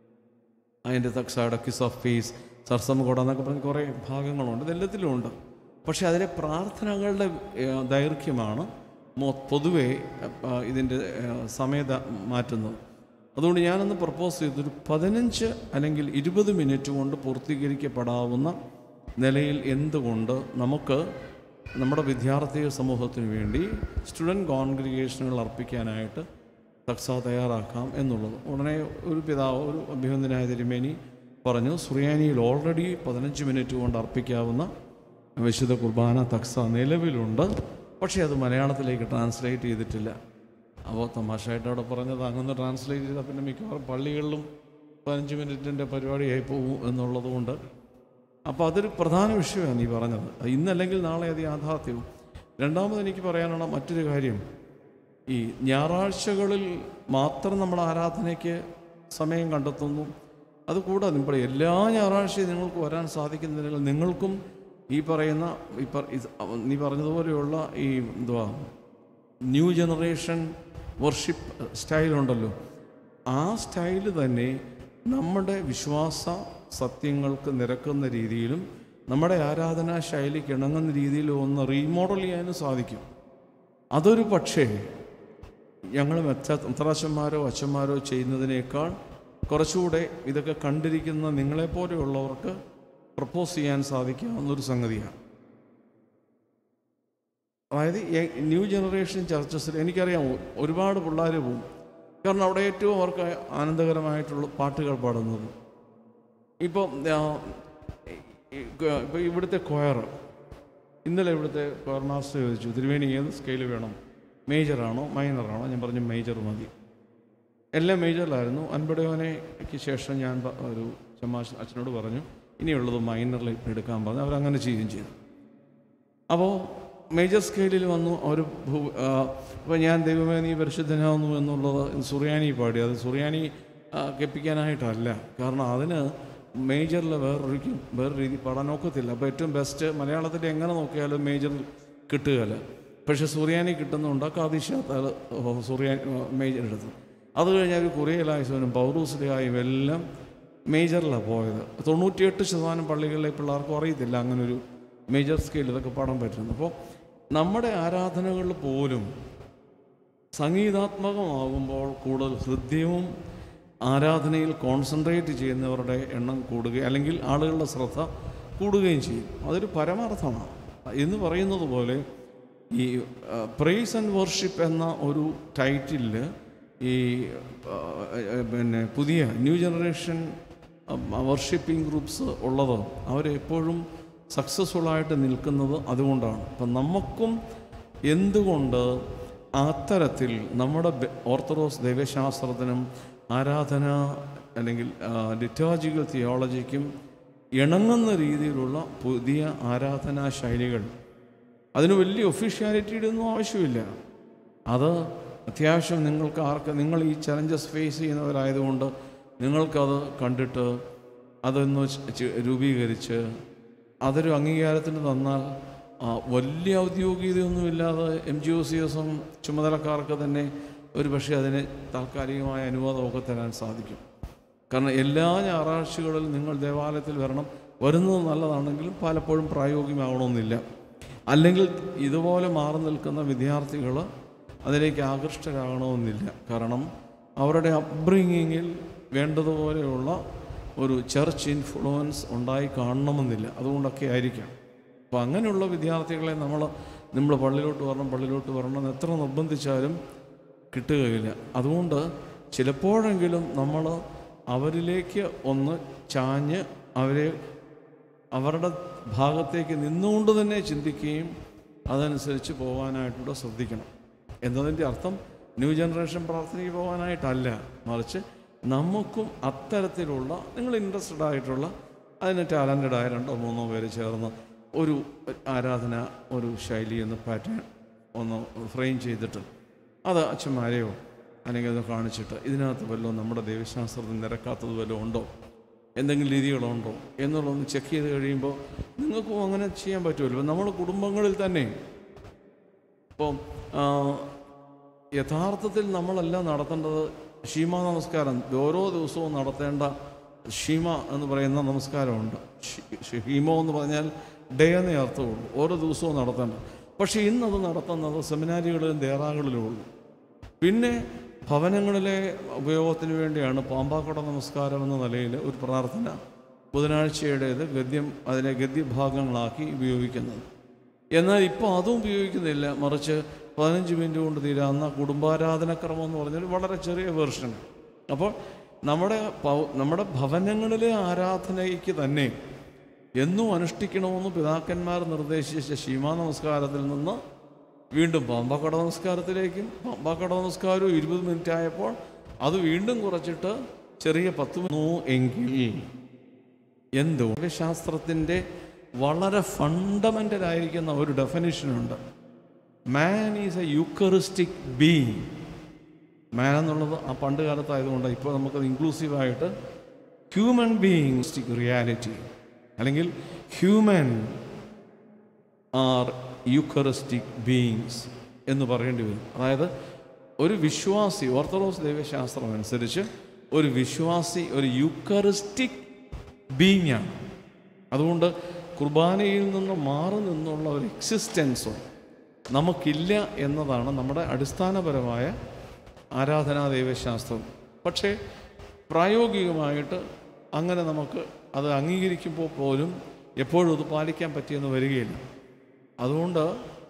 അതിൻ്റെ തക്സയുടെ കിസ് ഓഫ് ഫീസ് സർസമകോട എന്നൊക്കെ പറഞ്ഞ് കുറേ ഭാഗങ്ങളുണ്ട് ഇതെല്ലാത്തിലും ഉണ്ട് പക്ഷേ അതിലെ പ്രാർത്ഥനകളുടെ ഏഹ്, ദൈർഘ്യമാണ് മൊ- പൊതുവെ ഏഹ്, ഇതിൻ്റെ ഏഹ്, സമയത മാറ്റുന്നത് അതുകൊണ്ട് ഞാനന്ന് പ്രപ്പോസ് ചെയ്തൊരു പതിനഞ്ച് അല്ലെങ്കിൽ ഇരുപത് മിനിറ്റ് കൊണ്ട് പൂർത്തീകരിക്കപ്പെടാവുന്ന നിലയിൽ എന്തുകൊണ്ട് നമുക്ക് നമ്മുടെ വിദ്യാർത്ഥി സമൂഹത്തിന് വേണ്ടി സ്റ്റുഡൻറ്റ് കോൺഗ്രിഗേഷനുകൾ അർപ്പിക്കാനായിട്ട് തക്സ തയ്യാറാക്കാം എന്നുള്ളത് ഉടനെ ഒരു പിതാവ് ഒരു അഭ്യന്തനായ തിരുമേനി പറഞ്ഞു സുറിയാനിയിൽ ഓൾറെഡി പതിനഞ്ച് മിനിറ്റ് കൊണ്ട് അർപ്പിക്കാവുന്ന വിശുദ്ധ കുർബാന തക്സ നിലവിലുണ്ട് പക്ഷേ അത് മലയാളത്തിലേക്ക് ട്രാൻസ്ലേറ്റ് ചെയ്തിട്ടില്ല അപ്പോൾ തമാശയായിട്ട് അവിടെ പറഞ്ഞത് അങ്ങനെ ട്രാൻസ്ലേറ്റ് ചെയ്താൽ പിന്നെ മിക്കവാറും പള്ളികളിലും പതിനഞ്ച് മിനിറ്റിൻ്റെ പരിപാടിയായി പോകും എന്നുള്ളത് കൊണ്ട് അപ്പോൾ അതൊരു പ്രധാന വിഷയമാണ് നീ പറഞ്ഞത് അത് ഇന്നല്ലെങ്കിൽ നാളെ അത് യാഥാർത്ഥ്യവും രണ്ടാമത് എനിക്ക് പറയാനുള്ള മറ്റൊരു കാര്യം ഈ ഞായറാഴ്ചകളിൽ മാത്രം നമ്മൾ ആരാധനയ്ക്ക് സമയം കണ്ടെത്തുന്നു അതുകൂടാതെ ഇപ്പോൾ എല്ലാ ഞായറാഴ്ചയും നിങ്ങൾക്ക് വരാൻ സാധിക്കുന്നില്ലെങ്കിൽ നിങ്ങൾക്കും ഈ പറയുന്ന ഈ പ- ഇത് നീ പറഞ്ഞതുപോലെയുള്ള ഈ എന്തുവാ ന്യൂ ജനറേഷൻ വർഷിപ്പ് സ്റ്റൈലുണ്ടല്ലോ ആ സ്റ്റൈല് തന്നെ നമ്മുടെ വിശ്വാസ സത്യങ്ങൾക്ക് നിരക്കുന്ന രീതിയിലും നമ്മുടെ ആരാധനാ ശൈലിക്ക് ഇണങ്ങുന്ന രീതിയിലും ഒന്ന് റീമോഡൽ ചെയ്യാനും സാധിക്കും അതൊരു പക്ഷേ ഞങ്ങൾ മെച്ച മെത്രാച്ചന്മാരോ അച്ഛന്മാരോ ചെയ്യുന്നതിനേക്കാൾ കുറച്ചുകൂടെ ഇതൊക്കെ കണ്ടിരിക്കുന്ന നിങ്ങളെപ്പോലെയുള്ളവർക്ക് പ്രപ്പോസ് ചെയ്യാൻ സാധിക്കാവുന്നൊരു സംഗതിയാണ് അതായത് യ- ന്യൂ ജനറേഷൻ ചർച്ചസിൽ എനിക്കറിയാം ഒ- ഒരുപാട് പിള്ളേർ പോകും കാരണം അവിടെ ഏറ്റവും അവർക്ക് ആനന്ദകരമായിട്ടുള്ള പാട്ടുകൾ പാടുന്നത് ഇപ്പോൾ ഇപ്പോൾ ഇവിടുത്തെ കൊയർ ഇന്നലെ ഇവിടുത്തെ കൊയർ മാസ്റ്റർ ചോദിച്ചു തിരുവേണി ഏത് സ്കെയിൽ വേണം മേജറാണോ മൈനറാണോ ഞാൻ പറഞ്ഞു മേജർ മതി എല്ലാം മേജറിലായിരുന്നു അൻപടയോനയ്ക്ക് ശേഷം ഞാൻ പ- ഒരു ചമ്മാശ അച്ഛനോട് പറഞ്ഞു ഇനിയുള്ളത് മൈനറിൽ എടുക്കാൻ പറഞ്ഞു അവരങ്ങനെ ചെയ്യുകയും ചെയ്തു അപ്പോൾ മേജർ സ്കെയിലിൽ വന്നു ഒരു അപ്പോൾ ഞാൻ ദൈവമേ നീ പരിശുദ്ധനാവുന്നു എന്നുള്ളത് സുറിയാനി പാടി അത് സുറിയാനി ആ, കെപ്പിക്കാനായിട്ടല്ല കാരണം അതിന് മേജറിൽ വേറൊരു വേറെ രീതി പാടാൻ ഒക്കത്തില്ല അപ്പോൾ ഏറ്റവും ബെസ്റ്റ് മലയാളത്തിൽ എങ്ങനെ നോക്കിയാലും മേജറിൽ കിട്ടുകയില്ല പക്ഷെ സുറിയാനി കിട്ടുന്നുണ്ട് കാതിശാത്താൽ സുറിയാനി മേജർ എടുത്തു അത് കഴിഞ്ഞാൽ കുറിയലായുസവനും പൗറൂസിലായും എല്ലാം മേജറിലാണ് പോയത് തൊണ്ണൂറ്റിയെട്ട് ശതമാനം പള്ളികളിലെ പിള്ളേർക്കും അറിയത്തില്ല അങ്ങനൊരു മേജർ സ്കെയിൽ ഇതൊക്കെ പാടാൻ പറ്റുന്നു അപ്പോൾ നമ്മുടെ ആരാധനകളിൽ പോലും സംഗീതാത്മകമാകുമ്പോൾ കൂടുതൽ ഹൃദ്യവും ആരാധനയിൽ കോൺസെൻട്രേറ്റ് ചെയ്യുന്നവരുടെ എണ്ണം കൂടുകയും അല്ലെങ്കിൽ ആളുകളുടെ ശ്രദ്ധ കൂടുകയും ചെയ്യും അതൊരു പരമാർത്ഥമാണ് എന്ന് പറയുന്നത് പോലെ ഈ പ്രൈസ് ആൻഡ് വർഷിപ്പ് എന്ന ഒരു ടൈറ്റിലിൽ ഈ ആ, പിന്നെ പുതിയ ന്യൂ ജനറേഷൻ വർഷിപ്പിംഗ് ഗ്രൂപ്പ്സ് ഉള്ളത് അവരെപ്പോഴും സക്സസ്ഫുള്ളായിട്ട് നിൽക്കുന്നത് അതുകൊണ്ടാണ് അപ്പം നമുക്കും എന്തുകൊണ്ട് അത്തരത്തിൽ നമ്മുടെ ബെ- ഓർത്തഡോക്സ് ദൈവശാസ്ത്രത്തിനും ആരാധന അല്ലെങ്കിൽ ലിറ്റോജിക്കൽ തിയോളജിക്കും ഇണങ്ങുന്ന രീതിയിലുള്ള പുതിയ ആരാധനാ ശൈലികൾ അതിന് വലിയ ഒഫീഷ്യാലിറ്റിയുടെ ഒന്നും ആവശ്യമില്ല അത് അത്യാവശ്യം നിങ്ങൾക്ക് ആർക്ക് നിങ്ങൾ ഈ ചലഞ്ചസ് ഫേസ് ചെയ്യുന്നവരായതുകൊണ്ട് നിങ്ങൾക്കത് കണ്ടിട്ട് അതൊന്ന് ച- ച- രൂപീകരിച്ച് അതൊരു അംഗീകാരത്തിന് തന്നാൽ ആ, വലിയ ഔദ്യോഗികതയൊന്നുമില്ലാതെ എം ജി ഒ സി എസും ചുമതലക്കാർക്ക് തന്നെ ഒരു പക്ഷേ അതിന് താൽക്കാലികമായ അനുവാദമൊക്കെ തരാൻ സാധിക്കും കാരണം എല്ലാ ഞായറാഴ്ചകളിലും നിങ്ങൾ ദേവാലയത്തിൽ വരണം വരുന്നത് നല്ലതാണെങ്കിലും പലപ്പോഴും പ്രായോഗികമാകണമെന്നില്ല അല്ലെങ്കിൽ ഇതുപോലെ മാറി നിൽക്കുന്ന വിദ്യാർത്ഥികൾ അതിലേക്ക് ആകൃഷ്ടരാകണമെന്നില്ല കാരണം അവരുടെ അപ്ബ്രിങ്ങിങ്ങിൽ വേണ്ടതുപോലെയുള്ള ഒരു ചർച്ച് ഇൻഫ്ലുവൻസ് ഉണ്ടായി കാണണമെന്നില്ല അതുകൊണ്ടൊക്കെ ആയിരിക്കാം അപ്പോൾ അങ്ങനെയുള്ള വിദ്യാർത്ഥികളെ നമ്മൾ നമ്മൾ പള്ളിയിലോട്ട് വരണം പള്ളിയിലോട്ട് വരണം എന്ന് എത്ര നിർബന്ധിച്ചാലും കിട്ടുകയില്ല അതുകൊണ്ട് ചിലപ്പോഴെങ്കിലും നമ്മൾ അവരിലേക്ക് ഒന്ന് ചാഞ്ഞ് അവരെ അവരുടെ ഭാഗത്തേക്ക് നിന്നുകൊണ്ട് തന്നെ ചിന്തിക്കുകയും അതനുസരിച്ച് പോകാനായിട്ടൂടെ ശ്രദ്ധിക്കണം എന്നതിൻ്റെ അർത്ഥം ന്യൂ ജനറേഷൻ പ്രാർത്ഥനയ്ക്ക് പോകാനായിട്ടല്ല മറിച്ച് നമുക്കും അത്തരത്തിലുള്ള നിങ്ങൾ ഇൻട്രസ്റ്റഡ് ആയിട്ടുള്ള അതിന് ടാലൻറ്റഡ് ആയ രണ്ടോ മൂന്നോ പേര് ചേർന്ന് ഒരു ആരാധന ഒരു ശൈലി എന്ന് പാറ്റേൺ ഒന്ന് ഫ്രെയിം ചെയ്തിട്ട് അത് അച്ഛന്മാരെയോ അല്ലെങ്കിൽ അത് കാണിച്ചിട്ട് ഇതിനകത്ത് വല്ലതും നമ്മുടെ ദൈവശാസ്ത്രത്തിൽ നിരക്കാത്തത് വല്ലതും ഉണ്ടോ എന്തെങ്കിലും രീതികളുണ്ടോ എന്നുള്ളതൊന്ന് ചെക്ക് ചെയ്ത് കഴിയുമ്പോൾ നിങ്ങൾക്കും അങ്ങനെ ചെയ്യാൻ പറ്റുമല്ലോ നമ്മുടെ കുടുംബങ്ങളിൽ തന്നെ ഇപ്പം ആ, യഥാർത്ഥത്തിൽ നമ്മളെല്ലാം നടത്തേണ്ടത് ഷീമ നമസ്കാരം ഓരോ ദിവസവും നടത്തേണ്ട ഷീമ എന്ന് പറയുന്ന നമസ്കാരമുണ്ട് ഷി- ഷീമോ എന്ന് പറഞ്ഞാൽ ഡേ എന്നേ അർത്ഥമുള്ളൂ ഓരോ ദിവസവും നടത്തേണ്ട പക്ഷേ ഇന്നത് നടത്തുന്നത് സെമിനാരികളിലും ദേറാകളിലും ഉള്ളൂ പിന്നെ ഭവനങ്ങളിലെ ഉപയോഗത്തിന് വേണ്ടിയാണ് പാമ്പാക്കട നമസ്കാരം എന്ന നിലയിൽ ഒരു പ്രാർത്ഥന ബുധനാഴ്ചയുടേത് ഗദ്യം അതിനെ ഗദ്യഭാഗങ്ങളാക്കി ഉപയോഗിക്കുന്നത് എന്നാൽ ഇപ്പോൾ അതും ഉപയോഗിക്കുന്നില്ല മറിച്ച് പതിനഞ്ച് മിനിറ്റ് കൊണ്ട് തീരാവുന്ന കുടുംബാരാധനക്രമം എന്ന് പറഞ്ഞാൽ വളരെ ചെറിയ വേർഷൻ അപ്പോൾ നമ്മുടെ പൗ- നമ്മുടെ ഭവനങ്ങളിലെ ആരാധനയ്ക്ക് തന്നെ എന്നും അനുഷ്ഠിക്കണമെന്ന് പിതാക്കന്മാർ നിർദ്ദേശിച്ച ശീമാ നമസ്കാരത്തിൽ നിന്ന് വീണ്ടും പമ്പക്കട നമസ്കാരത്തിലേക്കും പമ്പക്കട നമസ്കാരവും ഇരുപത് മിനിറ്റ് ആയപ്പോൾ അത് വീണ്ടും കുറച്ചിട്ട് ചെറിയ പത്ത് മിനിറ്റ് എങ്കിൽ എന്തോ ശാസ്ത്രത്തിൻ്റെ വളരെ ഫണ്ടമെൻ്റൽ ആയിരിക്കുന്ന ഒരു ഡെഫിനിഷനുണ്ട് man is a eucharistic being man എന്നുള്ളത് ആ പണ്ട് കാലത്തായതുകൊണ്ട് ഇപ്പോൾ നമുക്കത് ഇൻക്ലൂസീവായിട്ട് ഹ്യൂമൻ ബീയിങ്സ്റ്റിക് റിയാലിറ്റി അല്ലെങ്കിൽ ഹ്യൂമൻ ആർ യൂക്കറിസ്റ്റിക് ബീയിങ്സ് എന്ന് പറയേണ്ടി വരും അതായത് ഒരു വിശ്വാസി ഓർത്തഡോക്സ് ദൈവശാസ്ത്രം അനുസരിച്ച് ഒരു വിശ്വാസി ഒരു യൂക്കറിസ്റ്റിക് ബീങ് ആണ് അതുകൊണ്ട് കുർബാനയിൽ നിന്ന് മാറി നിന്നുള്ള ഒരു എക്സിസ്റ്റൻസോ നമുക്കില്ല എന്നതാണ് നമ്മുടെ അടിസ്ഥാനപരമായ ആരാധനാ ദൈവശാസ്ത്രം പക്ഷേ പ്രായോഗികമായിട്ട് അങ്ങനെ നമുക്ക് അത് അംഗീകരിക്കുമ്പോൾ പോലും എപ്പോഴും അത് പാലിക്കാൻ പറ്റിയെന്ന് വരികയില്ല അതുകൊണ്ട്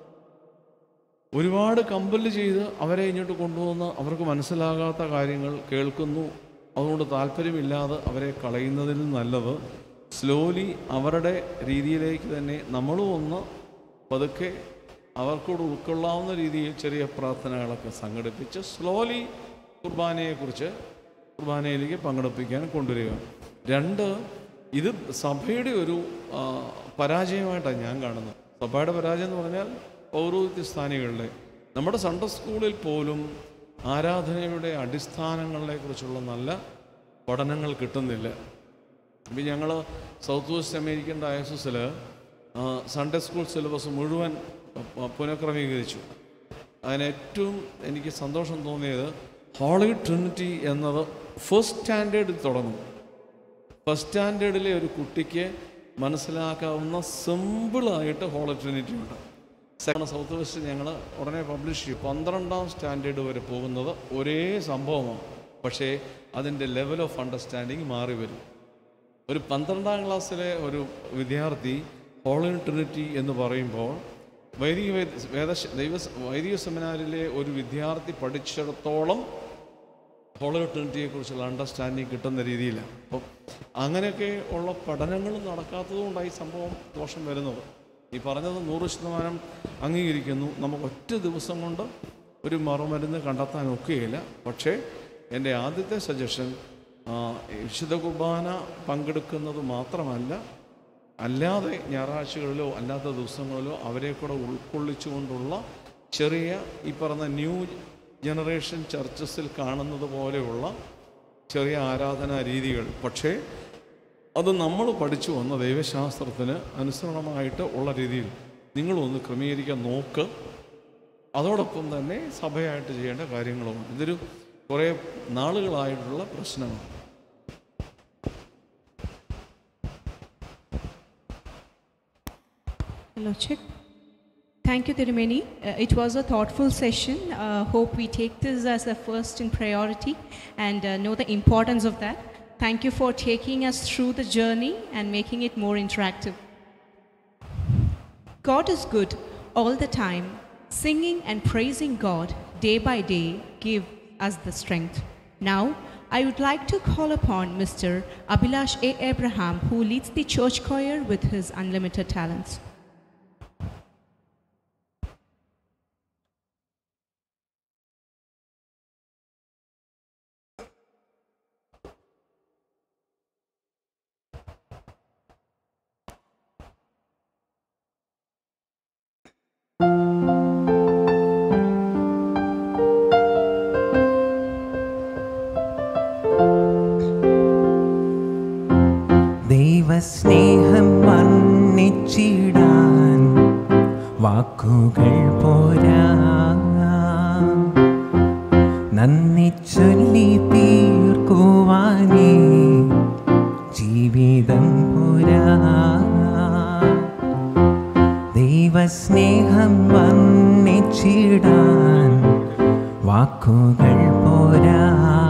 ഒരുപാട് കമ്പല് ചെയ്ത് അവരെ ഇങ്ങോട്ട് കൊണ്ടുവന്ന് അവർക്ക് മനസ്സിലാകാത്ത കാര്യങ്ങൾ കേൾക്കുന്നു അതുകൊണ്ട് താല്പര്യമില്ലാതെ അവരെ കളയുന്നതിൽ നല്ലത് സ്ലോലി അവരുടെ രീതിയിലേക്ക് തന്നെ നമ്മളും ഒന്ന് പതുക്കെ അവർക്കൂടെ ഉൾക്കൊള്ളാവുന്ന രീതിയിൽ ചെറിയ പ്രാർത്ഥനകളൊക്കെ സംഘടിപ്പിച്ച് സ്ലോലി കുർബാനയെക്കുറിച്ച് കുർബാനയിലേക്ക് പങ്കെടുപ്പിക്കാൻ കൊണ്ടുവരിക രണ്ട് ഇത് സഭയുടെ ഒരു ആ, പരാജയമായിട്ടാണ് ഞാൻ കാണുന്നത് സഭയുടെ പരാജയം എന്ന് പറഞ്ഞാൽ പൗരോഹിത്യ സ്ഥാനികളുടെ നമ്മുടെ സൺഡേ സ്കൂളിൽ പോലും ആരാധനയുടെ അടിസ്ഥാനങ്ങളെക്കുറിച്ചുള്ള നല്ല പഠനങ്ങൾ കിട്ടുന്നില്ല ഇപ്പം ഞങ്ങൾ സൗത്ത് വെസ്റ്റ് അമേരിക്കൻ ഡയസസിൽ സൺഡേ സ്കൂൾ സിലബസ് മുഴുവൻ പ- പുനഃക്രമീകരിച്ചു അതിന് ഏറ്റവും എനിക്ക് സന്തോഷം തോന്നിയത് ഹോളി ട്രിനിറ്റി എന്നത് ഫസ്റ്റ് സ്റ്റാൻഡേർഡിൽ തുടങ്ങും ഫസ്റ്റ് സ്റ്റാൻഡേർഡിലെ ഒരു കുട്ടിക്ക് മനസ്സിലാക്കാവുന്ന സിമ്പിളായിട്ട് ഹോളി ട്രിനിറ്റി ഉണ്ട് സെക്കൻഡ് സൗത്ത് വെസ്റ്റ് ഞങ്ങൾ ഉടനെ പബ്ലിഷ് ചെയ്യും പന്ത്രണ്ടാം സ്റ്റാൻഡേർഡ് വരെ പോകുന്നത് ഒരേ സംഭവമാണ് പക്ഷേ അതിൻ്റെ ലെവൽ ഓഫ് അണ്ടർസ്റ്റാൻഡിങ് മാറി വരും ഒരു പന്ത്രണ്ടാം ക്ലാസ്സിലെ ഒരു വിദ്യാർത്ഥി ഹോളി ട്രിനിറ്റി എന്ന് പറയുമ്പോൾ വൈദിക വേദ വേദ ദൈവ വൈദിക സെമിനാരിലെ ഒരു വിദ്യാർത്ഥി പഠിച്ചിടത്തോളം ഹോളി ട്രിനിറ്റിയെക്കുറിച്ചുള്ള അണ്ടർസ്റ്റാൻഡിങ് കിട്ടുന്ന രീതിയിലാണ് അപ്പം അങ്ങനെയൊക്കെ ഉള്ള പഠനങ്ങൾ നടക്കാത്തതുകൊണ്ടായി സംഭവം ദോഷം വരുന്നത് ഈ പറഞ്ഞത് നൂറ് ശതമാനം അംഗീകരിക്കുന്നു നമുക്ക് ഒറ്റ ദിവസം കൊണ്ട് ഒരു മറുമരുന്ന് കണ്ടെത്താൻ ഒക്കുകയില്ല പക്ഷേ എൻ്റെ ആദ്യത്തെ സജഷൻ വിശുദ്ധ കുർബാന പങ്കെടുക്കുന്നത് മാത്രമല്ല അല്ലാതെ ഞായറാഴ്ചകളിലോ അല്ലാത്ത ദിവസങ്ങളിലോ അവരെ കൂടെ ഉൾക്കൊള്ളിച്ചുകൊണ്ടുള്ള ചെറിയ ഈ പറഞ്ഞ ന്യൂ ജനറേഷൻ ചർച്ചസിൽ കാണുന്നത് പോലെയുള്ള ചെറിയ ആരാധനാ രീതികൾ പക്ഷേ അത് നമ്മൾ പഠിച്ചു വന്ന ദൈവശാസ്ത്രത്തിന് അനുസരണമായിട്ട് ഉള്ള രീതിയിൽ നിങ്ങളും ഒന്ന് ക്രമീകരിക്കാൻ നോക്ക് അതോടൊപ്പം തന്നെ സഭയായിട്ട് ചെയ്യേണ്ട കാര്യങ്ങളുമാണ് ഇതൊരു കുറേ നാളുകളായിട്ടുള്ള പ്രശ്നമാണ് Hello, Chick. Thank you, Tirumeni. Uh, it was a thoughtful session. Uh, hope we take this as a first in priority and uh, know the importance of that. Thank you for taking us through the journey and making it more interactive. God is good all the time. Singing and praising God day by day give us the strength. Now, I would like to call upon Mr. Abhilash A. Abraham, who leads the church choir with his unlimited talents. ദൈവസ്നേഹം വർണ്ണിച്ചിടാൻ വാക്കുകൾ പോരാ നന്ദി ചൊല്ലി തീർക്കുവാനേ ജീവിതം പോരാ ദൈവസ്നേഹം വർണ്ണിച്ചിടാൻ വാക്കുകൾ പോരാ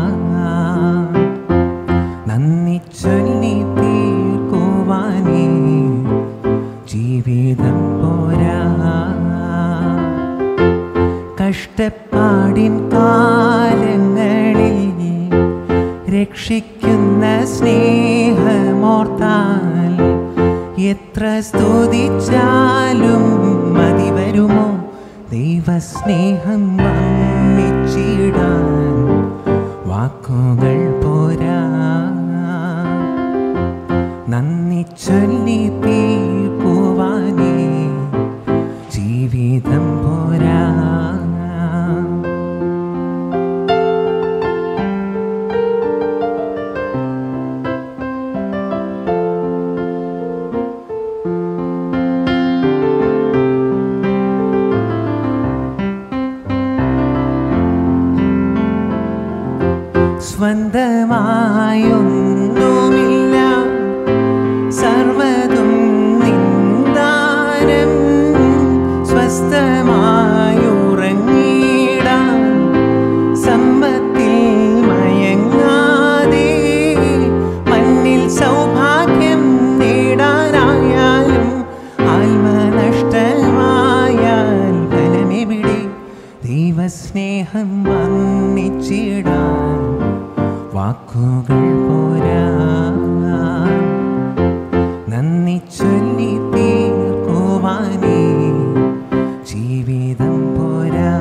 നന്ദി ചൊല്ലി തീർക്കുവാനേ ജീവിതം പോരാ കഷ്ടപ്പാടിൻ കാലങ്ങളിൽ രക്ഷിക്കുന്ന സ്നേഹമോർത്താൽ എത്ര സ്തുതിച്ചാലും മതി വരുമോ ദൈവസ്നേഹം വന്നിച്ചിടാൻ വാക്കുകൾ പോരാ നന്ദി ചൊല്ലി തീർക്കുവാനേ ജീവിതം പോരാ സ്വന്തമായൊന്നുമില്ല സർവതും നിന്ദാനം സ്വസ്ഥമായുറങ്ങിടാൻ സമ്പത്തിൽ മയങ്ങാതെ മണ്ണിൽ സൗഭാഗ്യം നേടാനായാലും ആത്മനഷ്ടമായാൽ ഫലമെവിടെ ദൈവസ്നേഹം വന്നിച്ചിടാൻ വാക്കുകൾ പോരാ നന്ദി ചൊല്ലി തീർക്കുവാനേ ജീവിതം പോരാ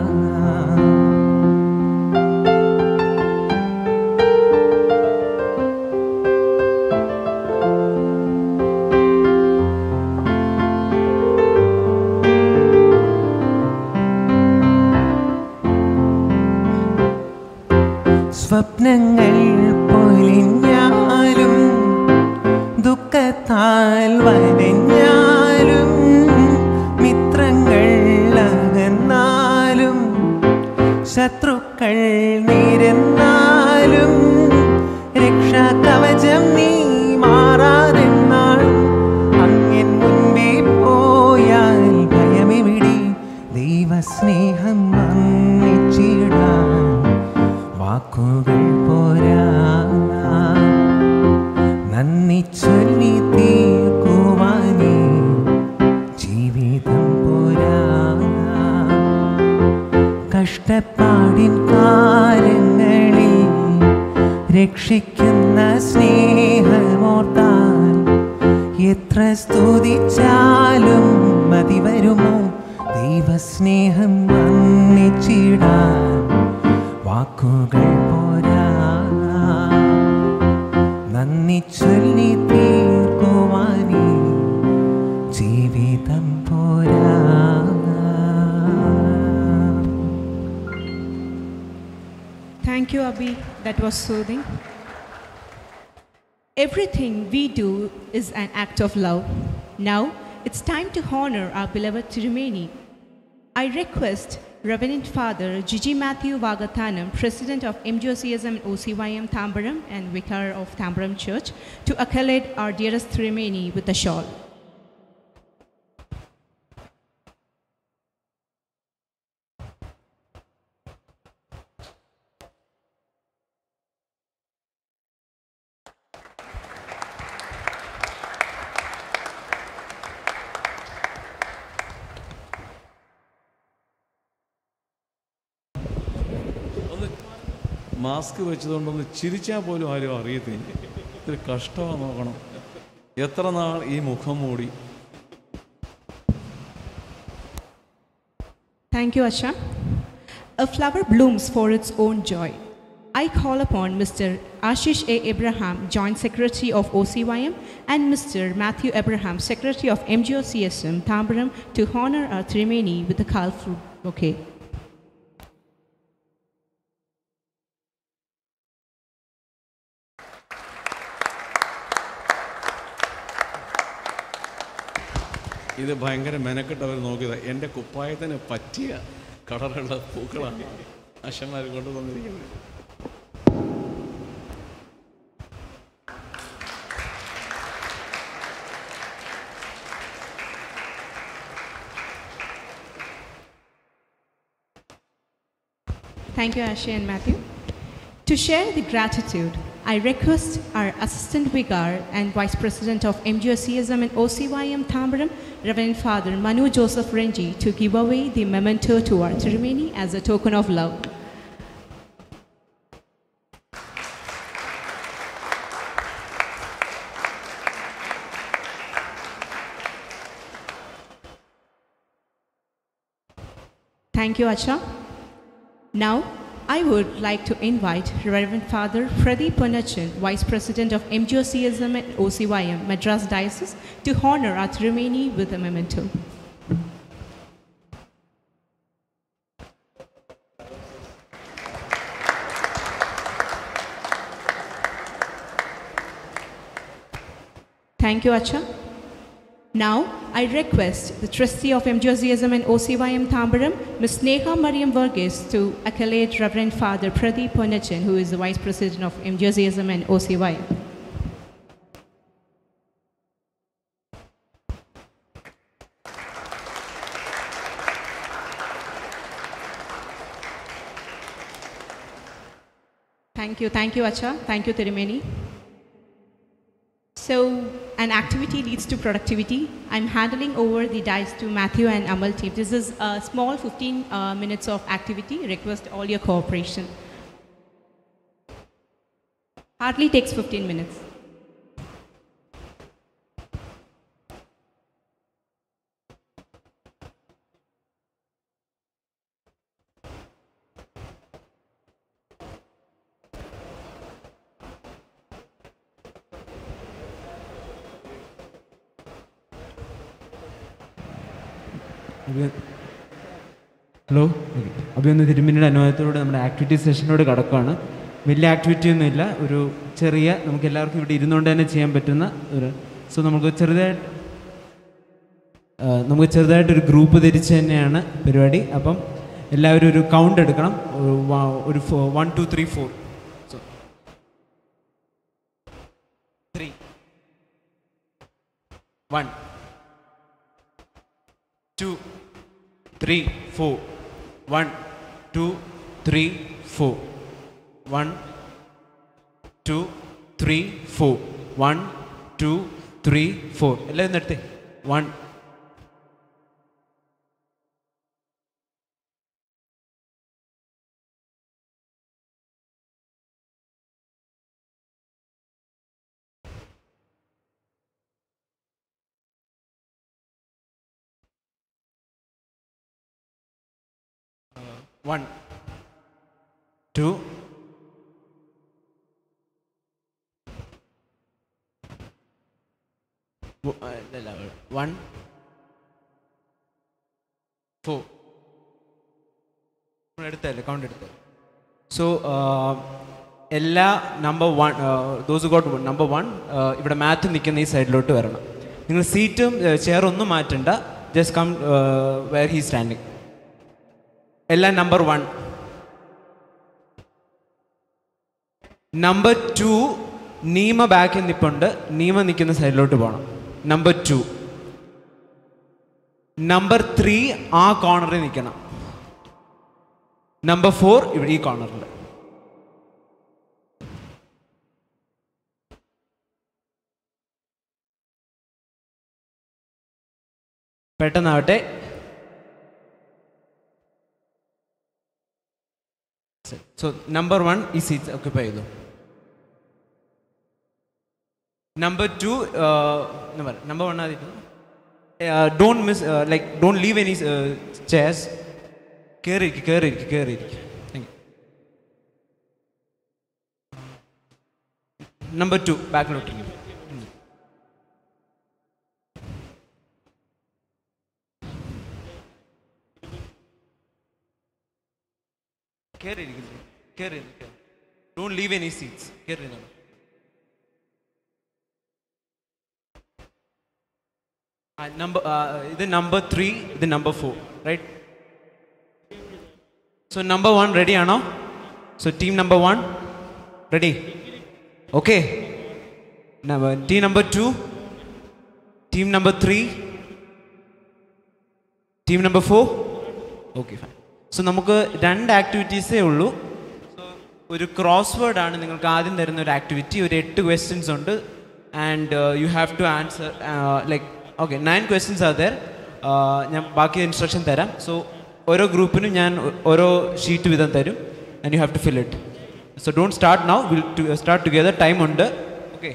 സ്വപ്നങ്ങൾ പൊലിഞ്ഞാലും ദുഃഖത്താൽ വരഞ്ഞാലും മിത്രങ്ങൾ അകന്നാലും ശത്രുക്കൾ നിരന്നാലും രക്ഷാ കവചം നീ മാറാതെന്നാളും അങ്ങൻ മുൻപേ പോയാൽ ഭയമെവിടെ ദൈവസ്നേഹം വന്നിച്ചിടാൻ വാക്കുകൾ പോരാ നന്ദി ചൊല്ലി തീർക്കുവാനേ ജീവിതം പോരാ കഷ്ടപ്പാടിൻ കാലങ്ങളിൽ രക്ഷിക്കുന്ന സ്നേഹമോർത്താൽ എത്ര സ്തുതിച്ചാലും മതി വരുമോ ദൈവസ്നേഹം വന്നിച്ചിടാൻ വാക്കുകൾ പോരാ നന്ദി ചൊല്ലി തീർക്കുവാനേ ജീവിതം പോരാ Thank you, Abhi. That was soothing. Everything we do is an act of love. Now, it's time to honor our beloved Tirumeni. I request Reverend Father Gigi Matthew Vagathanam, President of MGOCSM and OCYM Tambaram and Vicar of Tambaram Church, to accolade our dearest Tirumeni with a shawl. ഒന്ന് mask വെച്ചതുകൊണ്ടൊന്ന് ചിരിച്ചാൽ പോലും ആരും അറിയത്തില്ല ഇത്തിരി കഷ്ടമാണ് നോക്കണം എത്ര നാൾ ഈ മുഖം മൂടി Thank you, Asha. A flower blooms for its own joy. I call upon Mr. Ashish A. Abraham, Joint Secretary of OCYM, and Mr. Matthew Abraham, Secretary of MGOCSM, Tambaram, to honor our Trimeni with the Kal fruit bouquet. ഇത് ഭയങ്കര മെനക്കെട്ടവർ നോക്കിയത് എൻ്റെ കുപ്പായത്തിന് പറ്റിയ കളറുള്ള പൂക്കളാണ് അശന്മാർ കൊണ്ടുവന്നിരിക്കുന്നത് Thank you, Asha and Matthew. To share the gratitude, I request our Assistant Vicar and Vice President of MGOCSM and OCYM Tambaram, Reverend Father Manu Joseph Renji, to give away the memento to our Tirumeni as a token of love. Thank you, Acha. Now, I would like to invite Reverend Father Pradeep Ponachan, Vice President of MGOCSM and OCYM, Madras Diocese, to honor our Tirumeni with a memento. Thank you, Acha. Now, I request the trustee of MGOCSM and OCYM Tambaram, Ms. Neha Mariam Varghese, to accolade Reverend Father Pradeep Ponachan, who is the Vice President of MGOCSM and OCYM. Thank you, thank you, Acha. Thank you, Tirumeni. So, an activity leads to productivity. I'm handling over the dice to Matthew and Amal team. This is a small 15 uh, minutes of activity. Request all your cooperation. Hardly takes 15 minutes. അഭിയ- hello അഭിയൊന്ന് തിരുമേനിയുടെ അനുവാദത്തോടെ നമ്മുടെ activity സെഷനോട് കടക്കുകയാണ് വലിയ activity ഒന്നുമില്ല ഒരു ചെറിയ നമുക്ക് എല്ലാവർക്കും ഇവിടെ ഇരുന്നുകൊണ്ട് തന്നെ ചെയ്യാൻ പറ്റുന്ന ഒരു സോ നമുക്ക് ചെറുതായിട്ട് ആ, നമുക്ക് ചെറുതായിട്ടൊരു ഗ്രൂപ്പ് തിരിച്ച് തന്നെയാണ് പരിപാടി അപ്പം എല്ലാവരും ഒരു കൗണ്ട് എടുക്കണം ഒരു വ- ഒരു one two three four three one two three four one two three four one two three four one two three four എല്ലാവരും നിർത്തേ one one two one four എടുത്തല്ലേ കൗണ്ട് എടുത്തേ സോ എല്ലാ number one those got number one ഇവിടെ മാത്ത് നിൽക്കുന്ന ഈ സൈഡിലോട്ട് വരണം നിങ്ങൾ സീറ്റും ചെയറും ഒന്നും മാറ്റണ്ട just come where he standing എല്ലാം number one number two Neema ബാക്കിൽ നിൽപ്പുണ്ട് നീമ നിൽക്കുന്ന സൈഡിലോട്ട് പോകണം നമ്പർ ടു നമ്പർ ത്രീ ആ കോർണറിൽ നിൽക്കണം നമ്പർ ഫോർ ഇവിടെ ഈ കോർണറിൽ പെട്ടെന്നാവട്ടെ സോ നമ്പർ വൺ ഈ സീറ്റ് ഓക്യുപ്പൈ ചെയ്തു number two number number one ആദ്യം don't miss like don't leave any chairs കയറിയിരിക്കും കയറിയിരിക്കും കയറിയിരിക്കും നമ്പർ ടു ബാക്കിലോട്ടിരിക്കും കയറിയിരിക്കും കയറി ഡോണ്ട് ലീവ് എനി സീറ്റ്സ് കയറി നമ്പർ ഇത് നമ്പർ ത്രീ ഇത് number four right so number one ready ആണോ so team number one ready okay team number two team number three team number four okay fine so നമുക്ക് രണ്ട് ആക്ടിവിറ്റീസേ ഉള്ളൂ ഒരു cross word ആണ് നിങ്ങൾക്ക് ആദ്യം തരുന്ന ഒരു ആക്ടിവിറ്റി ഒരു എട്ട് ക്വസ്റ്റ്യൻസ് ഉണ്ട് and you have to answer like okay nine questions are there ഞാൻ ബാക്കി ഇൻസ്ട്രക്ഷൻ തരാം സോ ഓരോ ഗ്രൂപ്പിനും ഞാൻ ഓരോ ഷീറ്റ് വീതം തരും and you have to fill it so don't start now will start together time ഉണ്ട് okay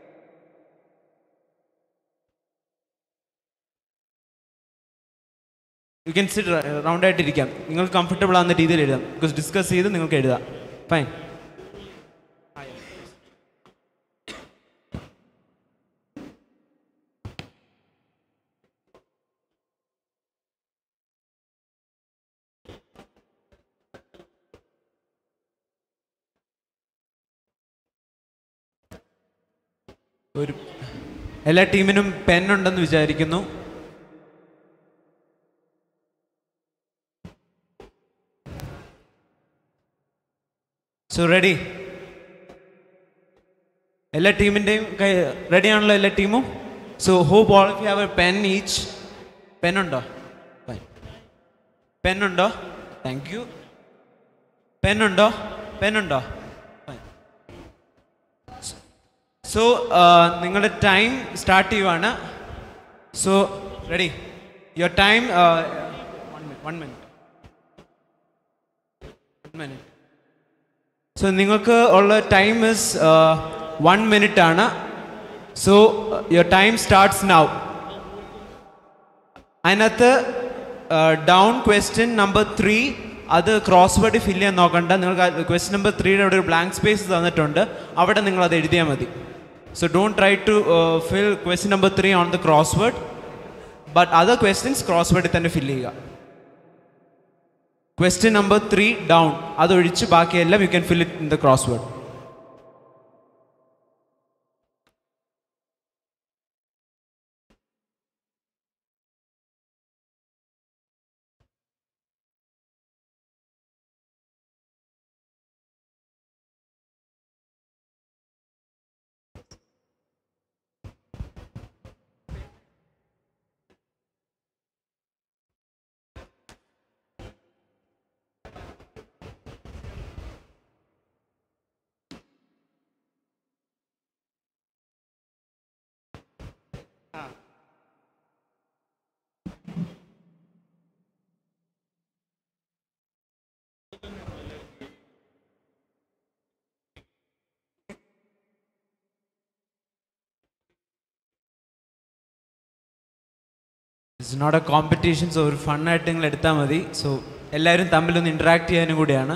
you can sit round ആയിട്ട് ഇരിക്കാം നിങ്ങൾ കംഫർട്ടബിൾ ആവുന്ന രീതിയിൽ എഴുതാം ബിക്കോസ് ഡിസ്കസ് ചെയ്ത് നിങ്ങൾക്ക് എഴുതാം ഫൈൻ ഒരു എല്ലാ ടീമിനും പെൻ ഉണ്ടെന്ന് വിചാരിക്കുന്നു സോ റെഡി എല്ലാ ടീമിൻ്റെയും കൈ റെഡി ആണല്ലോ എല്ലാ ടീമും so hope all you have a pen each pen ഉണ്ടോ പെൻ ഉണ്ടോ താങ്ക് യു പെൻ ഉണ്ടോ പെൻ ഉണ്ടോ സോ നിങ്ങളുടെ ടൈം സ്റ്റാർട്ട് ചെയ്യുവാണ് so ready your time one minute one minute so നിങ്ങൾക്ക് ഉള്ള ടൈം ഇസ് വൺ മിനിറ്റ് ആണ് so your time starts now അതിനകത്ത് ഡൗൺ ക്വസ്റ്റ്യൻ നമ്പർ ത്രീ അത് ക്രോസ് വേർഡ് ഫില്ല് ചെയ്യാൻ നോക്കണ്ട നിങ്ങൾക്ക് ക്വസ്റ്റ്യൻ നമ്പർ ത്രീയുടെ അവിടെ ഒരു ബ്ലാങ്ക് സ്പേസ് തന്നിട്ടുണ്ട് അവിടെ നിങ്ങൾ അത് എഴുതിയാൽ മതി so don't try to fill question number three on the crossword but other questions ക്രോസ് വേർഡിൽ തന്നെ ഫില്ല് ചെയ്യുക ക്വസ്റ്റ്യൻ നമ്പർ ത്രീ ഡൗൺ അതൊഴിച്ച് ബാക്കിയെല്ലാം you can fill it in the crossword it's not a competition so ഒരു ഫണ്ണായിട്ട് നിങ്ങൾ എടുത്താൽ മതി സോ എല്ലാവരും തമ്മിലൊന്ന് ഇൻട്രാക്ട് ചെയ്യാനും കൂടിയാണ്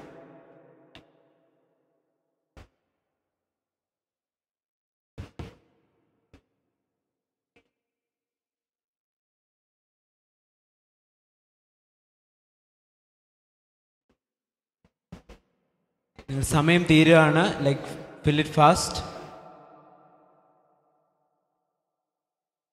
നിങ്ങൾ സമയം തീരുകയാണ് like fill it fast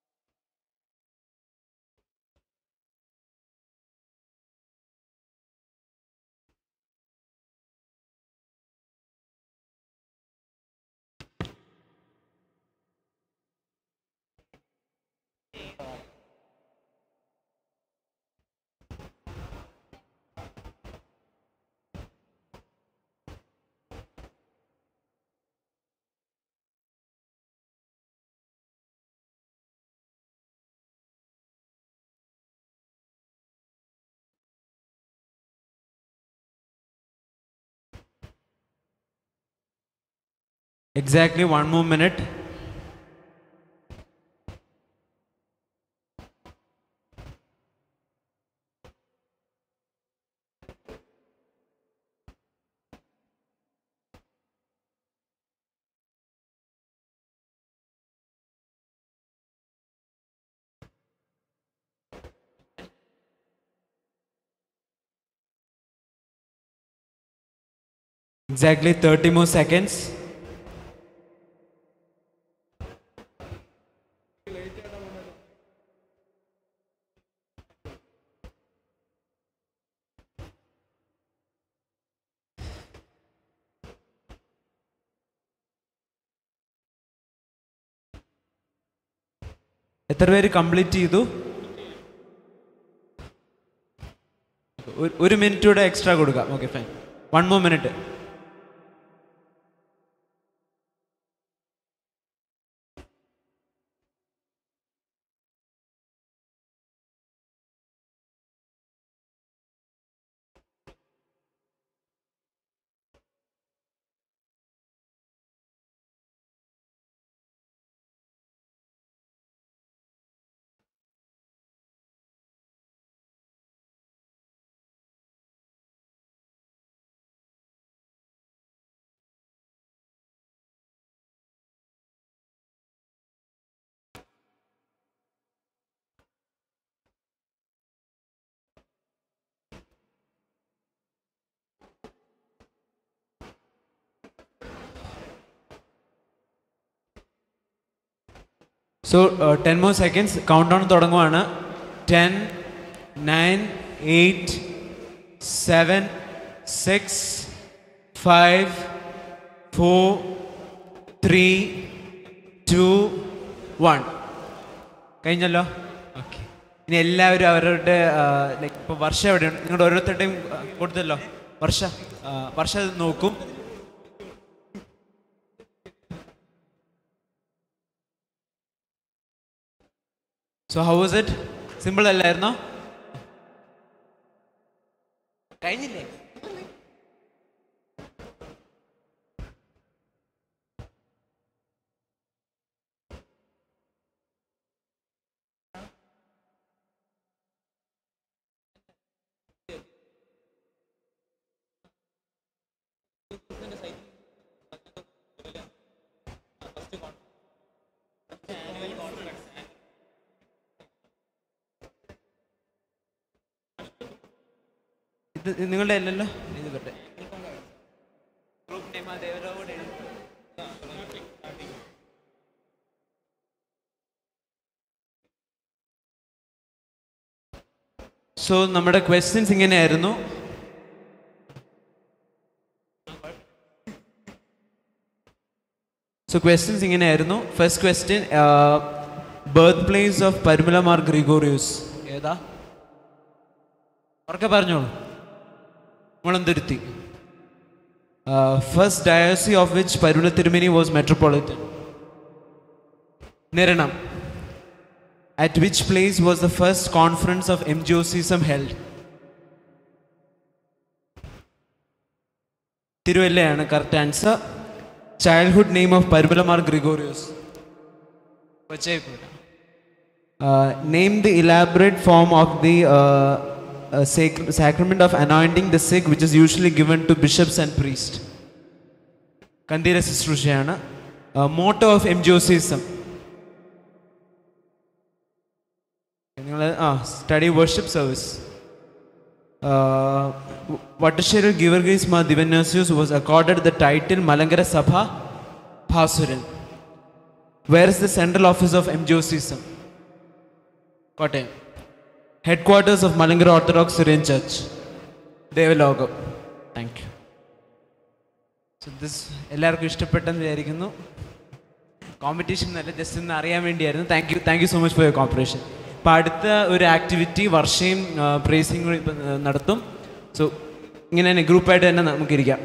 Exactly one more minute. Exactly 30 more seconds. എത്ര പേര് കംപ്ലീറ്റ് ചെയ്തു ഒരു- ഒരു മിനിറ്റ് കൂടെ എക്സ്ട്രാ കൊടുക്കാം okay fine one more minute so ten more seconds count down തുടങ്ങുവാണ് ten nine eight seven six five four three two one കഴിഞ്ഞല്ലോ okay ഇനി എല്ലാവരും അവരുടെ ലൈക്ക് ഇപ്പോൾ വർഷ എവിടെയാണ് നിങ്ങളുടെ ഓരോരുത്തരുടെയും ആ, കൊടുത്തല്ലോ വർഷ ആ, വർഷ ഇത് നോക്കും so how was it simple അല്ലായിരുന്നോ കഴിഞ്ഞില്ലേ ഇത് നിങ്ങളുടെ അല്ലല്ലോ ഇത് പറ്റേ സോ നമ്മുടെ ക്വസ്റ്റ്യൻസ് ഇങ്ങനെയായിരുന്നു സോ ക്വസ്റ്റ്യൻസ് ഇങ്ങനെയായിരുന്നു first question birth place of Parumala Mar Gregorios ഏതാ ഉറക്കെ പറഞ്ഞോളൂ Mulanthuruthy first diocese of which Parumala Thirumeni was metropolitan Niranam at which place was the first conference of M G O C S M held തിരുവല്ലയാണ് correct answer childhood name of Parumala Mar Gregorios name the elaborate form of the sacrament of anointing the sick which is usually given to bishops and priests കന്തീര ശുശ്രൂഷയാണ് motto of M G O C S M നിങ്ങൾ ആ study worship service Vattasseri Geevarghese Mar Dionysius was accorded the title Malankara സഭ ഭാസുരൻ where is the central office of M G O C S M Kottayam headquarters of Malangara Orthodox Syrian Church, Devalokam thank you so this എല്ലാവർക്കും ഇഷ്ടപ്പെട്ടെന്ന് വിചാരിക്കുന്നു competition നല്ല just ഒന്ന് അറിയാൻ വേണ്ടിയായിരുന്നു thank you thank you so much for your cooperation അപ്പോൾ അടുത്ത ഒരു ആക്ടിവിറ്റി വർഷയും പ്രേസിംഗ് ഇപ്പം നടത്തും സോ ഇങ്ങനെ തന്നെ ഗ്രൂപ്പായിട്ട് തന്നെ നമുക്കിരിക്കാം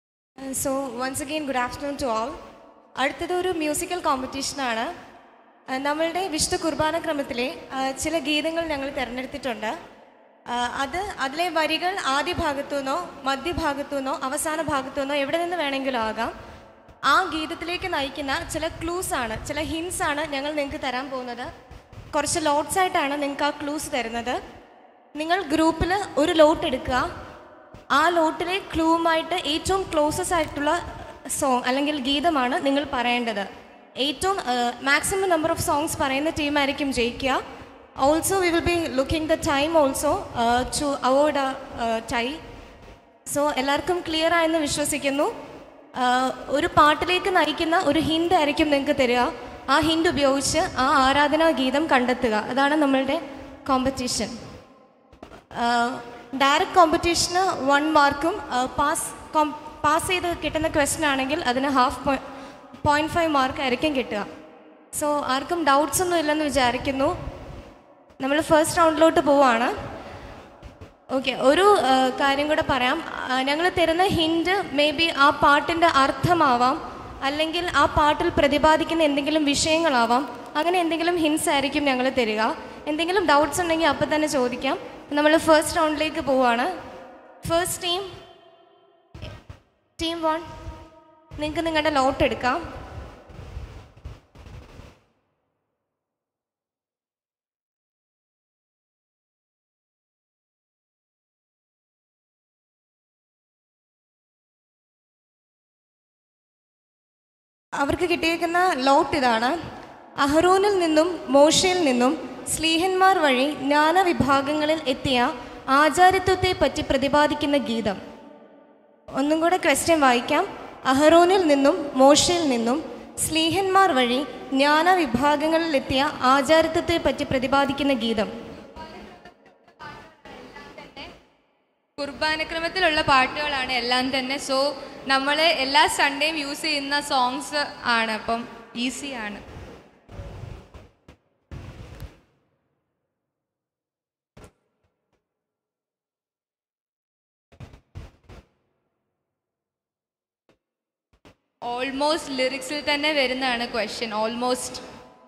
so once again good afternoon to all അടുത്തത് ഒരു മ്യൂസിക്കൽ കോമ്പറ്റീഷനാണ് ആ, നമ്മളുടെ വിശുദ്ധ കുർബാന ക്രമത്തിലെ ആ, ചില ഗീതങ്ങൾ ഞങ്ങൾ തിരഞ്ഞെടുത്തിട്ടുണ്ട് ആ, അത് അതിലെ വരികൾ ആദ്യ ഭാഗത്തു നിന്നോ മധ്യഭാഗത്തു നിന്നോ അവസാന ഭാഗത്തു നിന്നോ എവിടെ നിന്ന് വേണമെങ്കിലും ആകാം ആ ഗീതത്തിലേക്ക് നയിക്കുന്ന ചില ക്ലൂസ് ആണ് ചില ഹിൻസ് ആണ് ഞങ്ങൾ നിങ്ങൾക്ക് തരാൻ പോകുന്നത് കുറച്ച് ലോട്ട്സ് ആയിട്ടാണ് നിങ്ങൾക്ക് ആ ക്ലൂസ് തരുന്നത് നിങ്ങൾ ഗ്രൂപ്പിൽ ഒരു ലോട്ട് എടുക്കുക ആ ലോട്ടിലെ ക്ലൂവുമായിട്ട് ഏറ്റവും ക്ലോസസ് ആയിട്ടുള്ള സോങ് അല്ലെങ്കിൽ ഗീതമാണ് നിങ്ങൾ പറയേണ്ടത് ഏറ്റവും മാക്സിമം നമ്പർ ഓഫ് സോങ്സ് പറയുന്ന ടീമായിരിക്കും ജയിക്കുക also we will be looking the time also to avoid tie so എല്ലാവർക്കും ക്ലിയർ ആയെന്ന് വിശ്വസിക്കുന്നു ആ, ഒരു പാട്ടിലേക്ക് നയിക്കുന്ന ഒരു ഹിൻ്റ് ആയിരിക്കും നിങ്ങൾക്ക് തരിക ആ ഹിൻ്റ് ഉപയോഗിച്ച് ആ ആരാധനാ ഗീതം കണ്ടെത്തുക അതാണ് നമ്മളുടെ കോമ്പറ്റീഷൻ ഡയറക്റ്റ് കോമ്പറ്റീഷന് വൺ മാർക്കും പാസ് പാസ് ചെയ്ത് കിട്ടുന്ന ക്വസ്റ്റൻ ആണെങ്കിൽ അതിന് ഹാഫ് പോയിൻറ്റ് ഫൈവ് മാർക്ക് ആയിരിക്കും കിട്ടുക സോ ആർക്കും ഡൗട്ട്സ് ഒന്നും ഇല്ലെന്ന് വിചാരിക്കുന്നു നമ്മൾ ഫസ്റ്റ് റൗണ്ടിലോട്ട് പോവാണ് ഓക്കെ ഒരു ആ, കാര്യം കൂടെ പറയാം ഞങ്ങൾ തരുന്ന ഹിൻഡ് മേ ബി ആ പാട്ടിൻ്റെ അർത്ഥമാവാം അല്ലെങ്കിൽ ആ പാട്ടിൽ പ്രതിപാദിക്കുന്ന എന്തെങ്കിലും വിഷയങ്ങളാവാം അങ്ങനെ എന്തെങ്കിലും ഹിൻസ് ആയിരിക്കും ഞങ്ങൾ തരിക എന്തെങ്കിലും ഡൗട്ട്സ് ഉണ്ടെങ്കിൽ അപ്പം തന്നെ ചോദിക്കാം നമ്മൾ ഫസ്റ്റ് റൗണ്ടിലേക്ക് പോവാണ് ഫസ്റ്റ് ടീം ടീം വൺ നിങ്ങൾക്ക് നിങ്ങളുടെ ലോട്ട് എടുക്കാം അവർക്ക് കിട്ടിയേക്കുന്ന ലോട്ട് ഇതാണ് അഹ്റോനിൽ നിന്നും മോശയിൽ നിന്നും സ്ലീഹന്മാർ വഴി ജ്ഞാനവിഭാഗങ്ങളിൽ എത്തിയ ആചാരത്വത്തെ പറ്റി പ്രതിപാദിക്കുന്ന ഗീതം ഒന്നും കൂടെ ക്വസ്റ്റ്യൻ വായിക്കാം അഹ്റോനിൽ നിന്നും മോശയിൽ നിന്നും സ്ലീഹന്മാർ വഴി ജ്ഞാനവിഭാഗങ്ങളിൽ എത്തിയ ആചാരത്വത്തെ പറ്റി പ്രതിപാദിക്കുന്ന ഗീതം കുർബാനക്രമത്തിലുള്ള പാട്ടുകളാണ് എല്ലാം തന്നെ സോ നമ്മൾ എല്ലാ സൺഡേയും യൂസ് ചെയ്യുന്ന സോങ്സ് ആണ് അപ്പം ഈസി ആണ് ഓൾമോസ്റ്റ് ലിറിക്സിൽ തന്നെ വരുന്നതാണ് ക്വസ്റ്റ്യൻ ഓൾമോസ്റ്റ്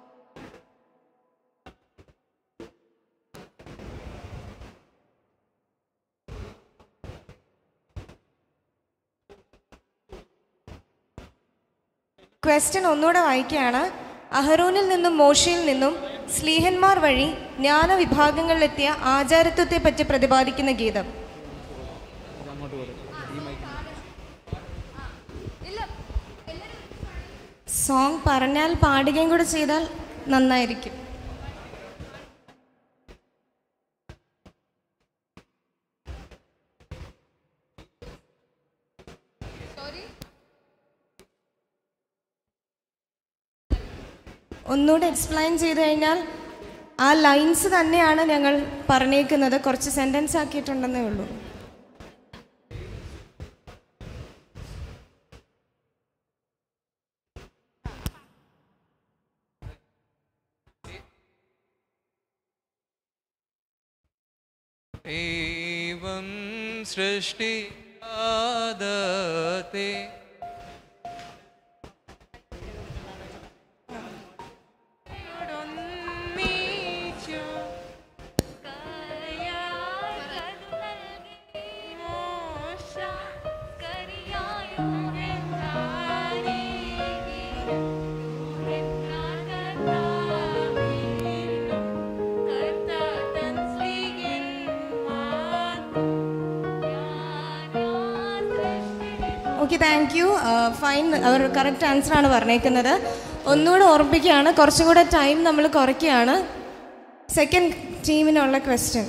ക്വസ്റ്റ്യൻ ഒന്നുകൂടെ വായിക്കുകയാണ് അഹറൂനിൽ നിന്നും മോശയിൽ നിന്നും സ്ലീഹന്മാർ വഴി ജ്ഞാനവിഭാഗങ്ങളിലെത്തിയ ആചാരത്വത്തെ പറ്റി പ്രതിപാദിക്കുന്ന ഗീതം സോങ് പറഞ്ഞാൽ പാടുകയും കൂടെ ചെയ്താൽ നന്നായിരിക്കും ഒന്നുകൂടെ എക്സ്പ്ലെയിൻ ചെയ്ത് കഴിഞ്ഞാൽ ആ ലൈൻസ് തന്നെയാണ് ഞങ്ങൾ പറഞ്ഞേക്കുന്നത് കുറച്ച് സെൻറ്റൻസ് ആക്കിയിട്ടുണ്ടെന്നേ ഉള്ളൂ एवं सृष्टि आदते ഓക്കെ താങ്ക് യു ഫൈൻ അവർ കറക്റ്റ് ആൻസർ ആണ് പറഞ്ഞേക്കുന്നത് ഒന്നുകൂടെ ഓർമ്മിപ്പിക്കുകയാണ് കുറച്ചും കൂടെ ടൈം നമ്മൾ കുറയ്ക്കുകയാണ് സെക്കൻഡ് ടീമിനുള്ള ക്വസ്റ്റ്യൻ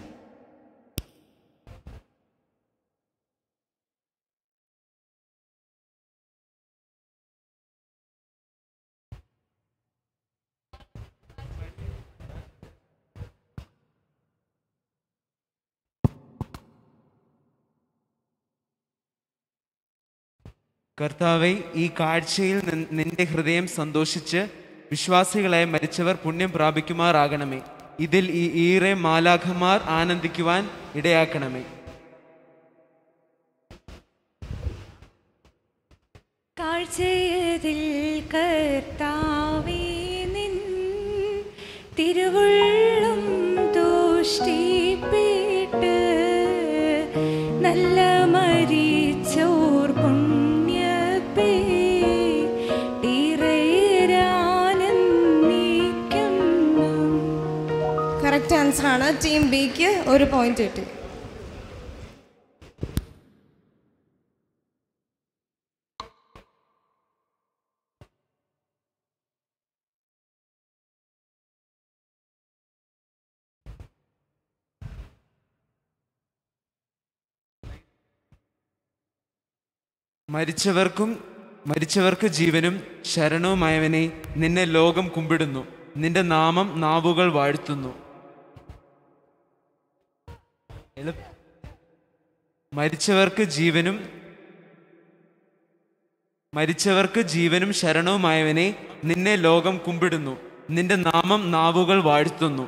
കർത്താവെ ഈ കാഴ്ചയിൽ നി- നിന്റെ ഹൃദയം സന്തോഷിച്ച് വിശ്വാസികളെ മരിച്ചവർ പുണ്യം പ്രാപിക്കുമാറാകണമേ ഇതിൽ ഈ ഈറെ മാലാഖമാർ ആനന്ദിക്കുവാൻ ഇടയാക്കണമേ കാഴ്ചയതിൽ കർത്താവേ നിൻ തിരുവുള്ളം ദോഷ്ടിപ്പിട്ട് നല്ല മരിച്ചോർ പുണ്യപ്പേ ഇറയരാനന്ദിക്കുന്നു കറക്റ്റ് ആൻസർ ആണ് ടീം ബിക്ക് ഒരു പോയിന്റ് കിട്ടി മരിച്ചവർക്കും മരിച്ചവർക്ക് ജീവനും ശരണവുമായവനെ നിന്നെ ലോകം കുമ്പിടുന്നു നിന്റെ നാമം നാവുകൾ വാഴ്ത്തുന്നു എളു- മരിച്ചവർക്ക് ജീവനും മരിച്ചവർക്ക് ജീവനും ശരണവുമായവനെ നിന്നെ ലോകം കുമ്പിടുന്നു നിന്റെ നാമം നാവുകൾ വാഴ്ത്തുന്നു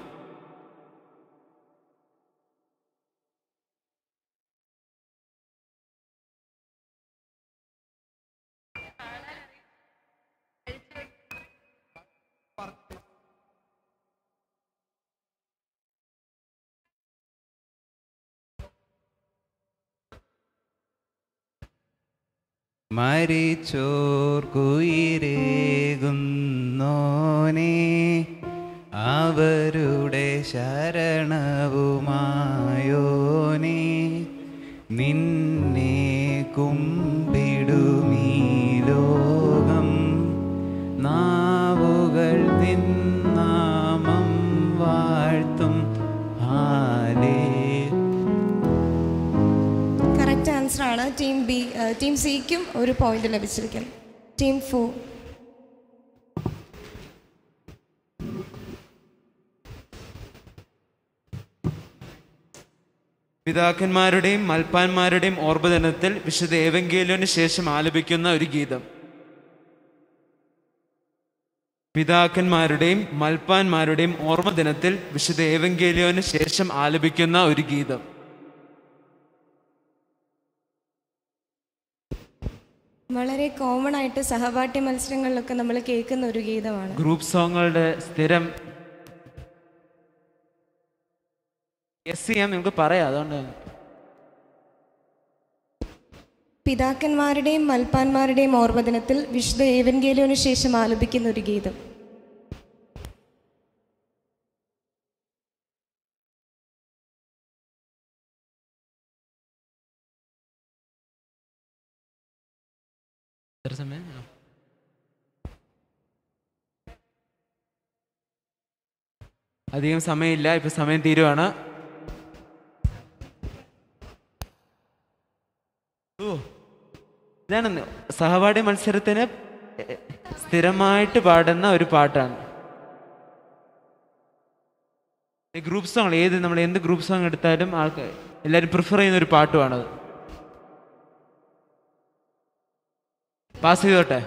മരിച്ചോർക്കുയിരേകുന്നോനെ അവരുടെ ശരണവുമായോനെ നിന്നെ കുമ്പിടുമീ ലോകം നാവുകൾ നിന്നാമം വാഴ്ത്തും ഹാലേ കറക്റ്റ് ആൻസർ ആണ് ടീം ബി ടീം സിക്കും ഒരു പോയിന്റ് ലഭിച്ചിരിക്കുന്നു ടീം ഫോർ പിതാക്കന്മാരുടെയും മൽപ്പാന്മാരുടെയും ഓർമ്മദിനത്തിൽ വിശുദ്ധ ഏവങ്കേലിയോന് ശേഷം ആലപിക്കുന്ന ഒരു ഗീതം പിതാക്കന്മാരുടെയും മൽപ്പാന്മാരുടെയും ഓർമ്മദിനത്തിൽ വിശുദ്ധ ഏവങ്കേലിയോന് ശേഷം ആലപിക്കുന്ന ഒരു ഗീതം വളരെ കോമൺ ആയിട്ട് സഹപാഠ്യ മത്സരങ്ങളിലൊക്കെ നമ്മൾ കേൾക്കുന്ന ഒരു ഗീതമാണ് ഗ്രൂപ്പ് സോങ്ങുകളുടെ സ്ഥിരം എസ് ചെയ്യാൻ നിങ്ങൾക്ക് പറയാം അതുകൊണ്ട് പിതാക്കന്മാരുടെയും മൽപ്പാന്മാരുടെയും ഓർമ്മദിനത്തിൽ വിശുദ്ധ ഏവൻഗേലിയോന് ശേഷം ആലപിക്കുന്ന ഒരു ഗീതം എത്ര സമയം ആ. അധികം സമയമില്ല ഇപ്പൊ സമയം തീരുവാണ് ഓ ഇതാണ് സഹപാഠി മത്സരത്തിന് എ- സ്ഥിരമായിട്ട് പാടുന്ന ഒരു പാട്ടാണ് ഈ ഗ്രൂപ്പ് സോങ് ഏത് നമ്മൾ എന്ത് ഗ്രൂപ്പ് സോങ് എടുത്താലും ആൾക്ക് എല്ലാവരും പ്രിഫർ ചെയ്യുന്ന ഒരു പാട്ടുമാണത് പാസ് ചെയ്തോട്ടെ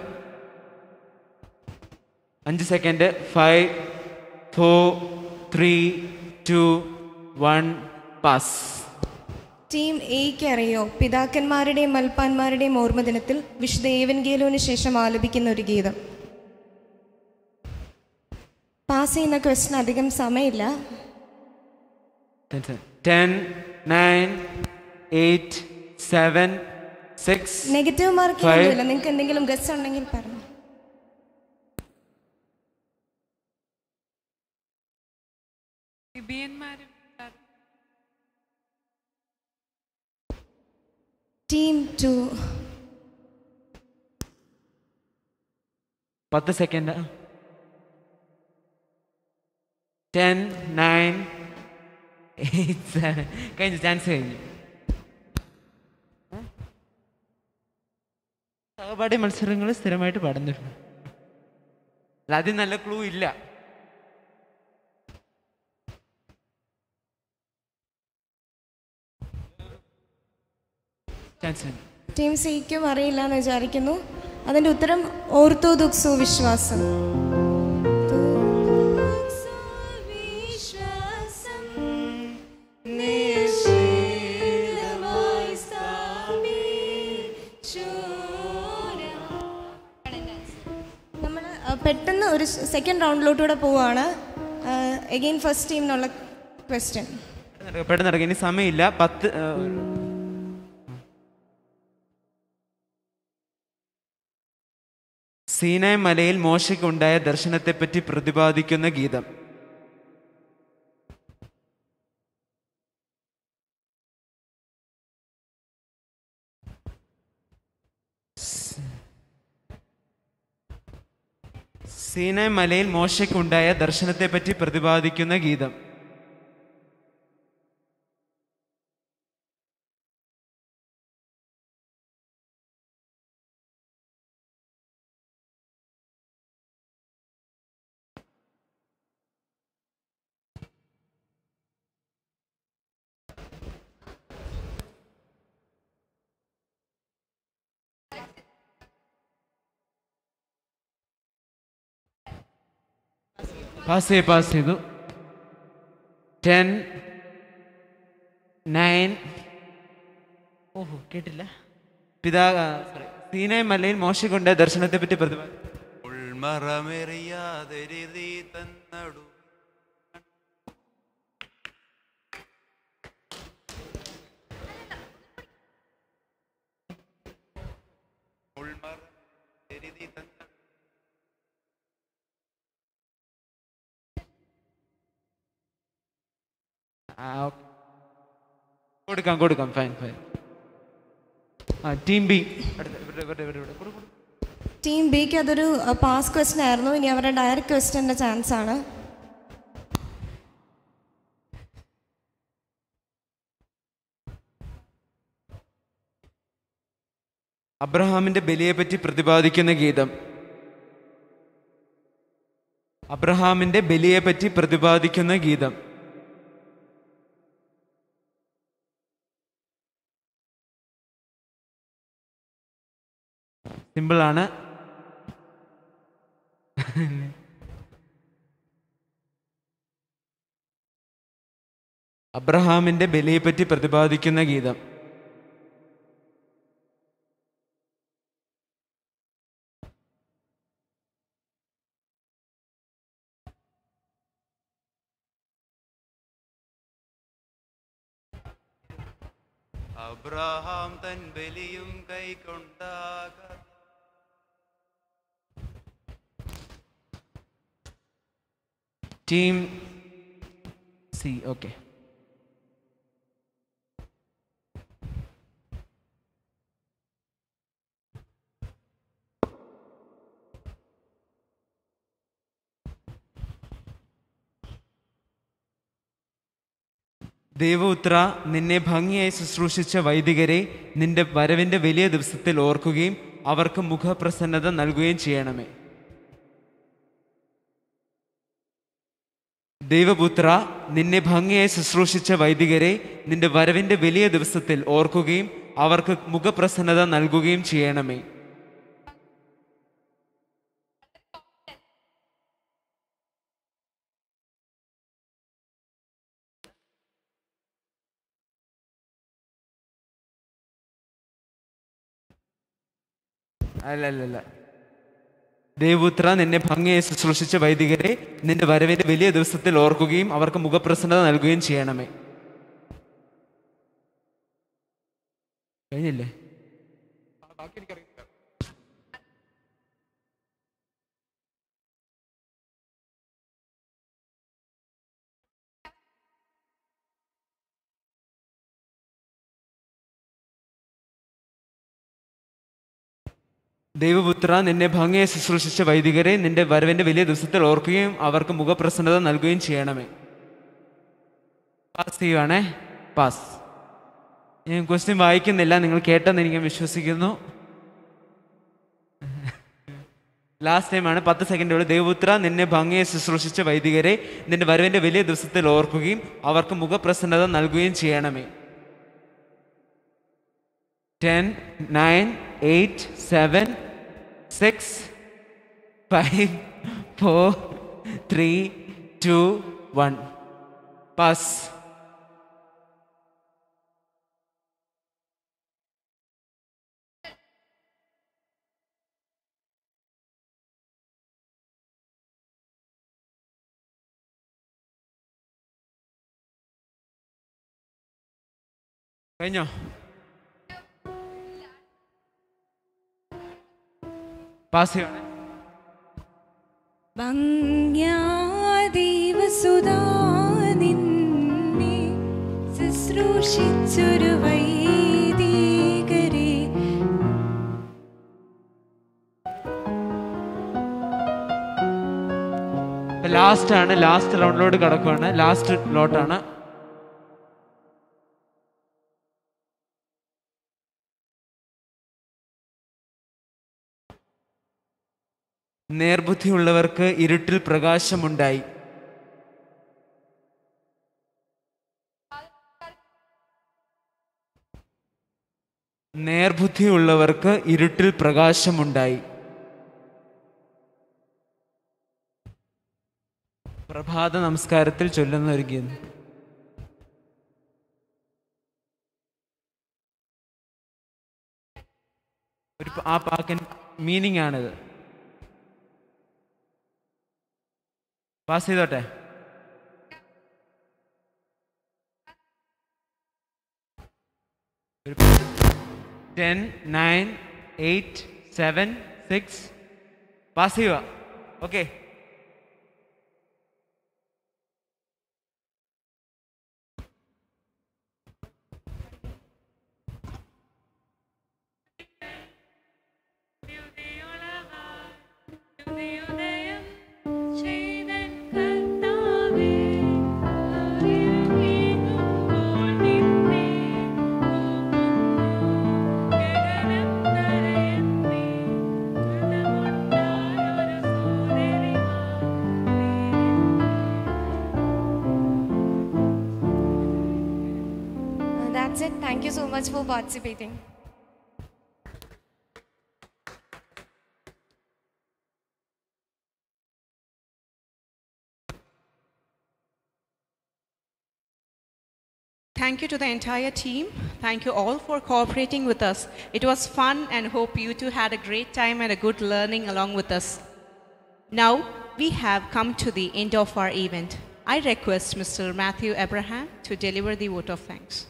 അഞ്ച് second five four three two one pass team എയ്ക്ക് അറിയോ പിതാക്കന്മാരുടെയും മൽപ്പാന്മാരുടെയും ഓർമ്മദിനത്തിൽ വിശുദ്ധ ഏവൻഗേലോന് ശേഷം ആലപിക്കുന്ന ഒരു ഗീതം പാസ് ചെയ്യുന്ന ക്വസ്റ്റൻ അധികം സമയമില്ല ten nine eight seven six negative mark Five. ഒന്നുമില്ല നിങ്ങൾക്ക് എന്തെങ്കിലും ഗസ് ഉണ്ടെങ്കിൽ പറഞ്ഞു ടീം ടു പത്ത് second ten nine eight seven കഴിഞ്ഞു ചാൻസ് കഴിഞ്ഞു സഹപാഠി മത്സരങ്ങൾ സ്ഥിരമായിട്ട് പാടുന്നുണ്ട് അല്ല, അതിൽ നല്ല ക്ലൂ ഇല്ല ചാൻസ് കഴിഞ്ഞു ടീം സിക്കും അറിയില്ല എന്ന് വിചാരിക്കുന്നു അതിന്റെ ഉത്തരം ഓർത്തോദോക്സോ വിശ്വാസം നമ്മൾ പെട്ടെന്ന് ഒരു സെക്കൻഡ് റൗണ്ടിലോട്ടൂടെ പോവാണ് ആ, എഗെയിൻ ഫസ്റ്റ് ടീമിനുള്ള ക്വസ്റ്റ്യൻ പെട്ടെന്ന് ഇറങ്ങി ഇനി സമയമില്ല പത്ത് ആ, സീനായ് മലയിൽ മോശയ്ക്കുണ്ടായ ദർശനത്തെപ്പറ്റി പ്രതിപാദിക്കുന്ന ഗീതം സീനായ് മലയിൽ മോശയ്ക്കുണ്ടായ ദർശനത്തെപ്പറ്റി പ്രതിപാദിക്കുന്ന ഗീതം പാസ് ചെയ്ത് പാസ് ചെയ്തു ടെൻ നയൻ ഓഹോ കേട്ടില്ല പിതാ സോറി സീനായ് മലയിൽ മോശ കൊണ്ട് ദർശനത്തെ പറ്റി പ്രതിപാദിക്കും ഉൾമറമെറിയാതെരുതി തന്നടു ഉൾമറമെരുതി തന്ന ആ, ഓക്കേ. കൊടുക്കാം കൊടുക്കാം ഫൈൻ ഫൈൻ ആ ടീം ബി ടീം ബിക്ക് അതൊരു പാസ് ക്വസ്റ്റ്യൻ ആയിരുന്നു ഇനി അവരുടെ ഡയറക്റ്റ് ക്വസ്റ്റ്യൻ്റെ ചാൻസ് ആണ് അബ്രഹാമിന്റെ ബലിയെ പറ്റി പ്രതിപാദിക്കുന്ന ഗീതം അബ്രഹാമിന്റെ ബലിയെ പറ്റി പ്രതിപാദിക്കുന്ന ഗീതം സിമ്പിൾ ആണ് അബ്രഹാമിന്റെ ബലിയെ പറ്റി പ്രതിപാദിക്കുന്ന ഗീതം അബ്രഹാം തൻ ബലിയും കൈക്കൊണ്ടാക ടീം സി ഓക്കെ ദേവപുത്ര നിന്നെ ഭംഗിയായി ശുശ്രൂഷിച്ച വൈദികരെ നിന്റെ വരവിന്റെ വലിയ ദിവസത്തിൽ ഓർക്കുകയും അവർക്ക് മുഖപ്രസന്നത നൽകുകയും ചെയ്യണമേ ദൈവപുത്ര നിന്നെ ഭംഗിയായി ശുശ്രൂഷിച്ച വൈദികരെ നിന്റെ വരവിന്റെ വലിയ ദിവസത്തിൽ ഓർക്കുകയും അവർക്ക് മുഖപ്രസന്നത നൽകുകയും ചെയ്യണമേ അല്ല അല്ല അല്ല ദേവപുത്ര നിന്നെ ഭംഗിയായി ശുശ്രൂഷിച്ച വൈദികരെ നിന്റെ വരവിന്റെ വലിയ ദിവസത്തിൽ ഓർക്കുകയും അവർക്ക് മുഖപ്രസന്നത നൽകുകയും ചെയ്യണമേ കഴിഞ്ഞില്ലേ ദൈവപുത്ര നിന്നെ ഭംഗിയെ ശുശ്രൂഷിച്ച വൈദികരെ നിന്റെ വരവിന്റെ വലിയ ദിവസത്തിൽ ഓർക്കുകയും അവർക്ക് മുഖപ്രസന്നത നൽകുകയും ചെയ്യണമേ പാസ് ചെയ്യുവാണേ പാസ് ഞാൻ ക്വസ്റ്റ്യൻ വായിക്കുന്നില്ല നിങ്ങൾ കേട്ടെന്ന് എനിക്ക് വിശ്വസിക്കുന്നു ലാസ്റ്റ് ടൈമാണ് പത്ത് സെക്കൻഡുകൾ ദൈവപുത്ര നിന്നെ ഭംഗിയെ ശുശ്രൂഷിച്ച വൈദികരെ നിന്റെ വരവിന്റെ വലിയ ദിവസത്തിൽ ഓർക്കുകയും അവർക്ക് മുഖപ്രസന്നത നൽകുകയും ചെയ്യണമേ ten nine eight seven six five four three two one pass കഴിഞ്ഞോ പാസ് ചെയ്യണേ ഭംഗ്യാദീവസുതാ നിന്നെ ശുശ്രൂഷിച്ചൊരു വൈദികരെ ലാസ്റ്റ് ആണ് ലാസ്റ്റ് റൗണ്ടിലോട്ട് കിടക്കുവാണ് ലാസ്റ്റ് ലോട്ടാണ് നേർബുദ്ധിയുള്ളവർക്ക് ഇരുട്ടിൽ പ്രകാശമുണ്ടായി നേർബുദ്ധിയുള്ളവർക്ക് ഇരുട്ടിൽ പ്രകാശമുണ്ടായി പ്രഭാത നമസ്കാരത്തിൽ ചൊല്ലുന്ന ഒരു ഗീതം ഒരു പ- ആ പാക്കൻ മീനിങ് ആണിത് പാസ് ചെയ്തോട്ടെ ten nine eight seven six pass ചെയ്യുക okay That's it. Thank you so much for participating. Thank you to the entire team. Thank you all for cooperating with us. It was fun and hope you two had a great time and a good learning along with us. Now we have come to the end of our event. I request Mr. Matthew Abraham to deliver the vote of thanks.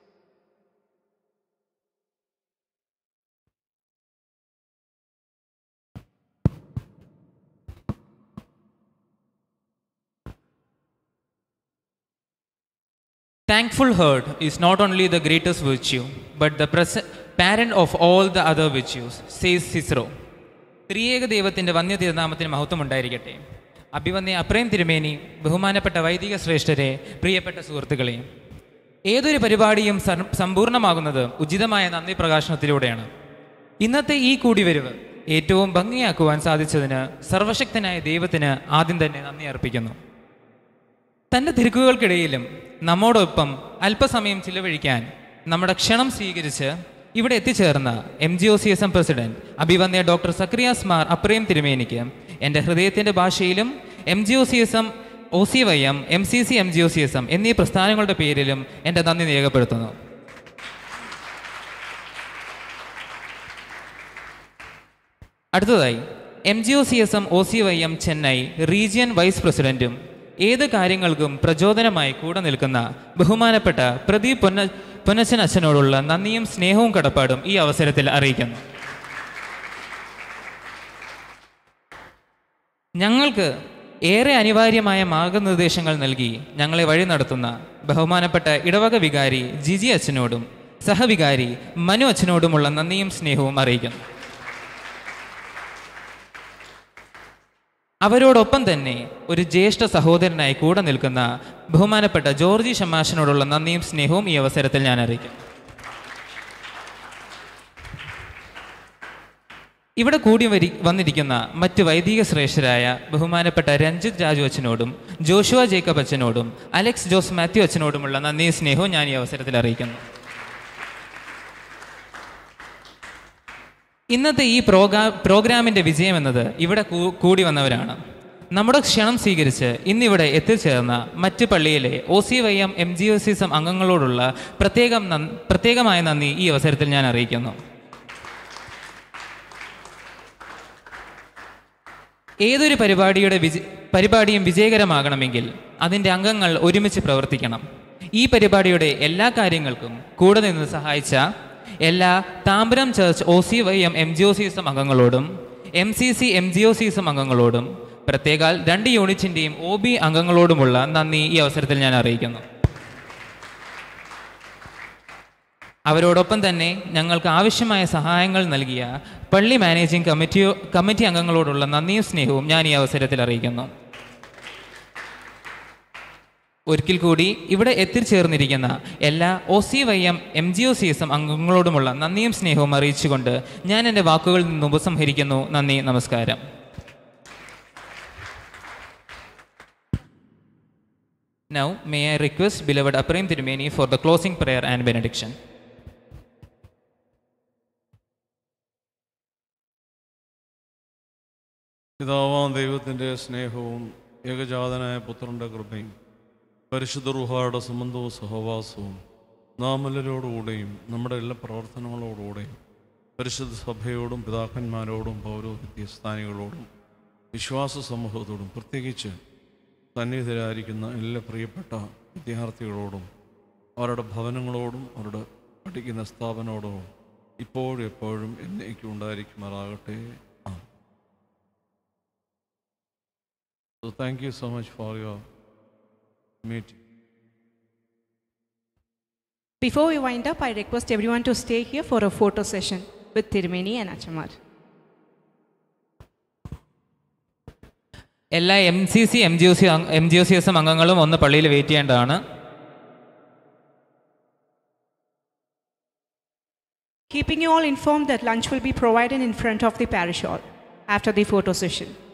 Thankful heart is not only the greatest virtue, but the pres- parent of all the other virtues, says Cicero. ത്രിയേക ദൈവത്തിൻ്റെ വന്യ തിരുനാമത്തിന് മഹത്വം ഉണ്ടായിരിക്കട്ടെ അഭിവന്യ അപ്രേം തിരുമേനി ബഹുമാനപ്പെട്ട വൈദിക ശ്രേഷ്ഠരെ പ്രിയപ്പെട്ട സുഹൃത്തുക്കളെ ഏതൊരു പരിപാടിയും സർ- സമ്പൂർണ്ണമാകുന്നത് ഉചിതമായ നന്ദി പ്രകാശനത്തിലൂടെയാണ് ഇന്നത്തെ ഈ കൂടിവരവ് ഏറ്റവും ഭംഗിയാക്കുവാൻ സാധിച്ചതിന് സർവശക്തനായ ദൈവത്തിന് ആദ്യം തന്നെ നന്ദി അർപ്പിക്കുന്നു തൻ്റെ തിരക്കുകൾക്കിടയിലും നമ്മോടൊപ്പം അല്പസമയം ചിലവഴിക്കാൻ നമ്മുടെ ക്ഷണം സ്വീകരിച്ച് ഇവിടെ എത്തിച്ചേർന്ന M G O C S M president അഭിവന്യ ഡോക്ടർ സക്രിയാസ് മാർ അപ്രേം തിരുമേനിക്ക് എൻ്റെ ഹൃദയത്തിൻ്റെ ഭാഷയിലും M G O C S M O C Y M M C C M G O C S M എന്നീ പ്രസ്ഥാനങ്ങളുടെ പേരിലും എൻ്റെ നന്ദി രേഖപ്പെടുത്തുന്നു അടുത്തതായി M G O C S M O C Y M Chennai region vice പ്രസിഡന്റും ഏത് കാര്യങ്ങൾക്കും പ്രചോദനമായി കൂടെ നിൽക്കുന്ന ബഹുമാനപ്പെട്ട പ്രദീപ് പൊന്ന പൊന്നച്ചൻ അച്ഛനോടുള്ള നന്ദിയും സ്നേഹവും കടപ്പാടും ഈ അവസരത്തിൽ അറിയിക്കുന്നു ഞങ്ങൾക്ക് ഏറെ അനിവാര്യമായ മാർഗനിർദ്ദേശങ്ങൾ നൽകി ഞങ്ങളെ വഴി നടത്തുന്ന ബഹുമാനപ്പെട്ട ഇടവക വികാരി ജിജി അച്ഛനോടും സഹവികാരി മനു അച്ഛനോടുമുള്ള നന്ദിയും സ്നേഹവും അറിയിക്കുന്നു അവരോടൊപ്പം തന്നെ ഒരു ജ്യേഷ്ഠ സഹോദരനായി കൂടെ നിൽക്കുന്ന ബഹുമാനപ്പെട്ട ജോർജി ഷമാശനോടുള്ള നന്ദിയും സ്നേഹവും ഈ അവസരത്തിൽ ഞാൻ അറിയിക്കും ഇവിടെ കൂടി വരി വന്നിരിക്കുന്ന മറ്റ് വൈദിക ശ്രേഷ്ഠരായ ബഹുമാനപ്പെട്ട രഞ്ജിത്ത് രാജു അച്ഛനോടും ജോഷുവ ജേക്കബ് അച്ഛനോടും അലക്സ് ജോസ് മാത്യു അച്ഛനോടുമുള്ള നന്ദിയും സ്നേഹവും ഞാൻ ഈ അവസരത്തിൽ അറിയിക്കുന്നു ഇന്നത്തെ ഈ പ്രോഗ്രാ പ്രോഗ്രാമിൻ്റെ വിജയം എന്നത് ഇവിടെ കൂ- കൂടി വന്നവരാണ് നമ്മുടെ ക്ഷണം സ്വീകരിച്ച് ഇന്നിവിടെ എത്തിച്ചേർന്ന മറ്റ് പള്ളിയിലെ O C Y M M G O C M അംഗങ്ങളോടുള്ള പ്രത്യേകം നന്ദി- പ്രത്യേകമായ നന്ദി ഈ അവസരത്തിൽ ഞാൻ അറിയിക്കുന്നു ഏതൊരു പരിപാടിയുടെ വിജ പരിപാടിയും വിജയകരമാകണമെങ്കിൽ അതിൻ്റെ അംഗങ്ങൾ ഒരുമിച്ച് പ്രവർത്തിക്കണം ഈ പരിപാടിയുടെ എല്ലാ കാര്യങ്ങൾക്കും കൂടെ നിന്ന് സഹായിച്ച എല്ലാ Tambaram church O C Y M M G O C S M അംഗങ്ങളോടും M C C M G O C S M അംഗങ്ങളോടും പ്രത്യേകാൽ രണ്ട് യൂണിറ്റിൻ്റെയും ഒ ബി അംഗങ്ങളോടുമുള്ള നന്ദി ഈ അവസരത്തിൽ ഞാൻ അറിയിക്കുന്നു അവരോടൊപ്പം തന്നെ ഞങ്ങൾക്ക് ആവശ്യമായ സഹായങ്ങൾ നൽകിയ പള്ളി മാനേജിംഗ് കമ്മിറ്റിയോ കമ്മിറ്റി അംഗങ്ങളോടുള്ള നന്ദിയും സ്നേഹവും ഞാൻ ഈ അവസരത്തിൽ അറിയിക്കുന്നു ഒരിക്കൽ കൂടി ഇവിടെ എത്തിച്ചേർന്നിരിക്കുന്ന എല്ലാ O C Y M M G O C S M അംഗങ്ങളോടുമുള്ള നന്ദിയും സ്നേഹവും അറിയിച്ചുകൊണ്ട് ഞാൻ എൻ്റെ വാക്കുകളിൽ നിന്ന് ഉപസംഹരിക്കുന്നു നന്ദി നമസ്കാരം Now, may I request beloved Aprim Tirumeni for the closing prayer and benediction. പിതാവാം ദൈവത്തിൻ്റെ സ്നേഹവും ഏകജാതനായ പുത്രൻ്റെ കൃപയും പരിശുദ്ധ റുഹായുടെ സംബന്ധവും സഹവാസവും നാം എല്ലാവരോടുകൂടെയും നമ്മുടെ എല്ലാ പ്രവർത്തനങ്ങളോടുകൂടെയും പരിശുദ്ധ സഭയോടും പിതാക്കന്മാരോടും പൗരോഹിത്യ സ്ഥാനികളോടും വിശ്വാസ സമൂഹത്തോടും പ്രത്യേകിച്ച് സന്നിഹിതരായിരിക്കുന്ന എല്ലാ പ്രിയപ്പെട്ട വിദ്യാർത്ഥികളോടും അവരുടെ ഭവനങ്ങളോടും അവരുടെ പഠിക്കുന്ന സ്ഥാപനങ്ങളോടും ഇപ്പോഴും എപ്പോഴും എന്നേക്കും ഉണ്ടായിരിക്കുമാറാകട്ടെ ആമേൻ. So thank you so much for your meeting. Before we wind up, I request everyone to stay here for a photo session with Tirumeni and Achamar. എല്ലാ M C C M G O C M G O C S M അംഗങ്ങളും ഒന്ന് പള്ളിയിൽ wait ചെയ്യേണ്ടതാണ് Keeping you all informed that lunch will be provided in front of the parish hall after the photo session.